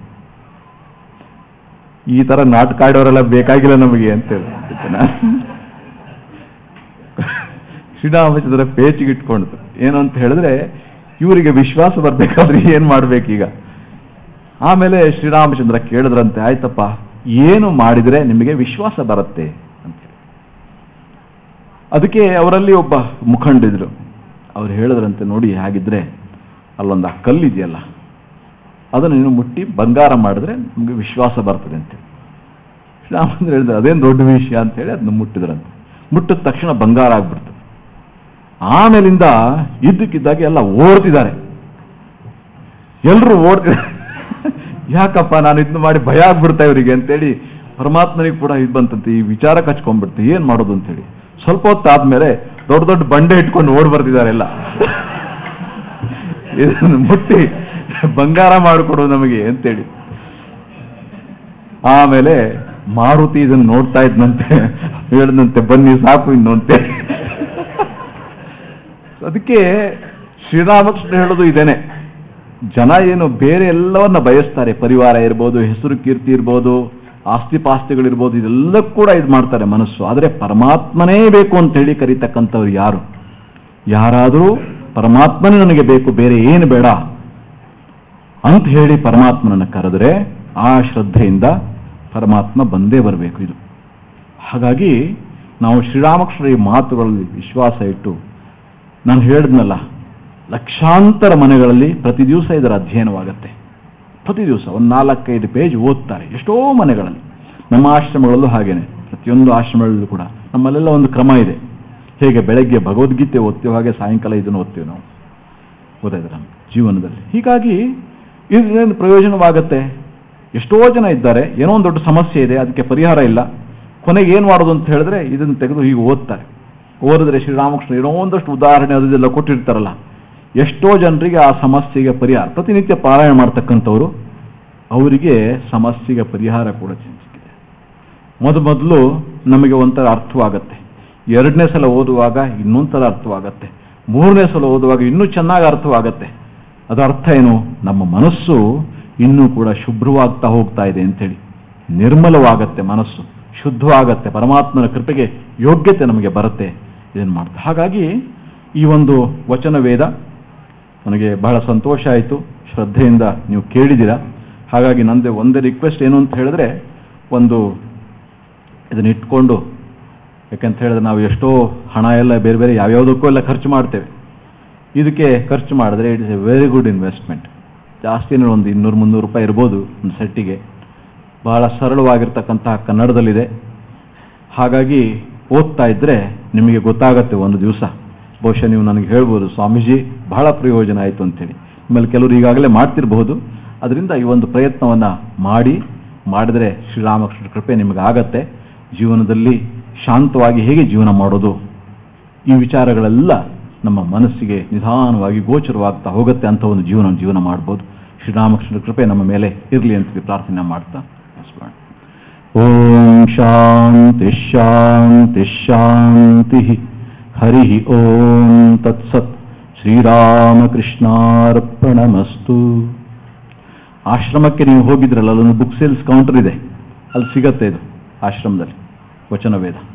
Speaker 1: ಈ ತರ ನಾಟಕ ಆಡೋರೆಲ್ಲ ಬೇಕಾಗಿಲ್ಲ ನಮಗೆ ಅಂತೇಳಿ ಶ್ರೀರಾಮಚಂದ್ರ ಪೇಚಿಗೆ ಇಟ್ಕೊಂಡು ಏನು ಅಂತ ಹೇಳಿದ್ರೆ ಇವರಿಗೆ ವಿಶ್ವಾಸ ಬರ್ಬೇಕಾದ್ರೆ ಏನ್ ಮಾಡ್ಬೇಕೀಗ ಆಮೇಲೆ ಶ್ರೀರಾಮಚಂದ್ರ ಕೇಳಿದ್ರಂತೆ ಆಯ್ತಪ್ಪ ಏನು ಮಾಡಿದ್ರೆ ನಿಮಗೆ ವಿಶ್ವಾಸ ಬರುತ್ತೆ ಅಂತ ಹೇಳಿ. ಅದಕ್ಕೆ ಅವರಲ್ಲಿ ಒಬ್ಬ ಮುಖಂಡಿದ್ರು ಅವ್ರು ಹೇಳಿದ್ರಂತೆ ನೋಡಿ ಹಾಗಿದ್ರೆ ಅಲ್ಲೊಂದು ಆ ಕಲ್ಲಿದೆಯಲ್ಲ ಅದನ್ನು ನೀನು ಮುಟ್ಟಿ ಬಂಗಾರ ಮಾಡಿದ್ರೆ ನಿಮಗೆ ವಿಶ್ವಾಸ ಬರ್ತದೆ ಅಂತೇಳಿ ಶ್ರೀರಾಮಚಂದ್ರ ಹೇಳಿದ್ರೆ ಅದೇನು ದೊಡ್ಡ ವಿಷಯ ಅಂತ ಹೇಳಿ ಅದನ್ನ ಮುಟ್ಟಿದ್ರಂತೆ ಮುಟ್ಟಿದ ತಕ್ಷಣ ಬಂಗಾರ ಆಗ್ಬಿಡ್ತು ಆಮೇಲಿಂದ ಇದ್ದಕ್ಕಿದ್ದಾಗ ಎಲ್ಲ ಓಡ್ತಿದ್ದಾರೆ ಎಲ್ಲರೂ ಓಡ್ತಿದ್ದಾರೆ ಯಾಕಪ್ಪ ನಾನು ಇದನ್ನ ಮಾಡಿ ಭಯ ಆಗ್ಬಿಡ್ತಾ ಇವರಿಗೆ ಅಂತೇಳಿ ಪರಮಾತ್ಮನಿಗೆ ಕೂಡ ಇದು ಬಂತಂತೆ ಈ ವಿಚಾರ ಕಚ್ಕೊಂಡ್ಬಿಡ್ತು ಏನ್ ಮಾಡೋದು ಅಂತೇಳಿ ಸ್ವಲ್ಪ ಹೊತ್ತಾದ್ಮೇಲೆ ದೊಡ್ಡ ದೊಡ್ಡ ಬಂಡೆ ಇಟ್ಕೊಂಡು ಓಡ್ ಬರ್ತಿದ್ದಾರೆ ಎಲ್ಲ ಇದನ್ನು ಮುಟ್ಟಿ ಬಂಗಾರ ಮಾಡಿಕೊಡು ನಮಗೆ ಅಂತೇಳಿ ಆಮೇಲೆ ಮಾರುತಿ ಇದನ್ನು ನೋಡ್ತಾ ಇದ್ನಂತೆ ಹೇಳಿದಂತೆ ಬನ್ನಿ ಸಾಕು ಇನ್ನು ಅಂತೇಳಿ ಅದಕ್ಕೆ ಶ್ರೀರಾಮಕೃಷ್ಣ ಹೇಳೋದು ಇದೇನೆ ಜನ ಏನು ಬೇರೆ ಎಲ್ಲವನ್ನ ಬಯಸ್ತಾರೆ ಪರಿವಾರ ಇರ್ಬೋದು ಹೆಸರು ಕೀರ್ತಿ ಇರ್ಬೋದು ಆಸ್ತಿ ಪಾಸ್ತಿಗಳಿರ್ಬೋದು ಇದೆಲ್ಲ ಕೂಡ ಇದು ಮಾಡ್ತಾರೆ ಮನಸ್ಸು ಆದರೆ ಪರಮಾತ್ಮನೇ ಬೇಕು ಅಂತ ಹೇಳಿ ಕರೀತಕ್ಕಂಥವ್ರು ಯಾರು ಯಾರಾದರೂ ಪರಮಾತ್ಮನೇ ನನಗೆ ಬೇಕು ಬೇರೆ ಏನು ಬೇಡ ಅಂತ ಹೇಳಿ ಪರಮಾತ್ಮನನ್ನು ಕರೆದ್ರೆ ಆ ಶ್ರದ್ಧೆಯಿಂದ ಪರಮಾತ್ಮ ಬಂದೇ ಬರಬೇಕು ಇದು ಹಾಗಾಗಿ ನಾವು ಶ್ರೀರಾಮಕೃಷ್ಣರ ಈ ಮಾತುಗಳಲ್ಲಿ ವಿಶ್ವಾಸ ಇಟ್ಟು ನಾನು ಹೇಳಿದ್ನಲ್ಲ ಲಕ್ಷಾಂತರ ಮನೆಗಳಲ್ಲಿ ಪ್ರತಿ ದಿವಸ ಇದರ ಅಧ್ಯಯನವಾಗುತ್ತೆ ಪ್ರತಿ ದಿವಸ ಒಂದು ನಾಲ್ಕೈದು ಪೇಜ್ ಓದ್ತಾರೆ ಎಷ್ಟೋ ಮನೆಗಳಲ್ಲಿ ನಮ್ಮ ಆಶ್ರಮಗಳಲ್ಲೂ ಹಾಗೇನೆ ಪ್ರತಿಯೊಂದು ಆಶ್ರಮಗಳಲ್ಲೂ ಕೂಡ ನಮ್ಮಲ್ಲೆಲ್ಲ ಒಂದು ಕ್ರಮ ಇದೆ ಹೇಗೆ ಬೆಳಗ್ಗೆ ಭಗವದ್ಗೀತೆ ಓದ್ತೀವೋ ಹಾಗೆ ಸಾಯಂಕಾಲ ಇದನ್ನು ಓದ್ತೀವಿ ನಾವು ಗೊತ್ತಾಯ್ತು ನಮ್ಮ ಜೀವನದಲ್ಲಿ ಹೀಗಾಗಿ ಇದರಿಂದ ಪ್ರಯೋಜನವಾಗುತ್ತೆ ಎಷ್ಟೋ ಜನ ಇದ್ದಾರೆ ಏನೋ ಒಂದು ದೊಡ್ಡ ಸಮಸ್ಯೆ ಇದೆ ಅದಕ್ಕೆ ಪರಿಹಾರ ಇಲ್ಲ ಕೊನೆಗೆ ಏನು ಮಾಡೋದು ಅಂತ ಹೇಳಿದ್ರೆ ಇದನ್ನು ತೆಗೆದು ಹೀಗೆ ಓದ್ತಾರೆ ಓದಿದ್ರೆ ಶ್ರೀರಾಮಕೃಷ್ಣ ಏನೋ ಒಂದಷ್ಟು ಉದಾಹರಣೆ ಅದೆಲ್ಲ ಕೊಟ್ಟಿರ್ತಾರಲ್ಲ ಎಷ್ಟೋ ಜನರಿಗೆ ಆ ಸಮಸ್ಯೆಗೆ ಪರಿಹಾರ ಪ್ರತಿನಿತ್ಯ ಪಾರಾಯಣ ಮಾಡ್ತಕ್ಕಂಥವ್ರು ಅವರಿಗೆ ಸಮಸ್ಯೆಗೆ ಪರಿಹಾರ ಕೂಡ ಸಿಕ್ಕಿದೆ ಮೊದ ಮೊದಲು ನಮಗೆ ಒಂಥರ ಅರ್ಥವಾಗತ್ತೆ ಎರಡನೇ ಸಲ ಓದುವಾಗ ಇನ್ನೊಂಥರ ಅರ್ಥವಾಗತ್ತೆ ಮೂರನೇ ಸಲ ಓದುವಾಗ ಇನ್ನೂ ಚೆನ್ನಾಗಿ ಅರ್ಥವಾಗತ್ತೆ ಅದರ ಅರ್ಥ ಏನು ನಮ್ಮ ಮನಸ್ಸು ಇನ್ನೂ ಕೂಡ ಶುಭ್ರವಾಗ್ತಾ ಹೋಗ್ತಾ ಇದೆ ಅಂತೇಳಿ ನಿರ್ಮಲವಾಗತ್ತೆ ಮನಸ್ಸು ಶುದ್ಧವಾಗತ್ತೆ ಪರಮಾತ್ಮನ ಕೃಪೆಗೆ ಯೋಗ್ಯತೆ ನಮಗೆ ಬರುತ್ತೆ ಇದನ್ನು ಮಾಡ್ತಾ ಹಾಗಾಗಿ ಈ ಒಂದು ವಚನ ವೇದ ನನಗೆ ಬಹಳ ಸಂತೋಷ ಆಯಿತು ಶ್ರದ್ಧೆಯಿಂದ ನೀವು ಕೇಳಿದ್ದೀರಾ ಹಾಗಾಗಿ ನಂದೇ ಒಂದೇ ರಿಕ್ವೆಸ್ಟ್ ಏನು ಅಂತ ಹೇಳಿದ್ರೆ ಒಂದು ಇದನ್ನ ಇಟ್ಕೊಂಡು ಯಾಕಂತ ಹೇಳಿದ್ರೆ ನಾವು ಎಷ್ಟೋ ಹಣ ಎಲ್ಲ ಬೇರೆ ಬೇರೆ ಯಾವ್ಯಾವುದಕ್ಕೂ ಎಲ್ಲ ಖರ್ಚು ಮಾಡ್ತೇವೆ ಇದಕ್ಕೆ ಖರ್ಚು ಮಾಡಿದ್ರೆ it is a very good investment ಜಾಸ್ತಿ ಅಂದ್ರೆ ಒಂದು ಇನ್ನೂರು ಮುನ್ನೂರು ರೂಪಾಯಿ ಇರ್ಬೋದು ಒಂದು ಸೆಟ್ಟಿಗೆ ಬಹಳ ಸರಳವಾಗಿರ್ತಕ್ಕಂತಹ ಕನ್ನಡದಲ್ಲಿದೆ ಹಾಗಾಗಿ ಓದ್ತಾ ಇದ್ರೆ ನಿಮಗೆ ಗೊತ್ತಾಗತ್ತೆ ಒಂದು ದಿವಸ ಬಹುಶಃ ನೀವು ನನಗೆ ಹೇಳ್ಬೋದು ಸ್ವಾಮೀಜಿ ಬಹಳ ಪ್ರಯೋಜನ ಆಯಿತು ಅಂತೇಳಿ ನಿಮ್ಮಲ್ಲಿ ಕೆಲವರು ಈಗಾಗಲೇ ಮಾಡ್ತಿರಬಹುದು ಅದರಿಂದ ಈ ಒಂದು ಪ್ರಯತ್ನವನ್ನು ಮಾಡಿ ಮಾಡಿದ್ರೆ ಶ್ರೀರಾಮಕೃಷ್ಣ ಕೃಪೆ ನಿಮಗೆ ಆಗತ್ತೆ ಜೀವನದಲ್ಲಿ ಶಾಂತವಾಗಿ ಹೇಗೆ ಜೀವನ ಮಾಡೋದು ಈ ವಿಚಾರಗಳೆಲ್ಲ ನಮ್ಮ ಮನಸ್ಸಿಗೆ ನಿಧಾನವಾಗಿ ಗೋಚರವಾಗ್ತಾ ಹೋಗುತ್ತೆ ಅಂತ ಒಂದು ಜೀವನ ಜೀವನ ಮಾಡ್ಬೋದು ಶ್ರೀರಾಮಕೃಷ್ಣ ಕೃಪೆ ನಮ್ಮ ಮೇಲೆ ಇರಲಿ ಅಂತ ಪ್ರಾರ್ಥನೆ ಮಾಡ್ತಾ ಮುಗಿಸ್ಕೊಳ್ಳೋಣ. ಓಂ ಶಾಂತಿ ಶಾಂತಿ ಶಾಂತಿ ಹರಿ ಓಂ ತತ್ಸತ್ ಶ್ರೀರಾಮಕೃಷ್ಣಾರ್ಪಣಮಸ್ತು ಆಶ್ರಮಕ್ಕೆ ನೀವು ಹೋಗಿದ್ರಲ್ಲ ಅಲ್ಲೊಂದು ಬುಕ್ ಸೇಲ್ಸ್ ಕೌಂಟರ್ ಇದೆ ಅಲ್ಲಿ ಸಿಗತ್ತೆ ಇದು ಆಶ್ರಮದಲ್ಲಿ ವಚನ ವೇದ